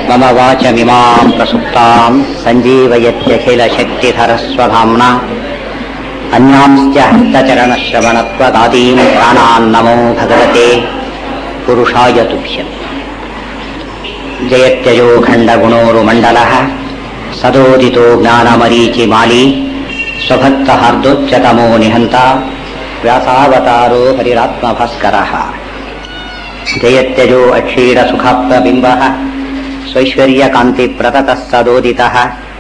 मम वाचमिमां प्रसुप्तां सञ्जीवयत्यखिलशक्तिधरस्वधाम्ना अन्यांश्च हस्तचरणश्रवणत्वदादीन् प्राणान् नमो भगवते पुरुषाय तुभ्यम् जयत्यजो खण्डगुणोरुमण्डलः सदोदितो ज्ञानमरीचिमाली स्वभक्तहार्दोच्चतमो निहन्ता व्यासावतारो हरिरात्मभास्करः जयत्यजो अक्षीरसुखाप्तबिम्बः स्वैश्वर्यकान्तिप्रततः सदोदितः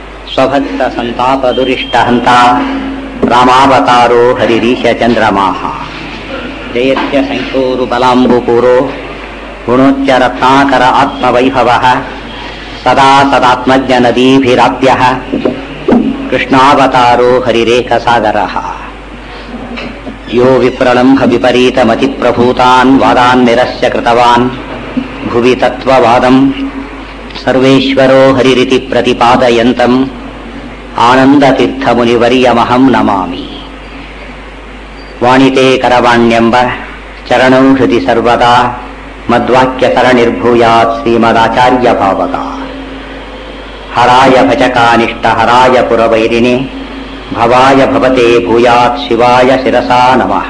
स्वभक्तसन्तापदुरिष्टहन्ता रामावतारो हरिरीशचन्द्रमाः जयत्य सङ्ख्योरुबलाम्बुपूरो गुणोच्चरत्नाकर आत्मवैभवः सदा सदात्मज्ञनदीभिराप्यः कृष्णावतारो हरिरेखसागरः यो विप्रलम्भ विपरीतमतिप्रभूतान् वादान् निरस्य कृतवान् भुवि तत्त्ववादम् सर्वेश्वरो हरिरिति प्रतिपादयन्तम् आनन्दतीर्थमुनिवर्यमहम् नमामि वाणिते करवाण्यम्ब चरणौ हृदि सर्वदा मद्वाक्यसरणिर्भूयात् श्रीमदाचार्यभावगा हराय भजकानिष्टहराय पुरवैरिणे भवाय भवते भूयात् शिवाय शिरसा नमः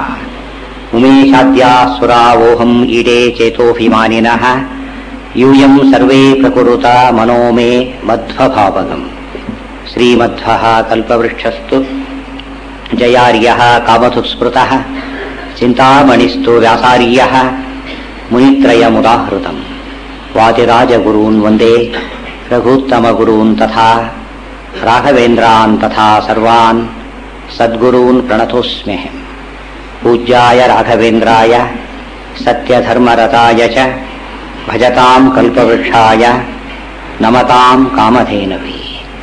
उमेशाद्यासुरावोऽहम् ईडे चेतोऽभिमानिनः यूयम् सर्वे प्रकुरुता मनो मे मध्वभावगम् श्रीमध्वः कल्पवृक्षस्तु जयार्यः कामधुस्मृतः चिन्तामणिस्तु व्यासार्यः मुनित्रयमुदाहृतम् वादिराजगुरून् वन्दे रघूत्तमगुरून् तथा राघवेन्द्रान् तथा सर्वान् सद्गुरून् प्रणतोऽस्म्यहम् पूज्याय राघवेन्द्राय सत्यधर्मरताय च भजताम् कल्पवृक्षाय नमताम् कामधेनवे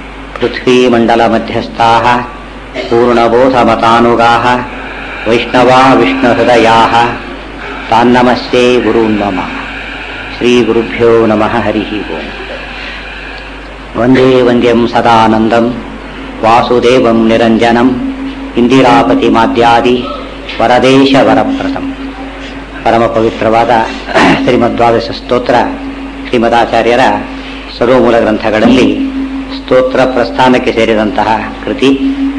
पृथ्वीमण्डलमध्यस्थाः पूर्णबोधमतानुगाः वैष्णवा विष्णुहृदयाः तान्नमस्ये गुरून् मम श्रीगुरुभ्यो नमः हरिः ओम् वन्दे वन्द्यं सदानन्दं वासुदेवं निरञ्जनम् ಇಂದಿರಾಪತಿಮಾದ್ಯಾದಿ ವರದೇಶವರಪ್ರಥಂ ಪರಮ ಪವಿತ್ರವಾದ ಶ್ರೀಮದ್ವಾದಶ ಸ್ತೋತ್ರ ಶ್ರೀಮದಾಚಾರ್ಯರ ಸರ್ವಮೂಲ ಗ್ರಂಥಗಳಲ್ಲಿ ಸ್ತೋತ್ರ ಪ್ರಸ್ಥಾನಕ್ಕೆ ಸೇರಿದಂತಹ ಕೃತಿ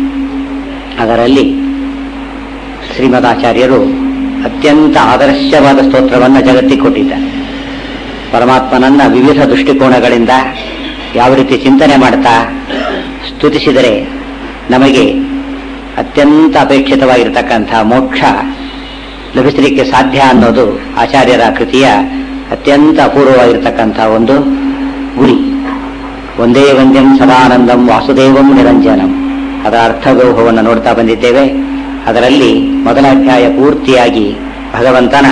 ಅದರಲ್ಲಿ ಶ್ರೀಮದಾಚಾರ್ಯರು ಅತ್ಯಂತ ಆದರ್ಶವಾದ ಸ್ತೋತ್ರವನ್ನು ಜಗತ್ತಿಗೆ ಕೊಟ್ಟಿದ್ದಾರೆ ಪರಮಾತ್ಮನನ್ನ ವಿವಿಧ ದೃಷ್ಟಿಕೋನಗಳಿಂದ ಯಾವ ರೀತಿ ಚಿಂತನೆ ಮಾಡ್ತಾ ಸ್ತುತಿಸಿದರೆ ನಮಗೆ ಅತ್ಯಂತ ಅಪೇಕ್ಷಿತವಾಗಿರತಕ್ಕಂಥ ಮೋಕ್ಷ ಲಭಿಸಲಿಕ್ಕೆ ಸಾಧ್ಯ ಅನ್ನೋದು ಆಚಾರ್ಯರ ಕೃತಿಯ ಅತ್ಯಂತ ಅಪೂರ್ವವಾಗಿರತಕ್ಕಂಥ ಒಂದು ಗುರಿ ಒಂದೇ ವಂದ್ಯಂ ಸದಾನಂದಂ ವಾಸುದೇವಂ ನಿರಂಜನಂ ಅದರ ಅರ್ಥಗೌಹವನ್ನು ನೋಡ್ತಾ ಬಂದಿದ್ದೇವೆ ಅದರಲ್ಲಿ ಮೊದಲ ಅಧ್ಯಾಯ ಪೂರ್ತಿಯಾಗಿ ಭಗವಂತನ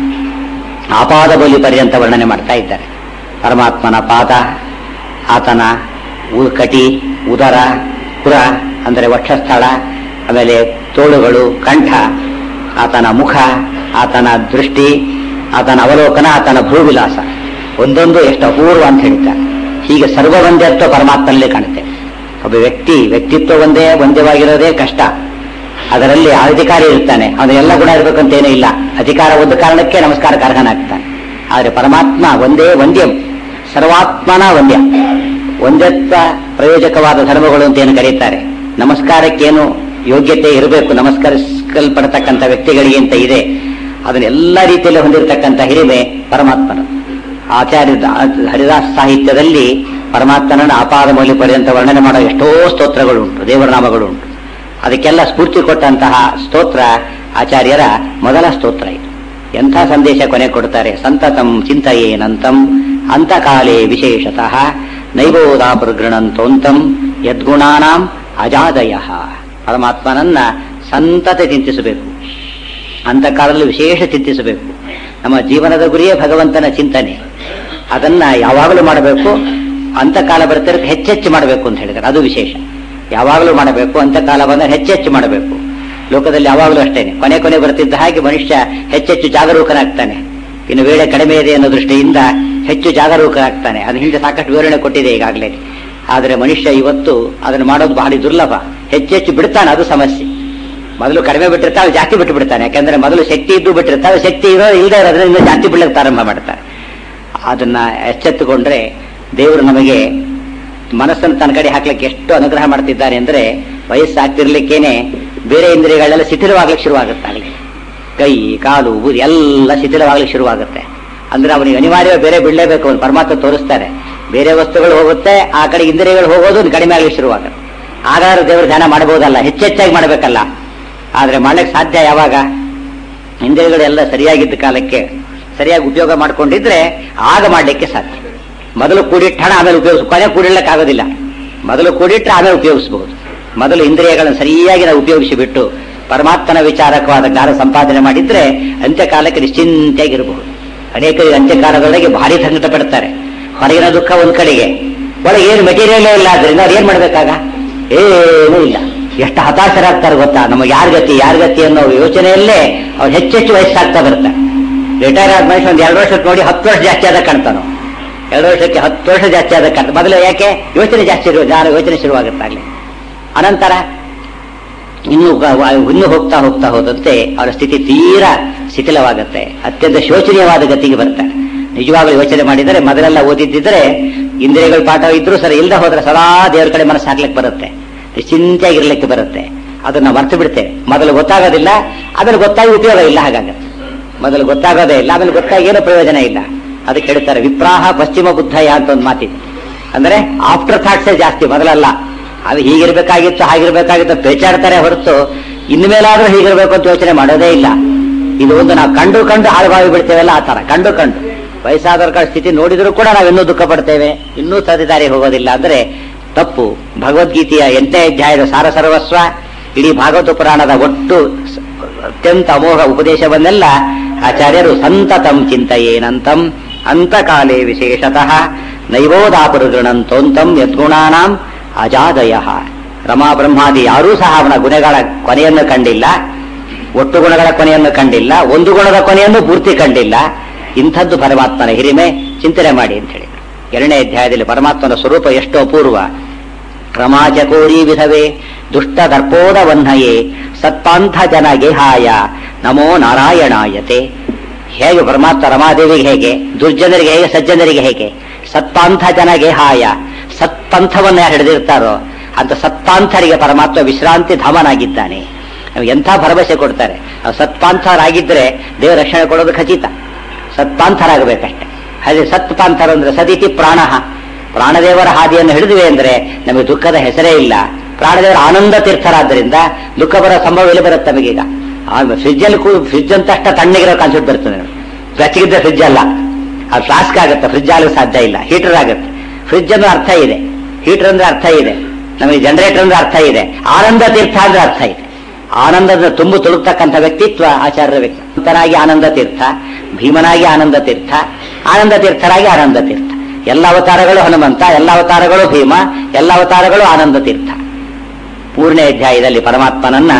ಆಪಾದ ಬಲಿ ಪರ್ಯಂತ ವರ್ಣನೆ ಮಾಡ್ತಾ ಇದ್ದಾರೆ ಪರಮಾತ್ಮನ ಪಾದ ಆತನ ಕಟಿ ಉದರ ಪುರ ಅಂದರೆ ವಕ್ಷಸ್ಥಳ ಆಮೇಲೆ ತೋಳುಗಳು ಕಂಠ ಆತನ ಮುಖ ಆತನ ದೃಷ್ಟಿ ಆತನ ಅವಲೋಕನ ಆತನ ಭೂವಿಲಾಸ ಒಂದೊಂದು ಎಷ್ಟು ಅಪೂರ್ವ ಅಂತ ಹೇಳ್ತಾರೆ ಹೀಗೆ ಸರ್ವವಂದ್ಯತ್ವ ಪರಮಾತ್ಮನಲ್ಲೇ ಕಾಣುತ್ತೆ ಒಬ್ಬ ವ್ಯಕ್ತಿ ವ್ಯಕ್ತಿತ್ವ ಒಂದೇ ಒಂದ್ಯವಾಗಿರೋದೇ ಕಷ್ಟ ಅದರಲ್ಲಿ ಅಧಿಕಾರಿ ಇರ್ತಾನೆ ಅವನ ಎಲ್ಲ ಗುಣ ಇರಬೇಕಂತ ಏನೂ ಇಲ್ಲ ಅಧಿಕಾರ ಒಂದು ಕಾರಣಕ್ಕೆ ನಮಸ್ಕಾರಕ್ಕೆ ಅರ್ಹನಾಗ್ತಾನೆ ಆದರೆ ಪರಮಾತ್ಮ ಒಂದೇ ವಂದ್ಯಂ ಸರ್ವಾತ್ಮನ ವಂದ್ಯ ಒಂದತ್ವ ಪ್ರಯೋಜಕವಾದ ಧರ್ಮಗಳು ಅಂತ ಏನು ಕರೀತಾರೆ ನಮಸ್ಕಾರಕ್ಕೇನು ಯೋಗ್ಯತೆ ಇರಬೇಕು ನಮಸ್ಕರಿಸಲ್ಪಡತಕ್ಕಂಥ ವ್ಯಕ್ತಿಗಳಿಗೆ ಅಂತ ಇದೆ ಅದನ್ನೆಲ್ಲ ರೀತಿಯಲ್ಲಿ ಹೊಂದಿರತಕ್ಕಂಥ ಹಿರಿಮೆ ಪರಮಾತ್ಮನ ಆಚಾರ್ಯ ಹರಿದಾಸ ಸಾಹಿತ್ಯದಲ್ಲಿ ಪರಮಾತ್ಮನನ್ನು ಅಪಾದ ಮೌಲ್ಯ ಪಡೆದಂತ ವರ್ಣನೆ ಮಾಡೋ ಎಷ್ಟೋ ಸ್ತೋತ್ರಗಳು ಉಂಟು ದೇವರ ನಾಮಗಳು ಉಂಟು ಅದಕ್ಕೆಲ್ಲ ಸ್ಫೂರ್ತಿ ಕೊಟ್ಟಂತಹ ಸ್ತೋತ್ರ ಆಚಾರ್ಯರ ಮೊದಲ ಸ್ತೋತ್ರ ಇದು ಎಂಥ ಸಂದೇಶ ಕೊನೆ ಕೊಡ್ತಾರೆ ಸಂತತಂ ಚಿಂತೆಯೇನಂತಂ ಅಂತಕಾಲೇ ವಿಶೇಷತಃ ನೈಬೋದಾಪೃಗೃಣಂತೋಂತಂ ಯದ್ಗುಣಾನಾಂ ಅಜಾದಯ ಪರಮಾತ್ಮನನ್ನ ಸಂತತ ಚಿಂತಿಸಬೇಕು ಅಂತಕಾಲದಲ್ಲಿ ವಿಶೇಷ ಚಿಂತಿಸಬೇಕು ನಮ್ಮ ಜೀವನದ ಗುರಿಯೇ ಭಗವಂತನ ಚಿಂತನೆ ಅದನ್ನ ಯಾವಾಗಲೂ ಮಾಡಬೇಕು ಅಂತಕಾಲ ಬರ್ತಿರಕ್ಕೆ ಹೆಚ್ಚೆಚ್ಚು ಮಾಡಬೇಕು ಅಂತ ಹೇಳಿದ್ದಾರೆ ಅದು ವಿಶೇಷ ಯಾವಾಗಲೂ ಮಾಡಬೇಕು ಅಂತಕಾಲ ಬಂದರೆ ಹೆಚ್ಚೆಚ್ಚು ಮಾಡಬೇಕು ಲೋಕದಲ್ಲಿ ಯಾವಾಗಲೂ ಅಷ್ಟೇನೆ ಕೊನೆ ಕೊನೆ ಬರ್ತಿದ್ದ ಹಾಗೆ ಮನುಷ್ಯ ಹೆಚ್ಚೆಚ್ಚು ಜಾಗರೂಕನಾಗ್ತಾನೆ ಇನ್ನು ವೇಳೆ ಕಡಿಮೆ ಇದೆ ಅನ್ನೋ ದೃಷ್ಟಿಯಿಂದ ಹೆಚ್ಚು ಜಾಗರೂಕನಾಗ್ತಾನೆ ಅದು ಹಿಂದೆ ಸಾಕಷ್ಟು ವಿವರಣೆ ಕೊಟ್ಟಿದೆ ಈಗಾಗಲೇ ಆದರೆ ಮನುಷ್ಯ ಇವತ್ತು ಅದನ್ನು ಮಾಡೋದು ಬಹಳ ದುರ್ಲಭ ಹೆಚ್ಚೆಚ್ಚು ಬಿಡ್ತಾನೆ ಅದು ಸಮಸ್ಯೆ ಮೊದಲು ಕಡಿಮೆ ಬಿಟ್ಟಿರ್ತಾವೆ ಜಾಸ್ತಿ ಬಿಟ್ಟು ಬಿಡ್ತಾನೆ ಯಾಕಂದ್ರೆ ಮೊದಲು ಶಕ್ತಿ ಇದ್ದು ಬಿಟ್ಟಿರ್ತಾವೆ ಶಕ್ತಿ ಇರೋ ಇಲ್ಲದೆ ಇರೋದ್ರಿಂದ ಜಾಸ್ತಿ ಬಿಡ್ಲಿಕ್ಕೆ ಪ್ರಾರಂಭ ಮಾಡ್ತಾರೆ ಅದನ್ನ ಎಚ್ಚೆತ್ತುಕೊಂಡ್ರೆ ದೇವರು ನಮಗೆ ಮನಸ್ಸನ್ನು ತನ್ನ ಕಡೆ ಹಾಕ್ಲಿಕ್ಕೆ ಎಷ್ಟು ಅನುಗ್ರಹ ಮಾಡ್ತಿದ್ದಾನೆ ಅಂದ್ರೆ ವಯಸ್ಸಾಗ್ತಿರ್ಲಿಕ್ಕೇನೆ ಬೇರೆ ಇಂದ್ರಿಯಗಳೆಲ್ಲ ಶಿಥಿಲವಾಗ್ಲಿಕ್ಕೆ ಶುರುವಾಗುತ್ತೆ ಅಲ್ಲಿ ಕೈ ಕಾಲು ಊರಿ ಎಲ್ಲ ಶಿಥಿಲವಾಗ್ಲಿಕ್ಕೆ ಶುರುವಾಗುತ್ತೆ ಅಂದ್ರೆ ಅವನಿಗೆ ಅನಿವಾರ್ಯ ಬೇರೆ ಬಿಡಲೇಬೇಕು ಅವನು ಪರಮಾತ್ಮ ತೋರಿಸ್ತಾರೆ ಬೇರೆ ವಸ್ತುಗಳು ಹೋಗುತ್ತೆ ಆ ಕಡೆ ಇಂದ್ರಿಯಗಳು ಹೋಗೋದು ಅವ್ನು ಕಡಿಮೆ ಆಗ್ಲಿಕ್ಕೆ ಶುರುವಾಗುತ್ತೆ ಹಾಗಾದ್ರೆ ದೇವರು ಧ್ಯಾನ ಮಾಡಬಹುದಲ್ಲ ಹೆಚ್ಚೆಚ್ಚಾಗಿ ಮಾಡಬೇಕಲ್ಲ ಆದ್ರೆ ಮಾಡ್ಲಿಕ್ಕೆ ಸಾಧ್ಯ ಯಾವಾಗ ಇಂದ್ರಿಯಗಳೆಲ್ಲ ಸರಿಯಾಗಿದ್ದ ಕಾಲಕ್ಕೆ ಸರಿಯಾಗಿ ಉಪಯೋಗ ಮಾಡ್ಕೊಂಡಿದ್ರೆ ಆಗ ಮಾಡ್ಲಿಕ್ಕೆ ಸಾಧ್ಯ ಮೊದಲು ಕೂಡಿಟ್ಟ ಹಣ ಆಮೇಲೆ ಉಪಯೋಗಿಸ್ ಕೊನೆ ಕೂಡಿಡ್ಲಿಕ್ಕೆ ಆಗೋದಿಲ್ಲ ಮೊದಲು ಕೂಡಿಟ್ರೆ ಆಮೇಲೆ ಉಪಯೋಗಿಸಬಹುದು ಮೊದಲು ಇಂದ್ರಿಯಗಳನ್ನು ಸರಿಯಾಗಿ ನಾವು ಉಪಯೋಗಿಸಿ ಬಿಟ್ಟು ಪರಮಾತ್ಮನ ವಿಚಾರಕವಾದ ಜ್ಞಾನ ಸಂಪಾದನೆ ಮಾಡಿದ್ರೆ ಅಂತ್ಯಕಾಲಕ್ಕೆ ನಿಶ್ಚಿಂತೆಯಾಗಿರಬಹುದು ಅನೇಕರಿಗೆ ಅಂತ್ಯಕಾಲದೊಳಗೆ ಭಾರಿ ಸಂಕಟ ಪಡ್ತಾರೆ ಹೊರಗಿನ ದುಃಖ ಒಂದ್ ಕಡೆಗೆ ಒಳಗೆ ಏನು ಮೆಟೀರಿಯಲೇ ಇಲ್ಲ ಆದ್ರಿಂದ ಅವ್ರು ಏನ್ ಮಾಡ್ಬೇಕಾಗ ಏನೂ ಇಲ್ಲ ಎಷ್ಟು ಹತಾಶರಾಗ್ತಾರೆ ಗೊತ್ತಾ ನಮಗೆ ಯಾರ ಗತಿ ಯಾರ ಗತಿ ಅನ್ನೋ ಯೋಚನೆಯಲ್ಲೇ ಅವ್ರು ಹೆಚ್ಚೆಚ್ಚು ವಯಸ್ಸಾಗ್ತಾ ಬರ್ತಾರೆ ರಿಟೈರ್ ಆದ ಮನುಷ್ಯ ಒಂದು ಎರಡು ವರ್ಷಕ್ಕೆ ನೋಡಿ ಹತ್ತು ವರ್ಷ ಜಾಸ್ತಿ ಆದ ಕಾಣ್ತಾನೋ ಎರಡು ವರ್ಷಕ್ಕೆ ಹತ್ತು ವರ್ಷ ಜಾಸ್ತಿ ಆದ ಕಾಣ್ತ ಮೊದಲು ಯಾಕೆ ಯೋಚನೆ ಜಾಸ್ತಿ ಇರುವ ಜ್ಞಾನ ಯೋಚನೆ ಶುರುವಾಗುತ್ತಾಗಲಿ ಅನಂತರ ಇನ್ನು ಗ- ವ- ಇನ್ನು ಹೋಗ್ತಾ ಹೋಗ್ತಾ ಹೋದಂತೆ ಅವರ ಸ್ಥಿತಿ ತೀರಾ ಶಿಥಿಲವಾಗುತ್ತೆ ಅತ್ಯಂತ ಶೋಚನೀಯವಾದ ಗತಿಗೆ ಬರ್ತಾರೆ ನಿಜವಾಗ್ಲೂ ಯೋಚನೆ ಮಾಡಿದರೆ ಮೊದಲೆಲ್ಲ ಓದಿದ್ದಿದ್ರೆ ಇಂದ್ರಿಯಗಳ ಪಾಠ ಇದ್ರೂ ಸರಿ ಇಲ್ಲದೆ ಹೋದ್ರೆ ಸದಾ ದೇವರ ಕಡೆ ಮನಸ್ಸು ಹಾಕ್ಲಿಕ್ಕೆ ಬರುತ್ತೆ ಚಿಂತೆಯಾಗಿರ್ಲಿಕ್ಕೆ ಬರುತ್ತೆ ಅದನ್ನ ಮರ್ತು ಬಿಡ್ತೇವೆ ಮೊದಲು ಗೊತ್ತಾಗೋದಿಲ್ಲ ಆಮೇಲೆ ಗೊತ್ತಾಗಿ ಉಪಯೋಗ ಇಲ್ಲ ಹಾಗಾಗತ್ತೆ ಮೊದಲು ಗೊತ್ತಾಗೋದೇ ಇಲ್ಲ ಆಮೇಲೆ ಗೊತ್ತಾಗಿ ಏನು ಪ್ರಯೋಜನ ಇಲ್ಲ ಅದಕ್ಕೆ ಹೇಳ್ತಾರೆ ವಿಪ್ರಾಹ ಪಶ್ಚಿಮ ಬುದ್ಧಯ ಅಂತ ಒಂದು ಮಾತಿದೆ ಅಂದ್ರೆ ಆಫ್ಟರ್ ಥಾಟ್ಸೇ ಜಾಸ್ತಿ ಮೊದಲಲ್ಲ ಅದು ಹೀಗಿರ್ಬೇಕಾಗಿತ್ತು ಹಾಗಿರ್ಬೇಕಾಗಿತ್ತು ಪೇಚಾಡ್ತಾರೆ ಹೊರತು ಇನ್ಮೇಲಾದ್ರೂ ಹೀಗಿರ್ಬೇಕು ಅಂತ ಯೋಚನೆ ಮಾಡೋದೇ ಇಲ್ಲ ಇದು ಒಂದು ನಾವು ಕಂಡು ಕಂಡು ಹಾಳುಬಾವಿ ಬಿಡ್ತೇವಲ್ಲ ಆ ತರ ಕಂಡು ಕಂಡು ವಯಸ್ಸಾದವರ ಸ್ಥಿತಿ ನೋಡಿದ್ರು ಕೂಡ ನಾವು ಇನ್ನೂ ದುಃಖ ಪಡ್ತೇವೆ ಇನ್ನೂ ಸದಿದಾರಿ ಹೋಗೋದಿಲ್ಲ ಅಂದ್ರೆ ತಪ್ಪು ಭಗವದ್ಗೀತೆಯ ಎಂಟನೇ ಅಧ್ಯಾಯದ ಸಾರ ಸರ್ವಸ್ವ ಇಡೀ ಭಾಗವತ ಪುರಾಣದ ಒಟ್ಟು ಸ- ಅತ್ಯಂತ ಅಮೋಘ ಉಪದೇಶವನ್ನೆಲ್ಲ ಆಚಾರ್ಯರು ಸಂತತಂ ಚಿಂತೆಯೇನಂತಂ ಅಂತಕಾಲೇ ವಿಶೇಷತಃ ನೈವೋದಾಪರುದೃಣಂತೋಂತಂ ಯದ್ಗುಣಾನಾಂ ಅಜಾದಯ ರಮಾ ಬ್ರಹ್ಮಾದಿ ಯಾರೂ ಸಹ ಅವನ ಗುಣಗಳ ಕೊನೆಯನ್ನು ಕಂಡಿಲ್ಲ ಒಟ್ಟು ಗುಣಗಳ ಕೊನೆಯನ್ನು ಕಂಡಿಲ್ಲ ಒಂದು ಗುಣದ ಕೊನೆಯನ್ನು ಪೂರ್ತಿ ಕಂಡಿಲ್ಲ ಇಂಥದ್ದು ಪರಮಾತ್ಮನ ಹಿರಿಮೆ ಚಿಂತನೆ ಮಾಡಿ ಅಂತ ಹೇಳಿದ್ರು ಎರಡನೇ ಅಧ್ಯಾಯದಲ್ಲಿ ಪರಮಾತ್ಮನ ಸ್ವರೂಪ ಎಷ್ಟು ಅಪೂರ್ವ ಕ್ರಮಾಚಕೋರಿ ವಿಧವೇ ದುಷ್ಟ ದರ್ಪೋದ ವನ್ಹಯೇ ಸತ್ಪಾಂಥ ಜನ ಗೆಹಾಯ ನಮೋ ನಾರಾಯಣಾಯತೆ ಹೇಗೆ ಪರಮಾತ್ಮ ರಮಾದೇವಿಗೆ ಹೇಗೆ ದುರ್ಜನರಿಗೆ ಹೇಗೆ ಸಜ್ಜನರಿಗೆ ಹೇಗೆ ಸತ್ಪಾಂಥ ಜನ ಗೆಹಾಯ ಸತ್ಪಂಥವನ್ನ ಯಾರು ಹಿಡಿದಿರ್ತಾರೋ ಅಂತ ಸತ್ಪಾಂಥರಿಗೆ ಪರಮಾತ್ಮ ವಿಶ್ರಾಂತಿ ಧಾಮನಾಗಿದ್ದಾನೆ ನಮ್ಗೆ ಎಂಥ ಭರವಸೆ ಕೊಡ್ತಾರೆ ನಾವು ಸತ್ಪಾಂಥರಾಗಿದ್ರೆ ದೇವ ರಕ್ಷಣೆ ಕೊಡೋದು ಖಚಿತ ಸತ್ಪಾಂಥರಾಗಬೇಕಷ್ಟೆ ಹಾಗೆ ಸತ್ಪಾಂಥರ ಅಂದ್ರೆ ಸದಿತಿ ಪ್ರಾಣ ಪ್ರಾಣದೇವರ ಹಾದಿಯನ್ನು ಹಿಡಿದಿವೆ ಅಂದ್ರೆ ನಮಗೆ ದುಃಖದ ಹೆಸರೇ ಇಲ್ಲ ಪ್ರಾಣದೇವರ ಆನಂದ ತೀರ್ಥರಾದ್ದರಿಂದ ದುಃಖ ಬರೋ ಸಂಭವ ಎಲ್ಲಿ ಬರುತ್ತೆ ನಮಗೀಗ ಫ್ರಿಜ್ ಅಲ್ಲಿ ಫ್ರಿಜ್ ಅಂತ ಅಷ್ಟ ತಣ್ಣಗಿರೋ ಕಾನ್ಸೆಪ್ಟ್ ಬರ್ತದೆ ಬೆಚ್ಚಗಿದ್ದ ಫ್ರಿಜ್ ಅಲ್ಲ ಅದು ಫ್ಲಾಸ್ಕ್ ಆಗುತ್ತೆ ಫ್ರಿಜ್ ಆಗಲಿಕ್ಕೆ ಸಾಧ್ಯ ಇಲ್ಲ ಹೀಟರ್ ಆಗುತ್ತೆ ಫ್ರಿಜ್ ಅಂದ್ರೆ ಅರ್ಥ ಇದೆ ಹೀಟರ್ ಅಂದ್ರೆ ಅರ್ಥ ಇದೆ ನಮಗೆ ಜನರೇಟರ್ ಅಂದ್ರೆ ಅರ್ಥ ಇದೆ ಆನಂದ ತೀರ್ಥ ಅಂದ್ರೆ ಅರ್ಥ ಇದೆ ಆನಂದದ ತುಂಬು ತುಳುಕ್ತಕ್ಕಂಥ ವ್ಯಕ್ತಿತ್ವ ಆಚಾರ್ಯರ ವ್ಯಕ್ತಿತ್ವನಾಗಿ ಆನಂದ ತೀರ್ಥ ಭೀಮನಾಗಿ ಆನಂದ ತೀರ್ಥ ಆನಂದ ತೀರ್ಥರಾಗಿ ಆನಂದ ತೀರ್ಥ ಎಲ್ಲ ಅವತಾರಗಳು ಹನುಮಂತ ಎಲ್ಲ ಅವತಾರಗಳು ಭೀಮ ಎಲ್ಲ ಅವತಾರಗಳು ಆನಂದ ತೀರ್ಥ ಮೂರನೇ ಅಧ್ಯಾಯದಲ್ಲಿ ಪರಮಾತ್ಮನನ್ನ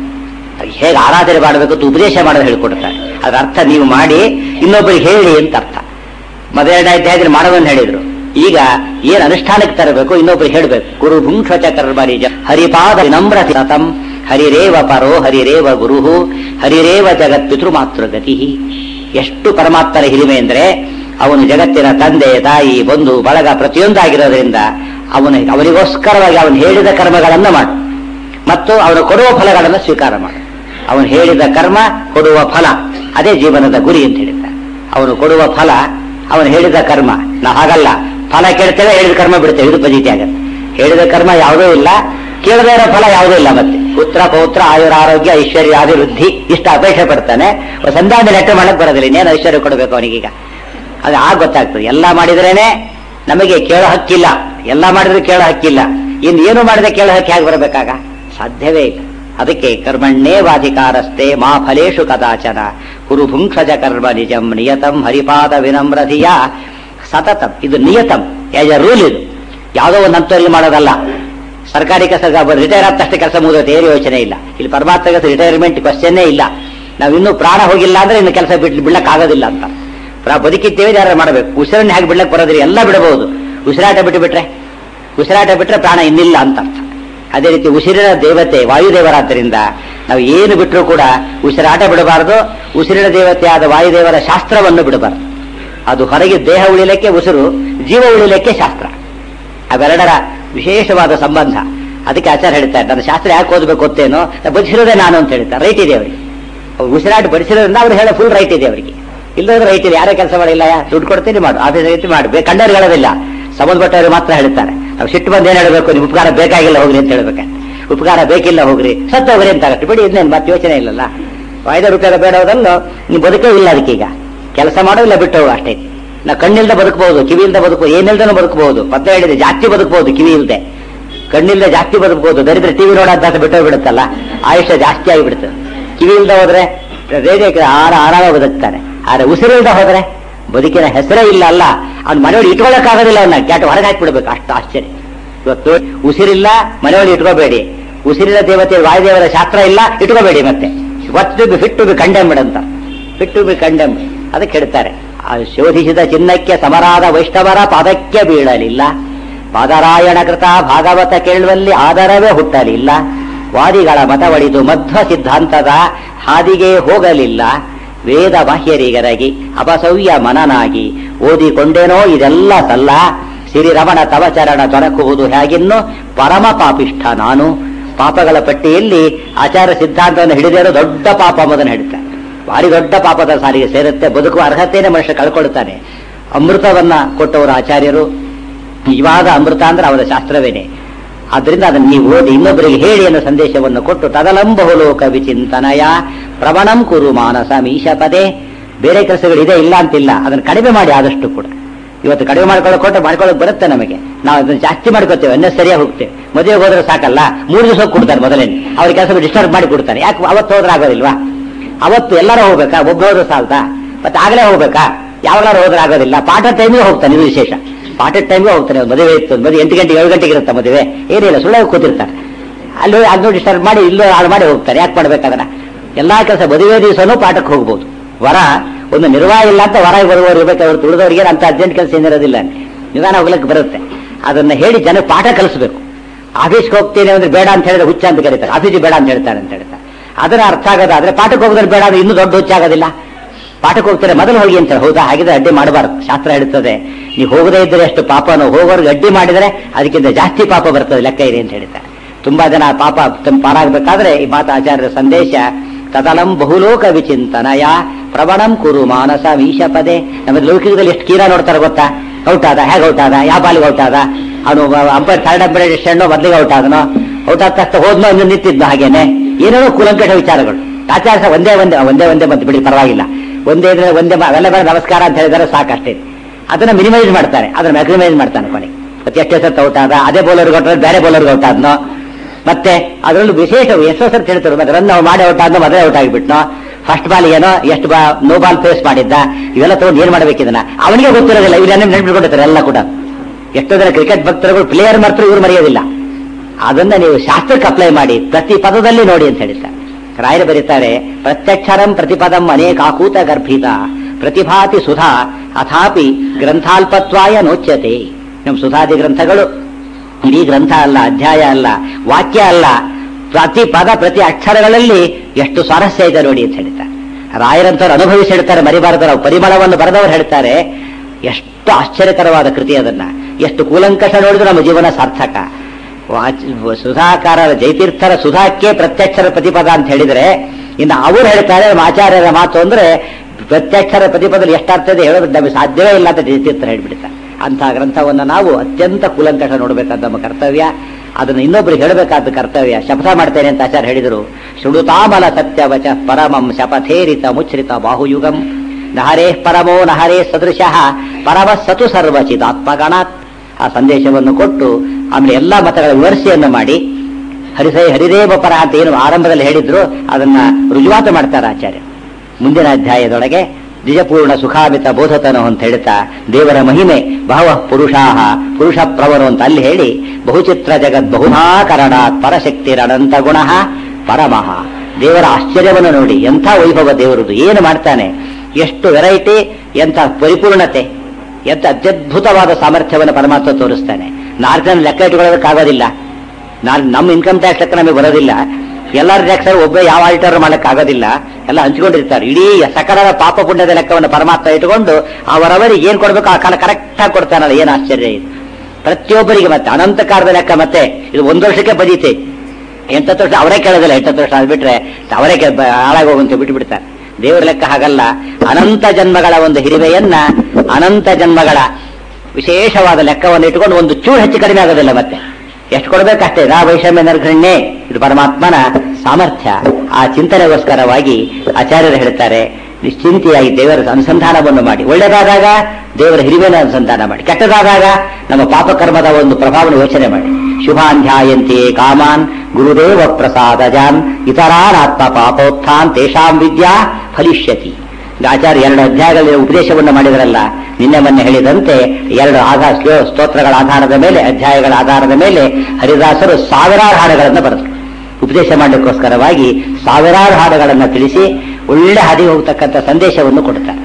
ಹೇಗೆ ಆರಾಧನೆ ಮಾಡಬೇಕು ಅಂತ ಉಪದೇಶ ಮಾಡೋದು ಹೇಳ್ಕೊಡ್ತಾರೆ ಅದರ ಅರ್ಥ ನೀವು ಮಾಡಿ ಇನ್ನೊಬ್ಬರಿಗೆ ಹೇಳಿ ಅಂತ ಅರ್ಥ ಮೊದಲನೇ ಅಧ್ಯಾಯದಲ್ಲಿ ಮಾಡೋದನ್ನು ಹೇಳಿದ್ರು ಈಗ ಏನ್ ಅನುಷ್ಠಾನಕ್ಕೆ ತರಬೇಕು ಇನ್ನೊಬ್ಬರಿಗೆ ಹೇಳಬೇಕು ಗುರು ಭುಂಕ್ಷಚ ಕರ್ಮರಿಜ ಹರಿಪಾದ ವಿನಮ್ರ ಸತಂ ಹರಿರೇವ ಪರೋ ಹರಿರೇವ ಗುರುಹು ಹರಿರೇವ ಜಗತ್ ಪಿತೃಮಾತೃಗತಿ ಎಷ್ಟು ಪರಮಾತ್ಮನ ಹಿರಿಮೆ ಅಂದ್ರೆ ಅವನು ಜಗತ್ತಿನ ತಂದೆ ತಾಯಿ ಬಂಧು ಬಳಗ ಪ್ರತಿಯೊಂದಾಗಿರೋದ್ರಿಂದ ಅವನು ಅವನಿಗೋಸ್ಕರವಾಗಿ ಅವನು ಹೇಳಿದ ಕರ್ಮಗಳನ್ನು ಮಾಡು ಮತ್ತು ಅವನು ಕೊಡುವ ಫಲಗಳನ್ನು ಸ್ವೀಕಾರ ಮಾಡು ಅವನು ಹೇಳಿದ ಕರ್ಮ ಕೊಡುವ ಫಲ ಅದೇ ಜೀವನದ ಗುರಿ ಅಂತ ಹೇಳಿದ್ದಾರೆ ಅವನು ಕೊಡುವ ಫಲ ಅವನು ಹೇಳಿದ ಕರ್ಮ ನಾವು ಹಾಗಲ್ಲ ಫಲ ಕೇಳ್ತೇವೆ ಹೇಳಿದ ಕರ್ಮ ಬಿಡ್ತೇವೆ ಇದು ಪಜಿತಿ ಆಗತ್ತೆ ಹೇಳಿದ ಕರ್ಮ ಯಾವುದೂ ಇಲ್ಲ ಕೇಳದೇ ಇರೋ ಫಲ ಯಾವುದೂ ಇಲ್ಲ ಮತ್ತೆ ಪುತ್ರ ಪೌತ್ರ ಆಯುರ ಆರೋಗ್ಯ ಐಶ್ವರ್ಯ ಅಭಿವೃದ್ಧಿ ಇಷ್ಟ ಅಪೇಕ್ಷೆ ಪಡ್ತಾನೆ ಸಂಧಾನ ನೆಟ್ಟು ಮಾಡಕ್ ಬರೋದಿಲ್ಲ ಇನ್ನೇನು ಐಶ್ವರ್ಯ ಕೊಡಬೇಕು ಅವನಿಗೀಗ ಅದು ಆಗ ಗೊತ್ತಾಗ್ತದೆ ಎಲ್ಲ ಮಾಡಿದ್ರೇನೆ ನಮಗೆ ಕೇಳೋ ಹಕ್ಕಿಲ್ಲ ಎಲ್ಲ ಮಾಡಿದ್ರೆ ಕೇಳೋ ಹಕ್ಕಿಲ್ಲ ಇನ್ನು ಏನು ಮಾಡಿದ್ರೆ ಕೇಳೋ ಹಕ್ಕಿ ಹೇಗೆ ಬರಬೇಕಾಗ ಸಾಧ್ಯವೇ ಇಲ್ಲ ಅದಕ್ಕೆ ಕರ್ಮಣ್ಣೇ ವಾಧಿಕಾರಸ್ತೆ ಮಾ ಫಲೇಶು ಕದಾಚನ ಕುರು ಭುಂಕ್ಷಜ ಕರ್ಮ ನಿಜಂ ನಿಯತಂ ಹರಿಪಾದ ವಿನಮ್ರಧಿಯ ಸತತಂ ಇದು ನಿಯತಂ ಆಸ್ ಎ ರೂಲ್ ಇದು ಯಾವುದೋ ಒಂದು ಹಂತವರಿಗೆ ಮಾಡೋದಲ್ಲ ಸರ್ಕಾರಿ ಕೆಲಸ ರಿಟೈರ್ ಆದ ತಕ್ಷಣ ಕೆಲಸ ಮುಗಿದೋದು ಏನು ಯೋಚನೆ ಇಲ್ಲ ಇಲ್ಲಿ ಪರಮಾತ್ಮ ರಿಟೈರ್ಮೆಂಟ್ ಕ್ವಶನ್ನೇ ಇಲ್ಲ ನಾವು ಇನ್ನೂ ಪ್ರಾಣ ಹೋಗಿಲ್ಲ ಅಂದ್ರೆ ಇನ್ನು ಕೆಲಸ ಬಿಡ್ ಬಿಡ್ಲಕ್ ಆಗೋದಿಲ್ಲ ಅಂತ ಪ್ರಾ ಬದುಕಿದ್ದೇವೆ ಯಾರು ಮಾಡಬೇಕು ಉಸಿರನ್ನ ಹೇಗೆ ಬಿಡ್ಲಕ್ ಬರೋದಿಲ್ಲ ಎಲ್ಲ ಬಿಡಬಹುದು ಉಸಿರಾಟ ಬಿಟ್ಟು ಬಿಟ್ರೆ ಉಸಿರಾಟ ಬಿಟ್ರೆ ಪ್ರಾಣ ಇನ್ನಿಲ್ಲ ಅಂತ ಅರ್ಥ ಅದೇ ರೀತಿ ಉಸಿರಿನ ದೇವತೆ ವಾಯುದೇವರಾದ್ದರಿಂದ ನಾವು ಏನು ಬಿಟ್ಟರೂ ಕೂಡ ಉಸಿರಾಟ ಬಿಡಬಾರದು ಉಸಿರಿನ ದೇವತೆಯಾದ ವಾಯುದೇವರ ಶಾಸ್ತ್ರವನ್ನು ಬಿಡಬಾರದು ಅದು ಹೊರಗೆ ದೇಹ ಉಳಿಲಿಕ್ಕೆ ಉಸಿರು ಜೀವ ಉಳಿಲಿಕ್ಕೆ ಶಾಸ್ತ್ರ ಅವೆರಡರ ವಿಶೇಷವಾದ ಸಂಬಂಧ ಅದಕ್ಕೆ ಆಚಾರ ಹೇಳ್ತಾರೆ ನನ್ನ ಶಾಸ್ತ್ರ ಯಾಕೆ ಓದಬೇಕು ಗೊತ್ತೇನೋ ಬದಿಸಿರೋದೇ ನಾನು ಅಂತ ಹೇಳ್ತಾರೆ ರೈಟ್ ಇದೆ ಅವರಿಗೆ ಅವ್ರು ಉಸಿರಾಟ ಬಡಿಸಿರೋದ್ರಿಂದ ಅವ್ರು ಹೇಳೋ ಫುಲ್ ರೈಟ್ ಇದೆ ಅವರಿಗೆ ಇಲ್ಲದ್ರೆ ರೈಟ್ ಇದೆ ಯಾರೇ ಕೆಲಸ ಮಾಡಿಲ್ಲ ದುಡ್ಡು ಕೊಡ್ತೀನಿ ಮಾಡು ಆಫೀಸ್ ಐತಿ ಮಾಡು ಬೇ ಕಂಡವ್ರು ಹೇಳೋದಿಲ್ಲ ಸಂಬಂಧಪಟ್ಟವರು ಮಾತ್ರ ಹೇಳ್ತಾರೆ ನಾವು ಸಿಟ್ಟು ಬಂದು ಏನ್ ಹೇಳಬೇಕು ನೀವು ಉಪಕಾರ ಬೇಕಾಗಿಲ್ಲ ಹೋಗ್ರಿ ಅಂತ ಹೇಳ್ಬೇಕು ಉಪಕಾರ ಬೇಕಿಲ್ಲ ಹೋಗ್ರಿ ಸತ್ತು ಹೋಗ್ರಿ ಅಂತ ಆಗತ್ತೆ ಬಿಡಿ ಇದನ್ನೇನು ಮತ್ತೆ ಯೋಚನೆ ಇಲ್ಲಲ್ಲ ವಾಯ್ದೆ ರೂಪಾಯಿ ಬೇಡೋದನ್ನು ನೀವು ಬದುಕೇ ಇಲ್ಲ ಅದಕ್ಕೀಗ ಕೆಲಸ ಮಾಡೋದಿಲ್ಲ ಬಿಟ್ಟು ಹೋಗು ಅಷ್ಟೇ ನಾವು ಕಣ್ಣಿಲ್ದ ಬದುಕಬಹುದು ಕಿವಿ ಇಲ್ದ ಬದುಕಬಹುದು ಏನಿಲ್ದನೂ ಬದುಕಬಹುದು ಪತ್ತೆ ಹೇಳಿದೆ ಜಾಸ್ತಿ ಬದುಕಬಹುದು ಕಿವಿ ಇಲ್ದೆ ಕಣ್ಣಿಲ್ದೆ ಜಾಸ್ತಿ ಬದುಕಬಹುದು ದರಿದ್ರೆ ಟಿವಿ ನೋಡೋದಾತ ಬಿಟ್ಟು ಬಿಡುತ್ತಲ್ಲ ಆಯುಷ್ಯ ಜಾಸ್ತಿ ಆಗಿಬಿಡುತ್ತೆ ಕಿವಿ ಇಲ್ದ ಹೋದ್ರೆ ರೇಡಿಯೋ ಆರ ಆರಾಮ ಬದುಕ್ತಾನೆ ಆದ್ರೆ ಉಸಿರಿಲ್ದ ಹೋದ್ರೆ ಬದುಕಿನ ಹೆಸರೇ ಇಲ್ಲ ಅಲ್ಲ ಅವ್ನ ಮನೆಯೊಳಗೆ ಇಟ್ಕೊಳ್ಳೋಕ್ಕಾಗೋದಿಲ್ಲ ಅವನ್ನ ಕ್ಯಾಟ್ ಹೊರಗೆ ಹಾಕ್ಬಿಡ್ಬೇಕು ಅಷ್ಟು ಆಶ್ಚರ್ಯ ಇವತ್ತು ಉಸಿರಿಲ್ಲ ಮನೆಯೊಳಗೆ ಇಟ್ಕೋಬೇಡಿ ಉಸಿರಿನ ದೇವತೆ ವಾಯುದೇವರ ಶಾಸ್ತ್ರ ಇಲ್ಲ ಇಟ್ಕೋಬೇಡಿ ಮತ್ತೆ what to be fit to be condemned ಅಂತ ಫಿಟ್ ಟು ಬಿ ಕಂಡೆಮ್ಡ್ ಅದಕ್ಕೆ ಹೇಳ್ತಾರೆ ಆ ಶೋಧಿಸಿದ ಚಿನ್ನಕ್ಕೆ ಸಮರಾದ ವೈಷ್ಣವರ ಪಾದಕ್ಕೆ ಬೀಳಲಿಲ್ಲ ಪಾದರಾಯಣ ಕೃತ ಭಾಗವತ ಕೇಳುವಲ್ಲಿ ಆದರವೇ ಹುಟ್ಟಲಿಲ್ಲ ವಾದಿಗಳ ಮತವಡಿದು ಮಧ್ವ ಸಿದ್ಧಾಂತದ ಹಾದಿಗೆ ಹೋಗಲಿಲ್ಲ ವೇದ ಬಾಹ್ಯರಿಗರಗಿ ಅಪಸವ್ಯ ಮನನಾಗಿ ಓದಿಕೊಂಡೇನೋ ಇದೆಲ್ಲ ಸಲ್ಲ ಸಿರಿರಮಣ ತವಚರಣ ದೊರಕುವುದು ಹೇಗಿನ್ನು ಪರಮ ಪಾಪಿಷ್ಠ ನಾನು ಪಾಪಗಳ ಪಟ್ಟಿಯಲ್ಲಿ ಆಚಾರ ಸಿದ್ಧಾಂತವನ್ನು ಹಿಡಿದಿರೋ ದೊಡ್ಡ ಪಾಪ ಎಂಬುದನ್ನು ಹೇಳ್ತಾರೆ ಭಾರಿ ದೊಡ್ಡ ಪಾಪದ ಸಾರಿಗೆ ಸೇರುತ್ತೆ ಬದುಕುವ ಅರ್ಹತೆಯನ್ನು ಮನುಷ್ಯ ಕಳ್ಕೊಳ್ತಾನೆ ಅಮೃತವನ್ನ ಕೊಟ್ಟವರು ಆಚಾರ್ಯರು ನಿಜವಾದ ಅಮೃತ ಅಂದ್ರೆ ಅವರ ಶಾಸ್ತ್ರವೇನೆ ಆದ್ರಿಂದ ಅದನ್ನು ನೀವು ಓದಿ ಇನ್ನೊಬ್ಬರಿಗೆ ಹೇಳಿ ಅನ್ನೋ ಸಂದೇಶವನ್ನು ಕೊಟ್ಟು ತದಲಂಬಹುಲೋಕ ವಿಚಿಂತನಯ ಪ್ರವಣಂ ಕುರು ಮಾನಸ ಮೀಶ ಪದೇ ಬೇರೆ ಕೆಲಸಗಳಿದೆ ಇಲ್ಲ ಅಂತಿಲ್ಲ ಅದನ್ನು ಕಡಿಮೆ ಮಾಡಿ ಆದಷ್ಟು ಕೂಡ ಇವತ್ತು ಕಡಿಮೆ ಮಾಡ್ಕೊಳ್ಳೋಕೆ ಕೊಟ್ಟು ಮಾಡ್ಕೊಳ್ಳೋಕೆ ಬರುತ್ತೆ ನಮಗೆ ನಾವು ಅದನ್ನು ಜಾಸ್ತಿ ಮಾಡ್ಕೋತೇವೆ ಅನ್ನೋ ಸರಿಯಾಗಿ ಹೋಗ್ತೇವೆ ಮದುವೆಗೆ ಹೋದ್ರೆ ಸಾಕಲ್ಲ ಮೂರು ದಿವಸ ಕೊಡ್ತಾರೆ ಮೊದಲೇ ಅವ್ರ ಕೆಲಸ ಡಿಸ್ಟರ್ಬ್ ಮಾಡಿ ಕೊಡ್ತಾರೆ ಯಾಕೆ ಅವತ್ತು ಹೋದ್ರೆ ಆಗೋದಿಲ್ವಾ ಅವತ್ತು ಎಲ್ಲರೂ ಹೋಗ್ಬೇಕಾ ಒಬ್ಬ ಹೋದ್ರೆ ಸಾಲ್ತಾ ಮತ್ತೆ ಆಗಲೇ ಹೋಗ್ಬೇಕಾ ಯಾವಾಗಲಾರು ಹೋದ್ರೆ ಆಗೋದಿಲ್ಲ ಪಾಠ ಟೈಮಿಗೆ ಹೋಗ್ತಾನೆ ಇದು ವಿಶೇಷ ಪಾಠದ ಟೈಮ್ಗೆ ಹೋಗ್ತಾನೆ ಒಂದು ಮದುವೆ ಇತ್ತು ಒಂದು ಮದುವೆ ಎಂಟು ಗಂಟೆಗೆ ಏಳು ಗಂಟೆಗೆ ಇರುತ್ತೆ ಮದುವೆ ಏನಿಲ್ಲ ಸುಳ್ಳು ಕೂತಿರ್ತಾರೆ ಅಲ್ಲಿ ಅದು ಡಿಸ್ಟರ್ಬ್ ಮಾಡಿ ಇಲ್ಲೂ ಹಾಳು ಮಾಡಿ ಹೋಗ್ತಾರೆ ಯಾಕೆ ಮಾಡ್ಬೇಕಾದ್ರೆ ಎಲ್ಲಾ ಕೆಲಸ ಮದುವೆ ದಿವಸನೂ ಪಾಠಕ್ಕೆ ಹೋಗ್ಬೋದು ವರ ಒಂದು ನಿರ್ವಾಹ ಇಲ್ಲ ಅಂತ ಹೊರಗೆ ಬರುವವರು ಇರ್ಬೇಕು ಅವ್ರು ತುಳಿದವರಿಗೆ ಅಂತ ಅರ್ಜೆಂಟ್ ಕೆಲಸ ಏನಿರೋದಿಲ್ಲ ನಿಧಾನ ಹೋಗ್ಲಿಕ್ಕೆ ಬರುತ್ತೆ ಅದನ್ನ ಹೇಳಿ ಜನ ಪಾಠ ಕಲಿಸ್ಬೇಕು ಆಫೀಸ್ಗೆ ಹೋಗ್ತೇನೆ ಅಂದ್ರೆ ಬೇಡ ಅಂತ ಹೇಳಿದ್ರೆ ಹುಚ್ಚ ಅಂತ ಕರೀತಾರೆ ಆಫೀಸಿಗೆ ಬೇಡ ಅಂತ ಹೇಳ್ತಾರೆ ಅಂತ ಹೇಳ್ತಾರೆ ಅದನ್ನ ಅರ್ಥ ಆಗೋದಾದ್ರೆ ಪಾಠಕ್ಕೆ ಹೋಗೋದ್ರೆ ಬೇಡ ಅಂದ್ರೆ ಇನ್ನೂ ದೊಡ್ಡ ಹುಚ್ಚಾಗೋದಿಲ್ಲ ಪಾಠಕ್ಕೆ ಹೋಗ್ತಾರೆ ಮೊದಲು ಹೋಗಿ ಅಂತ ಹೌದಾ ಹಾಗಿದ್ರೆ ಅಡ್ಡಿ ಮಾಡಬಾರ್ದು ಶಾಸ್ತ್ರ ಹೇಳುತ್ತದೆ ನೀವು ಹೋಗದೇ ಇದ್ರೆ ಎಷ್ಟು ಪಾಪನೋ ಹೋಗೋರ್ಗೆ ಅಡ್ಡಿ ಮಾಡಿದರೆ ಅದಕ್ಕಿಂತ ಜಾಸ್ತಿ ಪಾಪ ಬರ್ತದೆ ಲೆಕ್ಕ ಇದೆ ಅಂತ ಹೇಳ್ತಾರೆ ತುಂಬಾ ಜನ ಪಾಪ ತಮ್ಮ ಪಾರಾಗಬೇಕಾದ್ರೆ ಈ ಮಾತಾ ಆಚಾರ್ಯರ ಸಂದೇಶ ತದಲಂ ಬಹುಲೋಕ ವಿಚಿಂತನಯ ಪ್ರವಣಂ ಕುರು ಮಾನಸ ಮೀಶ ಪದೇ ನಮ್ಮ ಲೌಕಿಕದಲ್ಲಿ ಎಷ್ಟು ಕೀರ ನೋಡ್ತಾರೆ ಗೊತ್ತಾ ಔಟ್ ಆದ ಹೇಗೆ ಔಟ್ ಆದ ಯಾವ ಬಾಲಿಗೆ ಔಟ್ ಆದ ಅವನು ಅಂಪೈರ್ ಥರ್ಡ್ ಅಂಪೈರ್ ಎಷ್ಟೋ ಮೊದಲಿಗೆ ಔಟ್ ಆದನೋ ಔಟ್ ಆದ ತಕ್ಷಣ ಹೋದ್ನೋ ಇನ್ನು ನಿಂತಿದ್ನೋ ಹಾಗೇನೆ ಏನೇನೋ ಕೂಲಂಕಷ ವಿಚಾರಗಳು ಆಚಾರ ಸಹ ಒಂದೇ ಒಂದೇ ಒಂದೇ ಒಂದೇ ಮತ್ತೆ ಬಿಡಿ ಪರವಾಗಿಲ್ಲ ಒಂದೇ ಇದ್ರೆ ಒಂದೇ ಮ- ಅವೆಲ್ಲ ಬೇಡ ನಮಸ್ಕಾರ ಅಂತ ಹೇಳಿದರೆ ಸಾಕಷ್ಟೇ ಅದನ್ನ ಮಿನಿಮೈಸ್ ಮಾಡ್ತಾರೆ ಅದನ್ನ ಮ್ಯಾಕ್ಸಿಮೈಸ್ ಮಾಡ್ತಾನೆ ಕೊನೆಗೆ ಮತ್ತೆ ಎಷ್ಟೇ ಸತ್ತು ಔಟ್ ಆದ ಅದೇ ಬೌಲರ್ಗೆ ಔಟ್ ಬೇರೆ ಬೌಲರ್ಗೆ ಔಟ್ ಆದ್ನೋ ಮತ್ತೆ ಅದರಲ್ಲೂ ವಿಶೇಷ ಎಷ್ಟೋ ಸರ್ತಿ ಹೇಳ್ತಾರೆ ಮತ್ತೆ ರನ್ ನಾವು ಮಾಡಿ ಔಟ್ ಆದ್ನೋ ಮೊದಲೇ ಔಟ್ ಆಗಿಬಿಟ್ನೋ ಫಸ್ಟ್ ಬಾಲ್ ಏನೋ ಎಷ್ಟು ಬಾ ನೋ ಬಾಲ್ ಫೇಸ್ ಮಾಡಿದ್ದ ಇವೆಲ್ಲ ತಗೊಂಡು ಏನ್ ಮಾಡ್ಬೇಕು ಇದನ್ನ ಅವನಿಗೆ ಗೊತ್ತಿರೋದಿಲ್ಲ ಇವರನ್ನೇ ನೆನ್ಪಿಟ್ಕೊಂಡಿರ್ತಾರೆ ಎಲ್ಲ ಕೂಡ ಎಷ್ಟೋ ಜನ ಕ್ರಿಕೆಟ್ ಭಕ್ತರುಗಳು ಪ್ಲೇಯರ್ ಮಾತ್ರ ಇವ್ರು ಮರೆಯೋದಿಲ್ಲ ಅದನ್ನ ನೀವು ಶಾಸ್ತ್ರಕ್ಕೆ ಅಪ್ಲೈ ಮಾಡಿ ಪ್ರತಿ ಪದದಲ್ಲಿ ನೋಡಿ ಅಂತ ಹೇಳಿದ್ದಾರೆ ರಾಯರು ಬರೀತಾರೆ ಪ್ರತ್ಯಕ್ಷರಂ ಪ್ರತಿಪದಂ ಅನೇಕಾಕೂತ ಗರ್ಭಿತ ಪ್ರತಿಭಾತಿ ಸುಧಾ ಅಥಾಪಿ ಗ್ರಂಥಾಲ್ಪತ್ವಾಯ ನೋಚ್ಯತೆ ನಮ್ಮ ಸುಧಾದಿ ಗ್ರಂಥಗಳು ಇಡೀ ಗ್ರಂಥ ಅಲ್ಲ ಅಧ್ಯಾಯ ಅಲ್ಲ ವಾಕ್ಯ ಅಲ್ಲ ಪ್ರತಿ ಪದ ಪ್ರತಿ ಅಕ್ಷರಗಳಲ್ಲಿ ಎಷ್ಟು ಸ್ವಾರಸ್ಯ ಇದೆ ನೋಡಿ ಅಂತ ಹೇಳ್ತಾರೆ ರಾಯರಂತವ್ರು ಅನುಭವಿಸಿ ಹೇಳ್ತಾರೆ ಮರಿಬಾರದು ನಾವು ಪರಿಮಳವನ್ನು ಬರೆದವರು ಹೇಳ್ತಾರೆ ಎಷ್ಟು ಆಶ್ಚರ್ಯಕರವಾದ ಕೃತಿ ಅದನ್ನ ಎಷ್ಟು ಕೂಲಂಕಷ ನೋಡಿದ್ರು ನಮ್ಮ ಜೀವನ ಸಾರ್ಥಕ ವಾಚ್- ಸುಧಾಕಾರರ ಜೈತೀರ್ಥರ ಸುಧಾಕ್ಕೆ ಪ್ರತ್ಯಕ್ಷರ ಪ್ರತಿಪದ ಅಂತ ಹೇಳಿದ್ರೆ ಇನ್ನು ಅವ್ರು ಹೇಳ್ತಾರೆ ನಮ್ಮ ಆಚಾರ್ಯರ ಮಾತು ಅಂದ್ರೆ ಪ್ರತ್ಯಕ್ಷರ ಪ್ರತಿಪದಲ್ಲಿ ಎಷ್ಟಾರ್ಥ ಇದೆ ಹೇಳೋದು ನಮಗೆ ಸಾಧ್ಯವೇ ಇಲ್ಲ ಅಂತ ಜೈತೀರ್ಥರು ಹೇಳ್ಬಿಡ್ತಾರೆ ಅಂತಹ ಗ್ರಂಥವನ್ನು ನಾವು ಅತ್ಯಂತ ಕೂಲಂಕಷ ನೋಡಬೇಕಾದ ನಮ್ಮ ಕರ್ತವ್ಯ ಅದನ್ನು ಇನ್ನೊಬ್ರಿಗೆ ಹೇಳಬೇಕಾದ ಕರ್ತವ್ಯ ಶಪಥ ಮಾಡ್ತೇನೆ ಅಂತ ಆಚಾರ್ಯ ಹೇಳಿದರು ಶೃಣುತಾಮಲ ಸತ್ಯವಚ ಪರಮಂ ಶಪಥೇರಿತ ಮುಚ್ರಿತ ಬಾಹುಯುಗಂ ನಹರೇ ಪರಮೋ ನಹರೇ ಸದೃಶಃ ಪರಮ ಸತು ಸರ್ವಚಿದಾತ್ಮಗಣಾತ್ ಆ ಸಂದೇಶವನ್ನು ಕೊಟ್ಟು ಆಮೇಲೆ ಎಲ್ಲಾ ಮತಗಳ ವಿಮರ್ಶೆಯನ್ನು ಮಾಡಿ ಹರಿಸೈ ಹರಿದೇವ ಪರ ಅಂತ ಏನು ಆರಂಭದಲ್ಲಿ ಹೇಳಿದ್ರು ಅದನ್ನ ರುಜುವಾತು ಮಾಡ್ತಾರೆ ಆಚಾರ್ಯ ಮುಂದಿನ ಅಧ್ಯಾಯದೊಳಗೆ ನಿಜಪೂರ್ಣ ಸುಖಾಮಿತ ಬೋಧತನು ಅಂತ ಹೇಳ್ತಾ ದೇವರ ಮಹಿಮೆ ಬಹವ ಪುರುಷಾಹ ಪುರುಷ ಪ್ರವನು ಅಂತ ಅಲ್ಲಿ ಹೇಳಿ ಬಹುಚಿತ್ರ ಜಗತ್ ಬಹುಧಾಕರಣಾತ್ ಪರಶಕ್ತಿರನಂತ ಗುಣ ಪರಮಃ ದೇವರ ಆಶ್ಚರ್ಯವನ್ನು ನೋಡಿ ಎಂಥ ವೈಭವ ದೇವರದು ಏನು ಮಾಡ್ತಾನೆ ಎಷ್ಟು ವೆರೈಟಿ ಎಂಥ ಪರಿಪೂರ್ಣತೆ ಎಂಥ ಅತ್ಯದ್ಭುತವಾದ ಸಾಮರ್ಥ್ಯವನ್ನು ಪರಮಾತ್ಮ ತೋರಿಸ್ತಾನೆ ನಾಲ್ಕು ಜನ ಲೆಕ್ಕ ಇಟ್ಕೊಳ್ಳೋದಕ್ಕಾಗೋದಿಲ್ಲ ನಾನು ನಮ್ಮ ಇನ್ಕಮ್ ಟ್ಯಾಕ್ಸ್ ಲೆಕ್ಕ ನಮಗೆ ಬರೋದಿಲ್ಲ ಎಲ್ಲರ ಲೆಕ್ಕ ಒಬ್ಬ ಯಾವ ಆಲ್ಟರ್ ಮಾಡಕ್ ಆಗೋದಿಲ್ಲ ಎಲ್ಲ ಹಂಚ್ಕೊಂಡಿರ್ತಾರೆ ಇಡೀ ಸಕಲರ ಪಾಪ ಪುಣ್ಯದ ಲೆಕ್ಕವನ್ನು ಪರಮಾತ್ಮ ಇಟ್ಟುಕೊಂಡು ಅವರವರಿಗೆ ಏನ್ ಕೊಡ್ಬೇಕು ಆ ಕಾಲ ಕರೆಕ್ಟ್ ಆಗಿ ಕೊಡ್ತಾನಲ್ಲ ಏನ್ ಆಶ್ಚರ್ಯ ಇದು ಪ್ರತಿಯೊಬ್ಬರಿಗೆ ಮತ್ತೆ ಅನಂತ ಕಾಲದ ಲೆಕ್ಕ ಮತ್ತೆ ಇದು ಒಂದು ವರ್ಷಕ್ಕೆ ಬದೀತೆ ಎಂಟತ್ತು ವರ್ಷ ಅವರೇ ಕೇಳೋದಿಲ್ಲ ಎಂಟತ್ತು ವರ್ಷ ಆದ್ಬಿಟ್ರೆ ಅವರೇ ಕೆ- ಬ- ಹಾಳಾಗೋಗಂತ ಬಿಟ್ಟು ಬಿಡ್ತಾರೆ ದೇವರ ಲೆಕ್ಕ ಹಾಗಲ್ಲ ಅನಂತ ಜನ್ಮಗಳ ಒಂದು ಹಿರಿಮೆಯನ್ನ ಅನಂತ ಜನ್ಮಗಳ ವಿಶೇಷವಾದ ಲೆಕ್ಕವನ್ನು ಇಟ್ಟುಕೊಂಡು ಒಂದು ಚೂರು ಹೆಚ್ಚು ಕಡಿಮೆ ಆಗೋದಿಲ್ಲ ಮತ್ತೆ ಎಷ್ಟು ಕೊಡ್ಬೇಕಷ್ಟೇ ನಾ ವೈಷಮ್ಯ ನಿರ್ಘಣ್ಯೆ ಇದು ಪರಮಾತ್ಮನ ಸಾಮರ್ಥ್ಯ ಆ ಚಿಂತನೆಗೋಸ್ಕರವಾಗಿ ಆಚಾರ್ಯರು ಹೇಳ್ತಾರೆ ನಿಶ್ಚಿಂತೆಯಾಗಿ ದೇವರ ಅನುಸಂಧಾನವನ್ನು ಮಾಡಿ ಒಳ್ಳೆಯದಾದಾಗ ದೇವರ ಹಿರಿಮೆನ ಅನುಸಂಧಾನ ಮಾಡಿ ಕೆಟ್ಟದಾದಾಗ ನಮ್ಮ ಪಾಪಕರ್ಮದ ಒಂದು ಪ್ರಭಾವವನ್ನು ಯೋಚನೆ ಮಾಡಿ ಶುಭಾಂಧ್ಯಾಯಂತೆ ಕಾಮಾನ್ ಗುರುದೇವ ಪ್ರಸಾದಜಾನ್ ಇತರಾನಾತ್ಮ ಪಾಪೋತ್ಥಾನ್ ತೇಷಾಂ ವಿದ್ಯಾ ಫಲಿಷ್ಯತಿ ಈಗ ಆಚಾರ್ಯ ಎರಡು ಅಧ್ಯಾಯಗಳಲ್ಲಿ ಉಪದೇಶವನ್ನು ಮಾಡಿದರಲ್ಲ ನಿನ್ನೆ ಮೊನ್ನೆ ಹೇಳಿದಂತೆ ಎರಡು ಆಧಾರ ಶ್ಲೋ- ಸ್ತೋತ್ರಗಳ ಆಧಾರದ ಮೇಲೆ ಅಧ್ಯಾಯಗಳ ಆಧಾರದ ಮೇಲೆ ಹರಿದಾಸರು ಸಾವಿರಾರು ಹಾಡುಗಳನ್ನು ಬರೆದರು ಉಪದೇಶ ಮಾಡಲಿಕ್ಕೋಸ್ಕರವಾಗಿ ಸಾವಿರಾರು ಹಾಡುಗಳನ್ನು ತಿಳಿಸಿ ಒಳ್ಳೆ ಹಾದಿ ಹೋಗ್ತಕ್ಕಂಥ ಸಂದೇಶವನ್ನು ಕೊಡ್ತಾರೆ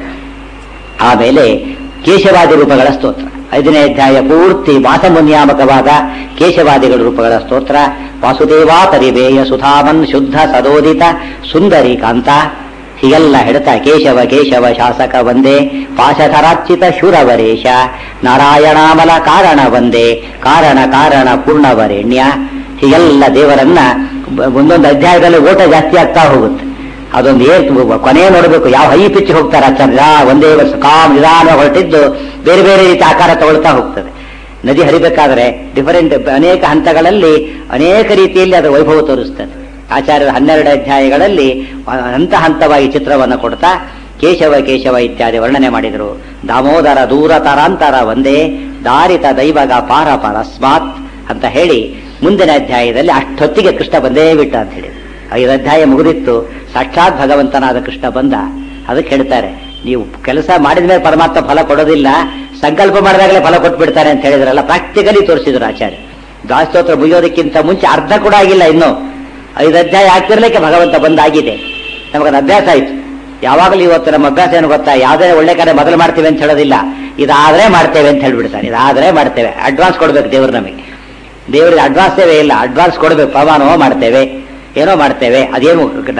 ಆಮೇಲೆ ಕೇಶವಾದಿ ರೂಪಗಳ ಸ್ತೋತ್ರ ಐದನೇ ಅಧ್ಯಾಯ ಪೂರ್ತಿ ವಾಸಮುನ್ಯಾಮಕವಾದ ಕೇಶವಾದಿಗಳ ರೂಪಗಳ ಸ್ತೋತ್ರ ವಾಸುದೇವಾ ಪರಿವೇಯ ಸುಧಾಮನ್ ಶುದ್ಧ ಸದೋದಿತ ಸುಂದರಿ ಕಾಂತ ಹೀಗೆಲ್ಲ ಹೇಳ್ತಾ ಕೇಶವ ಕೇಶವ ಶಾಸಕ ಒಂದೇ ಪಾಶಧರಾರ್ಚಿತ ಶೂರವರೇಶ ನಾರಾಯಣಾಮಲ ಕಾರಣ ಒಂದೇ ಕಾರಣ ಕಾರಣ ಪೂರ್ಣವರೇಣ್ಯ ಹೀಗೆಲ್ಲ ದೇವರನ್ನ ಬ- ಒಂದೊಂದು ಅಧ್ಯಾಯದಲ್ಲಿ ಓಟ ಜಾಸ್ತಿ ಆಗ್ತಾ ಹೋಗುತ್ತೆ ಅದೊಂದು ಏರ್ ಕೊನೆ ನೋಡಬೇಕು ಯಾವ ಹೈ ಪಿಚ್ ಹೋಗ್ತಾರೆ ಆಚಾರ್ಯ ಒಂದೇ ವರ್ಷ ಕಾಮ್ ನಿಧಾನ ಹೊರಟಿದ್ದು ಬೇರೆ ಬೇರೆ ರೀತಿ ಆಕಾರ ತಗೊಳ್ತಾ ಹೋಗ್ತದೆ ನದಿ ಹರಿಬೇಕಾದ್ರೆ ಡಿಫರೆಂಟ್ ಅನೇಕ ಹಂತಗಳಲ್ಲಿ ಅನೇಕ ರೀತಿಯಲ್ಲಿ ಅದರ ವೈಭವ ತೋರಿಸ್ತದೆ ಆಚಾರ್ಯರ ಹನ್ನೆರಡು ಅಧ್ಯಾಯಗಳಲ್ಲಿ ಹಂತ ಹಂತವಾಗಿ ಚಿತ್ರವನ್ನು ಕೊಡ್ತಾ ಕೇಶವ ಕೇಶವ ಇತ್ಯಾದಿ ವರ್ಣನೆ ಮಾಡಿದರು ದಾಮೋದರ ದೂರ ತರಾಂತರ ಒಂದೇ ದಾರಿತ ದೈವಗ ಪಾರ ಪರಸ್ಮಾತ್ ಅಂತ ಹೇಳಿ ಮುಂದಿನ ಅಧ್ಯಾಯದಲ್ಲಿ ಅಷ್ಟೊತ್ತಿಗೆ ಕೃಷ್ಣ ಬಂದೇ ಬಿಟ್ಟ ಅಂತ ಹೇಳಿ ಐದು ಅಧ್ಯಾಯ ಮುಗಿದಿತ್ತು ಸಾಕ್ಷಾತ್ ಭಗವಂತನಾದ ಕೃಷ್ಣ ಬಂದ ಅದಕ್ಕೆ ಹೇಳ್ತಾರೆ ನೀವು ಕೆಲಸ ಮಾಡಿದ ಮೇಲೆ ಪರಮಾತ್ಮ ಫಲ ಕೊಡೋದಿಲ್ಲ ಸಂಕಲ್ಪ ಮಾಡಿದಾಗಲೇ ಫಲ ಕೊಟ್ಬಿಡ್ತಾರೆ ಅಂತ ಹೇಳಿದ್ರಲ್ಲ ಪ್ರಾಕ್ಟಿಕಲಿ ತೋರಿಸಿದ್ರು ಆಚಾರ್ಯ ದಾಸ್ತೋತ್ರ ಮುಗಿಯೋದಕ್ಕಿಂತ ಮುಂಚೆ ಅರ್ಧ ಕೂಡ ಆಗಿಲ್ಲ ಇನ್ನು ಐದು ಅಧ್ಯಾಯ ಆಗ್ತಿರ್ಲಿಕ್ಕೆ ಭಗವಂತ ಬಂದಾಗಿದೆ ನಮಗದು ಅಭ್ಯಾಸ ಆಯ್ತು ಯಾವಾಗಲೂ ಇವತ್ತು ನಮ್ಮ ಅಭ್ಯಾಸ ಏನು ಗೊತ್ತಾ ಯಾವುದೇ ಒಳ್ಳೆ ಕಾರ್ಯ ಮೊದಲು ಮಾಡ್ತೀವಿ ಅಂತ ಹೇಳೋದಿಲ್ಲ ಇದಾದ್ರೆ ಮಾಡ್ತೇವೆ ಅಂತ ಹೇಳ್ಬಿಡ್ತಾರೆ ಇದಾದ್ರೆ ಮಾಡ್ತೇವೆ ಅಡ್ವಾನ್ಸ್ ಕೊಡ್ಬೇಕು ದೇವ್ರು ನಮಗೆ ದೇವರಿಗೆ ಅಡ್ವಾನ್ಸ್ ಸೇವೆ ಇಲ್ಲ ಅಡ್ವಾನ್ಸ್ ಕೊಡಬೇಕು ಪವಾನೋ ಮಾಡ್ತೇವೆ ಏನೋ ಮಾಡ್ತೇವೆ ಅದೇನು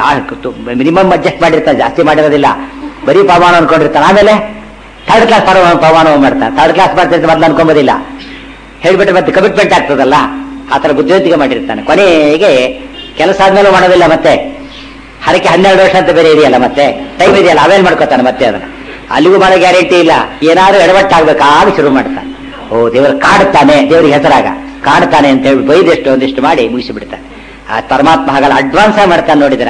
ಮಿನಿಮಮ್ ಅಡ್ಜಸ್ಟ್ ಮಾಡಿರ್ತಾರೆ ಜಾಸ್ತಿ ಮಾಡಿರೋದಿಲ್ಲ ಬರೀ ಪವಾನ ಅನ್ಕೊಂಡಿರ್ತಾರೆ ಆಮೇಲೆ ಥರ್ಡ್ ಕ್ಲಾಸ್ ಪರಮ ಪವಾನ ಮಾಡ್ತಾರೆ ಥರ್ಡ್ ಕ್ಲಾಸ್ ಮಾಡ್ತಿರ್ತಾರೆ ಮೊದಲು ಅನ್ಕೊಂಬೋದಿಲ್ಲ ಹೇಳ್ಬಿಟ್ರೆ ಮತ್ತೆ ಕಮಿಟ್ಮೆಂಟ್ ಆಗ್ತದಲ್ಲ ಆ ಥರ ಬುದ್ಧಿವಂತಿಕೆ ಮಾಡಿರ್ತಾನೆ ಕೊನೆಗೆ ಕೆಲಸ ಆದ್ಮೇಲೆ ಮಾಡೋದಿಲ್ಲ ಮತ್ತೆ ಹರಕೆ ಹನ್ನೆರಡು ವರ್ಷ ಅಂತ ಬೇರೆ ಇದೆಯಲ್ಲ ಮತ್ತೆ ಟೈಮ್ ಇದೆಯಲ್ಲ ಅವೇಲ್ ಮಾಡ್ಕೋತಾನೆ ಮತ್ತೆ ಅದನ್ನ ಅಲ್ಲಿಗೂ ಮಾಡೋ ಗ್ಯಾರಂಟಿ ಇಲ್ಲ ಏನಾದ್ರೂ ಎಡವಟ್ಟಾಗ್ಬೇಕಾಗ ಶುರು ಮಾಡ್ತಾನೆ ಓ ದೇವರು ಕಾಡ್ತಾನೆ ದೇವರಿಗೆ ಹೆಸರಾಗ ಕಾಡ್ತಾನೆ ಅಂತ ಹೇಳಿ ಬೈದೆಷ್ಟು ಒಂದಿಷ್ಟು ಮಾಡಿ ಮುಗಿಸಿಬಿಡ್ತಾನೆ ಆ ಪರಮಾತ್ಮ ಹಾಗಲ್ಲ ಅಡ್ವಾನ್ಸ್ ಆಗಿ ಮಾಡ್ತಾನೆ ನೋಡಿದ್ರ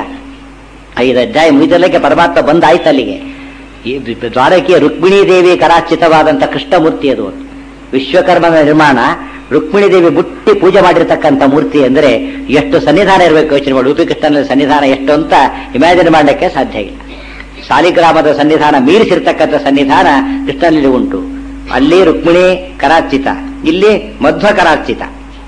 ಐದು ಅಧ್ಯಾಯ ಮುಗಿದಲ್ಲಕ್ಕೆ ಪರಮಾತ್ಮ ಬಂದಾಯ್ತು ಅಲ್ಲಿಗೆ ಈ ದ್ವಾರಕೆಯ ರುಕ್ಮಿಣೀ ದೇವಿ ಕರಾಚಿತವಾದಂಥ ಕೃಷ್ಣಮೂರ್ತಿ ಅದು ವಿಶ್ವಕರ್ಮನ ನಿರ್ಮಾಣ ರುಕ್ಮಿಣಿ ದೇವಿ ಮುಟ್ಟಿ ಪೂಜೆ ಮಾಡಿರ್ತಕ್ಕಂಥ ಮೂರ್ತಿ ಅಂದ್ರೆ ಎಷ್ಟು ಸನ್ನಿಧಾನ ಇರಬೇಕು ಯೋಚನೆ ಮಾಡಿ ಉಪಿ ಕೃಷ್ಣನ ಸನ್ನಿಧಾನ ಎಷ್ಟು ಅಂತ ಇಮ್ಯಾಜಿನ್ ಮಾಡಲಿಕ್ಕೆ ಸಾಧ್ಯ ಇಲ್ಲ ಸಾಲಿಗ್ರಾಮದ ಸನ್ನಿಧಾನ ಮೀರಿಸಿರ್ತಕ್ಕಂಥ ಸನ್ನಿಧಾನ ಕೃಷ್ಣನಲ್ಲಿ ಉಂಟು ಅಲ್ಲಿ ರುಕ್ಮಿಣಿ ಕರಾರ್ಚಿತ ಇಲ್ಲಿ ಮಧ್ವ ಕರಾರ್ಚಿತ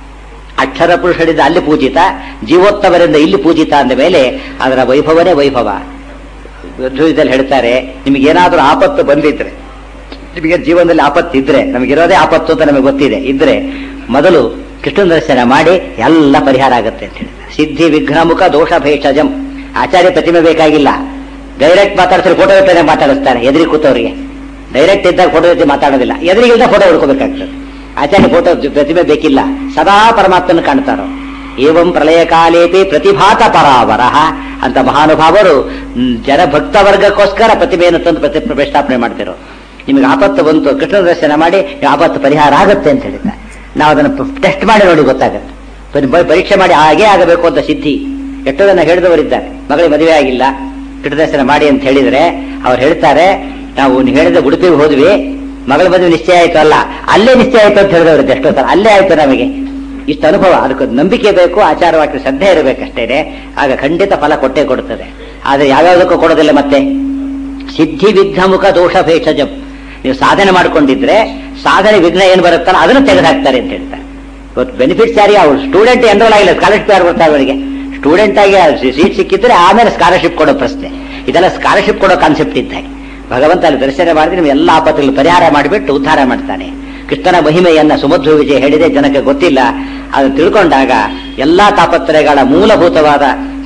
ಅಕ್ಷರ ಪುರುಷರಿಂದ ಅಲ್ಲಿ ಪೂಜಿತ ಜೀವೋತ್ತಮರಿಂದ ಇಲ್ಲಿ ಪೂಜಿತ ಅಂದ ಮೇಲೆ ಅದರ ವೈಭವನೇ ವೈಭವ ಅದ್ವೈತದಲ್ಲಿ ಹೇಳ್ತಾರೆ ನಿಮಗೇನಾದ್ರೂ ಆಪತ್ತು ಬಂದಿದ್ರೆ ನಿಮಗೆ ಜೀವನದಲ್ಲಿ ಆಪತ್ತಿದ್ರೆ ನಮಗಿರೋದೇ ಆಪತ್ತು ಅಂತ ನಮಗೆ ಗೊತ್ತಿದೆ ಇದ್ರೆ ಮೊದಲು ಕೃಷ್ಣ ದರ್ಶನ ಮಾಡಿ ಎಲ್ಲ ಪರಿಹಾರ ಆಗುತ್ತೆ ಅಂತ ಹೇಳಿ ಸಿದ್ಧಿ ವಿಘ್ನಮುಖ ದೋಷ ಭೇಷಜಂ ಆಚಾರ್ಯ ಪ್ರತಿಮೆ ಬೇಕಾಗಿಲ್ಲ ಡೈರೆಕ್ಟ್ ಮಾತಾಡ್ತಾರೆ ಫೋಟೋ ಇಟ್ಟರೆ ಮಾತಾಡಿಸ್ತಾರೆ ಎದುರಿ ಕೂತವರಿಗೆ ಡೈರೆಕ್ಟ್ ಇದ್ದಾಗ ಫೋಟೋ ಜೊತೆ ಮಾತಾಡೋದಿಲ್ಲ ಎದುರಿಗಿಲ್ದ ಫೋಟೋ ಹುಡ್ಕೋಬೇಕಾಗ್ತದೆ ಆಚಾರ್ಯ ಫೋಟೋ ಪ್ರತಿಮೆ ಬೇಕಿಲ್ಲ ಸದಾ ಪರಮಾತ್ಮನ ಕಾಣ್ತಾರೋ ಏವಂ ಪ್ರಳಯ ಕಾಲೇಪಿ ಪ್ರತಿಭಾತ ಪರಾವರಹ ಅಂತ ಮಹಾನುಭಾವರು ಮ್, ಜನ ಭಕ್ತ ವರ್ಗಕ್ಕೋಸ್ಕರ ಪ್ರತಿಭೆಯನ್ನು ತಂದು ಪ್ರತಿ ಪ್ರತಿಷ್ಠಾಪನೆ ಮಾಡ್ತಿರೋ ನಿಮಗೆ ಆಪತ್ತು ಬಂತು ಕೃಷ್ಣ ದರ್ಶನ ಮಾಡಿ ಈ ಆಪತ್ತು ಪರಿಹಾರ ಆಗುತ್ತೆ ಅಂತ ಹೇಳಿದ್ದಾರೆ ನಾವು ಅದನ್ನು ಟೆಸ್ಟ್ ಮಾಡಿ ನೋಡಿ ಗೊತ್ತಾಗುತ್ತೆ ಬರೀ- ಬರೀ ಪರೀಕ್ಷೆ ಮಾಡಿ ಹಾಗೇ ಆಗಬೇಕು ಅಂತ ಸಿದ್ಧಿ ಎಷ್ಟೋ ಜನ ಹೇಳಿದವರಿದ್ದಾರೆ ಮಗಳಿಗೆ ಮದುವೆ ಆಗಿಲ್ಲ ಕೃಷ್ಣ ದರ್ಶನ ಮಾಡಿ ಅಂತ ಹೇಳಿದ್ರೆ ಅವ್ರು ಹೇಳ್ತಾರೆ ನಾವು ನೀವು ಹೇಳಿದ ಉಡುಪಿಗೆ ಹೋದ್ವಿ ಮಗಳ ಮದುವೆ ನಿಶ್ಚಯ ಆಯ್ತು ಅಲ್ಲ ಅಲ್ಲೇ ನಿಶ್ಚಯ ಆಯ್ತು ಅಂತ ಹೇಳಿದವರಿದ್ದೆ ಎಷ್ಟೋ ಸಲ ಅಲ್ಲೇ ಆಯ್ತು ನಮಗೆ ಇಷ್ಟು ಅನುಭವ ಅದಕ್ಕೆ ನಂಬಿಕೆ ಬೇಕು ಆಚಾರವಾಗಿ ಶ್ರದ್ಧೆ ಇರಬೇಕಷ್ಟೇನೆ ಆಗ ಖಂಡಿತ ಫಲ ಕೊಟ್ಟೇ ಕೊಡುತ್ತದೆ ಆದ್ರೆ ಯಾವ್ಯಾವುದಕ್ಕೂ ಕೊಡೋದಿಲ್ಲ ಮತ್ತೆ ಸಿದ್ಧಿ ವಿಘ್ನಮುಖ ದೋಷ ಭೇಷಜಂ ನೀವು ಸಾಧನೆ ಮಾಡ್ಕೊಂಡಿದ್ರೆ ಸಾಧನೆ ವಿಘ್ನ ಏನು ಬರುತ್ತಲ್ಲ ಅದನ್ನು ತೆಗೆದುಹಾಕ್ತಾರೆ ಅಂತ ಹೇಳ್ತಾರೆ ಇವತ್ತು ಬೆನಿಫಿಟ್ಸ್ ಯಾರಿಗೆ ಅವ್ರು ಸ್ಟೂಡೆಂಟ್ ಎನ್ರೋಲ್ ಆಗಿಲ್ಲ ಸ್ಕಾಲರ್ಶಿಪ್ ಯಾರು ಬರ್ತಾರೆ ಅವರಿಗೆ ಸ್ಟೂಡೆಂಟ್ ಆಗಿ ಸೀಟ್ ಸಿಕ್ಕಿದ್ರೆ ಆಮೇಲೆ ಸ್ಕಾಲರ್ಶಿಪ್ ಕೊಡೋ ಪ್ರಶ್ನೆ ಇದೆಲ್ಲ ಸ್ಕಾಲರ್ಶಿಪ್ ಕೊಡೋ ಕಾನ್ಸೆಪ್ಟ್ ಇದ್ದಾಗೆ ಭಗವಂತ ಅಲ್ಲಿ ದರ್ಶನ ಮಾಡಿದ್ರೆ ನೀವು ಎಲ್ಲ ಆಪತ್ತುಗಳು ಪರಿಹಾರ ಮಾಡಿಬಿಟ್ಟು ಉದ್ಧಾರ ಮಾಡ್ತಾನೆ ಕೃಷ್ಣನ ಮಹಿಮೆಯನ್ನ ಸುಮಧ್ವ ವಿಜಯ ಹೇಳಿದೆ ಜನಕ್ಕೆ ಗೊತ್ತಿಲ್ಲ ಅದನ್ನು ತಿಳ್ಕೊಂಡಾಗ ಎಲ್ಲಾ ತಾಪತ್ರಯಗಳ ಮೂಲಭೂತವಾದ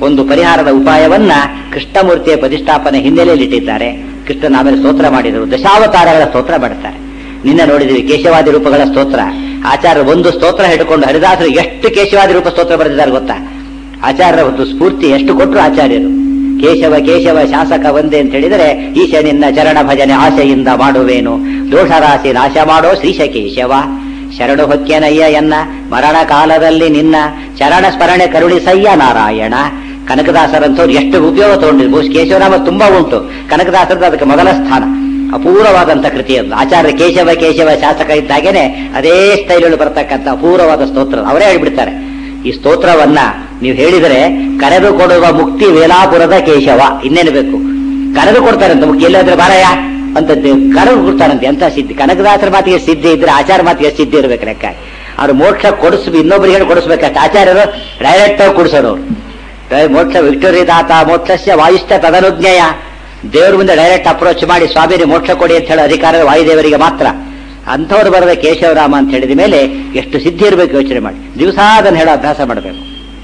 ಒಂದು ಪರಿಹಾರದ ಉಪಾಯವನ್ನ ಕೃಷ್ಣಮೂರ್ತಿಯ ಪ್ರತಿಷ್ಠಾಪನೆ ಹಿನ್ನೆಲೆಯಲ್ಲಿ ಇಟ್ಟಿದ್ದಾರೆ ಕೃಷ್ಣನ ಆಮೇಲೆ ಸ್ತೋತ್ರ ಮಾಡಿದರು ದಶಾವತಾರಗಳ ಸ್ತೋತ್ರ ಮಾಡ್ತಾರೆ ನಿನ್ನೆ ನೋಡಿದ್ವಿ ಕೇಶವಾದಿ ರೂಪಗಳ ಸ್ತೋತ್ರ ಆಚಾರ್ಯ ಒಂದು ಸ್ತೋತ್ರ ಹಿಡ್ಕೊಂಡು ಹರಿದಾಸರು ಎಷ್ಟು ಕೇಶವಾದಿ ರೂಪ ಸ್ತೋತ್ರ ಬರೆದಿದ್ದಾರೆ ಗೊತ್ತಾ ಆಚಾರ್ಯರ ಒಂದು ಸ್ಫೂರ್ತಿ ಎಷ್ಟು ಕೊಟ್ಟರು ಆಚಾರ್ಯರು ಕೇಶವ ಕೇಶವ ಶಾಸಕ ಒಂದೇ ಅಂತ ಹೇಳಿದರೆ ಈಶ ನಿನ್ನ ಚರಣ ಭಜನೆ ಆಸೆಯಿಂದ ಮಾಡುವೇನು ದೋಷರಾಶಿ ನಾಶ ಮಾಡೋ ಶ್ರೀಶ ಕೇಶವ ಶರಣು ಹೊಕ್ಕೆನಯ್ಯ ಎನ್ನ ಮರಣ ಕಾಲದಲ್ಲಿ ನಿನ್ನ ಚರಣ ಸ್ಮರಣೆ ಕರುಣಿಸಯ್ಯ ನಾರಾಯಣ ಕನಕದಾಸರಂತವ್ರು ಎಷ್ಟು ಉಪಯೋಗ ತಗೊಂಡಿದ್ರು ಕೇಶವನಾಮ ತುಂಬಾ ಉಂಟು ಕನಕದಾಸರದ್ದು ಅದಕ್ಕೆ ಮೊದಲ ಸ್ಥಾನ ಅಪೂರ್ವವಾದಂಥ ಕೃತಿ ಅದು ಆಚಾರ್ಯ ಕೇಶವ ಕೇಶವ ಶಾಸಕ ಇದ್ದಾಗೇನೆ ಅದೇ ಸ್ಟೈಲಲ್ಲಿ ಬರ್ತಕ್ಕಂಥ ಅಪೂರ್ವವಾದ ಸ್ತೋತ್ರ ಅವರೇ ಹೇಳ್ಬಿಡ್ತಾರೆ ಈ ಸ್ತೋತ್ರವನ್ನ ನೀವು ಹೇಳಿದರೆ ಕರೆದು ಕೊಡುವ ಮುಕ್ತಿ ವೇಲಾಪುರದ ಕೇಶವ ಇನ್ನೇನು ಬೇಕು ಕರೆದು ಕೊಡ್ತಾರಂತೆ ಮುಕ್ತಿ ಎಲ್ಲಾದ್ರೆ ಬಾರಯ್ಯ ಅಂತ ಕರೆದು ಕೊಡ್ತಾರಂತೆ ಎಂತ ಸಿದ್ಧಿ ಕನಕದಾಸರ ಮಾತಿಗೆ ಸಿದ್ಧಿ ಇದ್ರೆ ಆಚಾರ ಮಾತಿಗೆ ಸಿದ್ಧಿ ಇರ್ಬೇಕು ಲೆಕ್ಕ ಅವ್ರು ಮೋಕ್ಷ ಕೊಡಿಸ್ ಇನ್ನೊಬ್ರಿಗೆ ಹೇಳಿ ಕೊಡಿಸ್ಬೇಕಷ್ಟ ಆಚಾರ್ಯರು ಡೈರೆಕ್ಟ್ ಆಗಿ ಕೊಡಿಸೋರು ಅವ್ರು ಮೋಕ್ಷ ವಿಕ್ಟೋರಿ ದಾತ ಮೋಕ್ಷಸ್ಯ ವಾಯುಷ್ಠ ತದನುಜ್ಞೇಯ ದೇವ್ರ ಮುಂದೆ ಡೈರೆಕ್ಟ್ ಅಪ್ರೋಚ್ ಮಾಡಿ ಸ್ವಾಮಿನಿ ಮೋಕ್ಷ ಕೊಡಿ ಅಂತ ಹೇಳೋ ಅಧಿಕಾರ ವಾಯುದೇವರಿಗೆ ಮಾತ್ರ ಅಂಥವ್ರು ಬರದ ಕೇಶವರಾಮ ಅಂತ ಹೇಳಿದ ಮೇಲೆ ಎಷ್ಟು ಸಿದ್ಧಿ ಇರಬೇಕು ಯೋಚನೆ ಮಾಡಿ ದಿವಸ ಅದನ್ನು ಹೇಳೋ ಅಭ್ಯಾಸ ಮಾಡಬೇಕು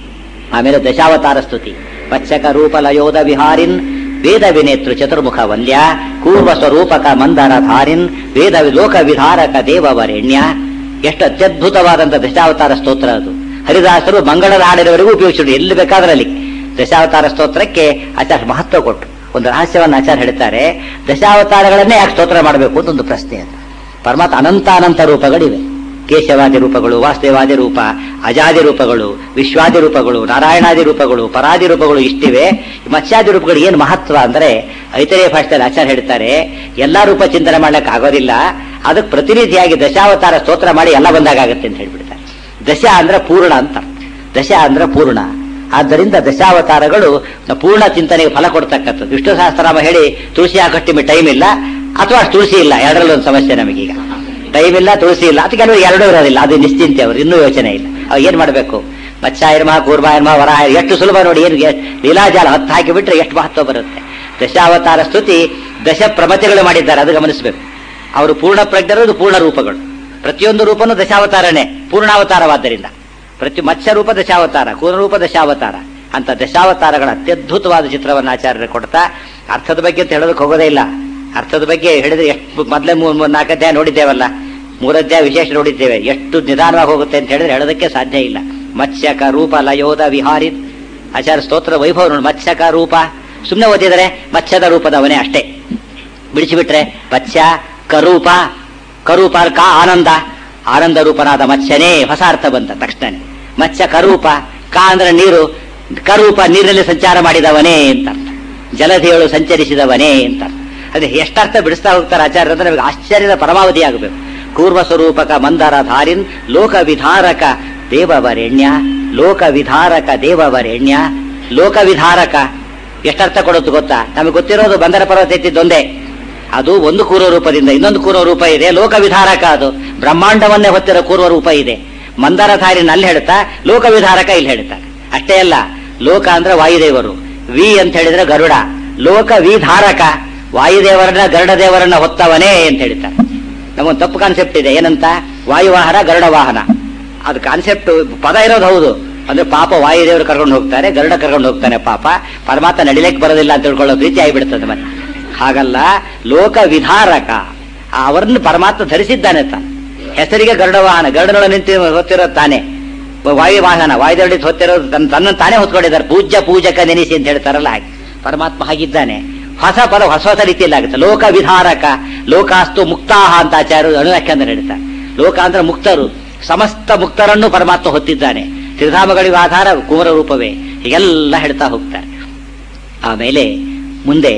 ಆಮೇಲೆ ದಶಾವತಾರ ಸ್ತುತಿ ಪಚ್ಚಕ ರೂಪ ಲಯೋಧ ವಿಹಾರಿನ್ ವೇದ ವಿನೇತೃ ಚತುರ್ಮುಖ ವಂದ್ಯ ಕೂರ್ವ ಸ್ವರೂಪಕ ಮಂದರ ಧಾರಿನ್ ವೇದ ಲೋಕ ವಿಧಾರಕ ದೇವವರೆಣ್ಯ ಎಷ್ಟು ಅತ್ಯದ್ಭುತವಾದಂಥ ದಶಾವತಾರ ಸ್ತೋತ್ರ ಅದು ಹರಿದಾಸರು ಮಂಗಳದ ಹಾಡಿನವರೆಗೂ ಉಪಯೋಗಿಸಿದ್ರು ಎಲ್ಲಿ ಬೇಕಾದ್ರೆ ಅಲ್ಲಿ ದಶಾವತಾರ ಸ್ತೋತ್ರಕ್ಕೆ ಆಚಾರ್ಯ ಮಹತ್ವ ಕೊಟ್ಟು ಒಂದು ರಹಸ್ಯವನ್ನು ಆಚಾರ್ಯ ಹೇಳ್ತಾರೆ ದಶಾವತಾರಗಳನ್ನೇ ಯಾಕೆ ಸ್ತೋತ್ರ ಮಾಡಬೇಕು ಅಂತ ಒಂದು ಪ್ರಶ್ನೆ ಅದು ಪರಮಾತ್ಮ ಅನಂತ ಅನಂತ ರೂಪಗಳಿವೆ ಕೇಶವಾದಿ ರೂಪಗಳು ವಾಸ್ತೇವಾದಿ ರೂಪ ಅಜಾದಿ ರೂಪಗಳು ವಿಶ್ವಾದಿ ರೂಪಗಳು ನಾರಾಯಣಾದಿ ರೂಪಗಳು ಪರಾದಿ ರೂಪಗಳು ಇಷ್ಟಿವೆ ಮತ್ಸ್ಯಾದಿ ರೂಪಗಳು ಏನು ಮಹತ್ವ ಅಂದ್ರೆ ಐತರೇಯ ಭಾಷೆಯಲ್ಲಿ ಆಚಾರ್ಯ ಹೇಳ್ತಾರೆ ಎಲ್ಲಾ ರೂಪ ಚಿಂತನೆ ಮಾಡ್ಲಿಕ್ಕೆ ಆಗೋದಿಲ್ಲ ಅದಕ್ಕೆ ಪ್ರತಿನಿಧಿಯಾಗಿ ದಶಾವತಾರ ಸ್ತೋತ್ರ ಮಾಡಿ ಎಲ್ಲ ಬಂದಾಗತ್ತೆ ಅಂತ ಹೇಳ್ಬಿಡ್ತಾರೆ ದಶ ಅಂದ್ರೆ ಪೂರ್ಣ ಅಂತ ದಶ ಅಂದ್ರೆ ಪೂರ್ಣ ಆದ್ದರಿಂದ ದಶಾವತಾರಗಳು ಪೂರ್ಣ ಚಿಂತನೆಗೆ ಫಲ ಕೊಡ್ತಕ್ಕಂಥದ್ದು ವಿಷ್ಣು ಸಹಸ್ರನಾಮ ಹೇಳಿ ತುಳಸಿ ಹಾಕಟ್ಟಿಮೆ ಟೈಮ್ ಇಲ್ಲ ಅಥವಾ ತುಳಸಿ ಇಲ್ಲ ಎರಡರಲ್ಲಿ ಒಂದು ಸಮಸ್ಯೆ ನಮಗೀಗ ಟೈಮ್ ಇಲ್ಲ ತುಳಸಿ ಇಲ್ಲ ಅದು ಕೆಲವರು ಎರಡೂ ಇರೋದಿಲ್ಲ ಅದು ನಿಶ್ಚಿಂತೆ ಅವರು ಇನ್ನೂ ಯೋಚನೆ ಇಲ್ಲ ಅವ್ ಏನ್ ಮಾಡಬೇಕು ಮತ್ಸ್ಯಾಯರ್ಮ ಕೂರ್ಮಾಯರ್ಮ ವರಾಹ ಎಷ್ಟು ಸುಲಭ ನೋಡಿ ಏನು ಲೀಲಾಜಾಲ ಹತ್ತು ಹಾಕಿ ಬಿಟ್ರೆ ಎಷ್ಟು ಮಹತ್ವ ಬರುತ್ತೆ ದಶಾವತಾರ ಸ್ತುತಿ ದಶ ಪ್ರಮತಿಗಳು ಮಾಡಿದ್ದಾರೆ ಅದು ಗಮನಿಸಬೇಕು ಅವರು ಪೂರ್ಣ ಪ್ರಜ್ಞರು ಪೂರ್ಣ ರೂಪಗಳು ಪ್ರತಿಯೊಂದು ರೂಪನೂ ದಶಾವತಾರನೇ ಪೂರ್ಣಾವತಾರವಾದ್ದರಿಂದ ಪ್ರತಿ ಮತ್ಸ್ಯ ರೂಪ ದಶಾವತಾರ ಕೂರ್ಮರೂಪ ದಶಾವತಾರ ಅಂತ ದಶಾವತಾರಗಳ ಅತ್ಯದ್ಭುತವಾದ ಚಿತ್ರವನ್ನು ಆಚಾರ್ಯರು ಕೊಡ್ತಾ ಅರ್ಥದ ಬಗ್ಗೆ ಅಂತ ಹೇಳೋದಕ್ಕೆ ಹೋಗೋದೇ ಇಲ್ಲ ಅರ್ಥದ ಬಗ್ಗೆ ಹೇಳಿದ್ರೆ ಎಷ್ಟು ಮೊದಲೇ ಮೂರ್ ಮೂರ್ ನಾಲ್ಕು ಅಧ್ಯಾಯ ನೋಡಿದ್ದೇವಲ್ಲ ಮೂರಧ್ಯಾಯ ವಿಶೇಷ ನೋಡಿದ್ದೇವೆ ಎಷ್ಟು ನಿಧಾನವಾಗಿ ಹೋಗುತ್ತೆ ಅಂತ ಹೇಳಿದ್ರೆ ಹೇಳೋದಕ್ಕೆ ಸಾಧ್ಯ ಇಲ್ಲ ಮತ್ಸ್ಯಕ ರೂಪ ಲಯೋಧ ವಿಹಾರಿ ಆಚಾರ್ಯ ಸ್ತೋತ್ರ ವೈಭವ ನೋಡಿ ಮತ್ಸ್ಯಕ ರೂಪ ಸುಮ್ಮನೆ ಓದಿದರೆ ಮತ್ಸ್ಯದ ರೂಪದವನೇ ಅಷ್ಟೇ ಬಿಡಿಸಿಬಿಟ್ರೆ ಮತ್ಸ್ಯ ಕರೂಪ ಕರೂಪ ಕಾ ಆನಂದ ಆನಂದ ರೂಪನಾದ ಮತ್ಸ್ಯನೇ ಹೊಸ ಅರ್ಥ ಬಂತ ತಕ್ಷಣ ಮತ್ಸ್ಯ ಕರೂಪ ಕಾ ಅಂದ್ರೆ ನೀರು ಕರೂಪ ನೀರಿನಲ್ಲಿ ಸಂಚಾರ ಮಾಡಿದವನೇ ಅಂತ ಅರ್ಥ ಜಲಧಿಗಳು ಸಂಚರಿಸಿದವನೇ ಅಂತ ಅರ್ಥ ಅದೇ ಎಷ್ಟರ್ಥ ಬಿಡಿಸ್ತಾ ಹೋಗ್ತಾರೆ ಆಚಾರ್ಯ ಅಂದ್ರೆ ನಮಗೆ ಆಶ್ಚರ್ಯದ ಪರಮಾವಧಿ ಆಗಬೇಕು ಕೂರ್ವ ಸ್ವರೂಪಕ ಮಂದರ ಧಾರಿನ್ ಲೋಕ ವಿಧಾರಕ ದೇವವರೆಣ್ಯ ಲೋಕ ವಿಧಾರಕ ದೇವವರೆಣ್ಯ ಲೋಕ ವಿಧಾರಕ ಎಷ್ಟರ್ಥ ಕೊಡುತ್ತೆ ಗೊತ್ತಾ ನಮಗೆ ಗೊತ್ತಿರೋದು ಬಂದರ ಪರ್ವತ ಎತ್ತಿದ್ದೊಂದೇ ಅದು ಒಂದು ಕೂರ್ವ ರೂಪದಿಂದ ಇನ್ನೊಂದು ಕೂರ್ವ ರೂಪ ಇದೆ ಲೋಕ ವಿಧಾರಕ ಅದು ಬ್ರಹ್ಮಾಂಡವನ್ನೇ ಹೊತ್ತಿರೋ ಕೂರ್ವ ರೂಪ ಇದೆ ಮಂದರ ಧಾರಿನ ಅಲ್ಲಿ ಹೇಳ್ತಾ ಲೋಕ ವಿಧಾರಕ ಇಲ್ಲಿ ಹೇಳ್ತಾರೆ ಅಷ್ಟೇ ಅಲ್ಲ ಲೋಕ ಅಂದ್ರೆ ವಾಯುದೇವರು ವಿ ಅಂತ ಹೇಳಿದ್ರೆ ಗರುಡ ಲೋಕ ವಿಧಾರಕ ವಾಯುದೇವರನ್ನ ಗರುಡದೇವರನ್ನ ಹೊತ್ತವನೇ ಅಂತ ಹೇಳ್ತಾರೆ ನಮಗೊಂದು ತಪ್ಪು ಕಾನ್ಸೆಪ್ಟ್ ಇದೆ ಏನಂತ ವಾಯುವಾಹನ ಗರುಡ ವಾಹನ ಅದು ಕಾನ್ಸೆಪ್ಟ್ ಪದ ಇರೋದು ಹೌದು ಅಂದ್ರೆ ಪಾಪ ವಾಯುದೇವರು ಕರ್ಕೊಂಡು ಹೋಗ್ತಾರೆ ಗರುಡ ಕರ್ಕೊಂಡು ಹೋಗ್ತಾನೆ ಪಾಪ ಪರಮಾತ್ಮ ನಡಿಲಿಕ್ಕೆ ಬರೋದಿಲ್ಲ ಅಂತ ತಿಳ್ಕೊಳ್ಳೋ ರೀತಿ ಆಗಿಬಿಡ್ತದೆ ಮತ್ತೆ ಹಾಗಲ್ಲ ಲೋಕ ವಿಧಾರಕ ಅವರನ್ನು ಪರಮಾತ್ಮ ಧರಿಸಿದ್ದಾನೆ ತಾನೆ ಹೆಸರಿಗೆ ಗರುಡ ವಾಹನ ಗರುಡನೊಳ ನಿಂತು ಹೊತ್ತಿರೋ ತಾನೆ ವಾಯು ವಾಹನ ವಾಯುದೇವಡಿ ಹೊತ್ತಿರೋದು ತನ್ನ ತನ್ನ ತಾನೇ ಹೊತ್ಕೊಂಡಿದ್ದಾರೆ ಪೂಜ್ಯ ಪೂಜಕ ನೆನೆಸಿ ಅಂತ ಹೇಳ್ತಾರಲ್ಲ ಹಾಗೆ ಪರಮಾತ್ಮ ಹಾಗಿದ್ದಾನೆ ಹೊಸ ಪದ ಹೊಸ ಹೊಸ ರೀತಿಯಲ್ಲಿ ಆಗುತ್ತೆ ಲೋಕ ವಿಧಾರಕ ಲೋಕಾಸ್ತು ಮುಕ್ತಾಹ ಅಂತ ಆಚಾರ್ಯರು ಅನುವ್ಯಾಖ್ಯಾನ ಹೇಳ್ತಾರೆ ಲೋಕ ಅಂದ್ರೆ ಮುಕ್ತರು ಸಮಸ್ತ ಮುಕ್ತರನ್ನು ಪರಮಾತ್ಮ ಹೊತ್ತಿದ್ದಾನೆ ತ್ರಿಧಾಮಗಳಿಗೂ ಆಧಾರ ಕುಮರ ರೂಪವೇ ಹೀಗೆಲ್ಲ ಹೇಳ್ತಾ ಹೋಗ್ತಾರೆ ಆಮೇಲೆ ಮುಂದೆ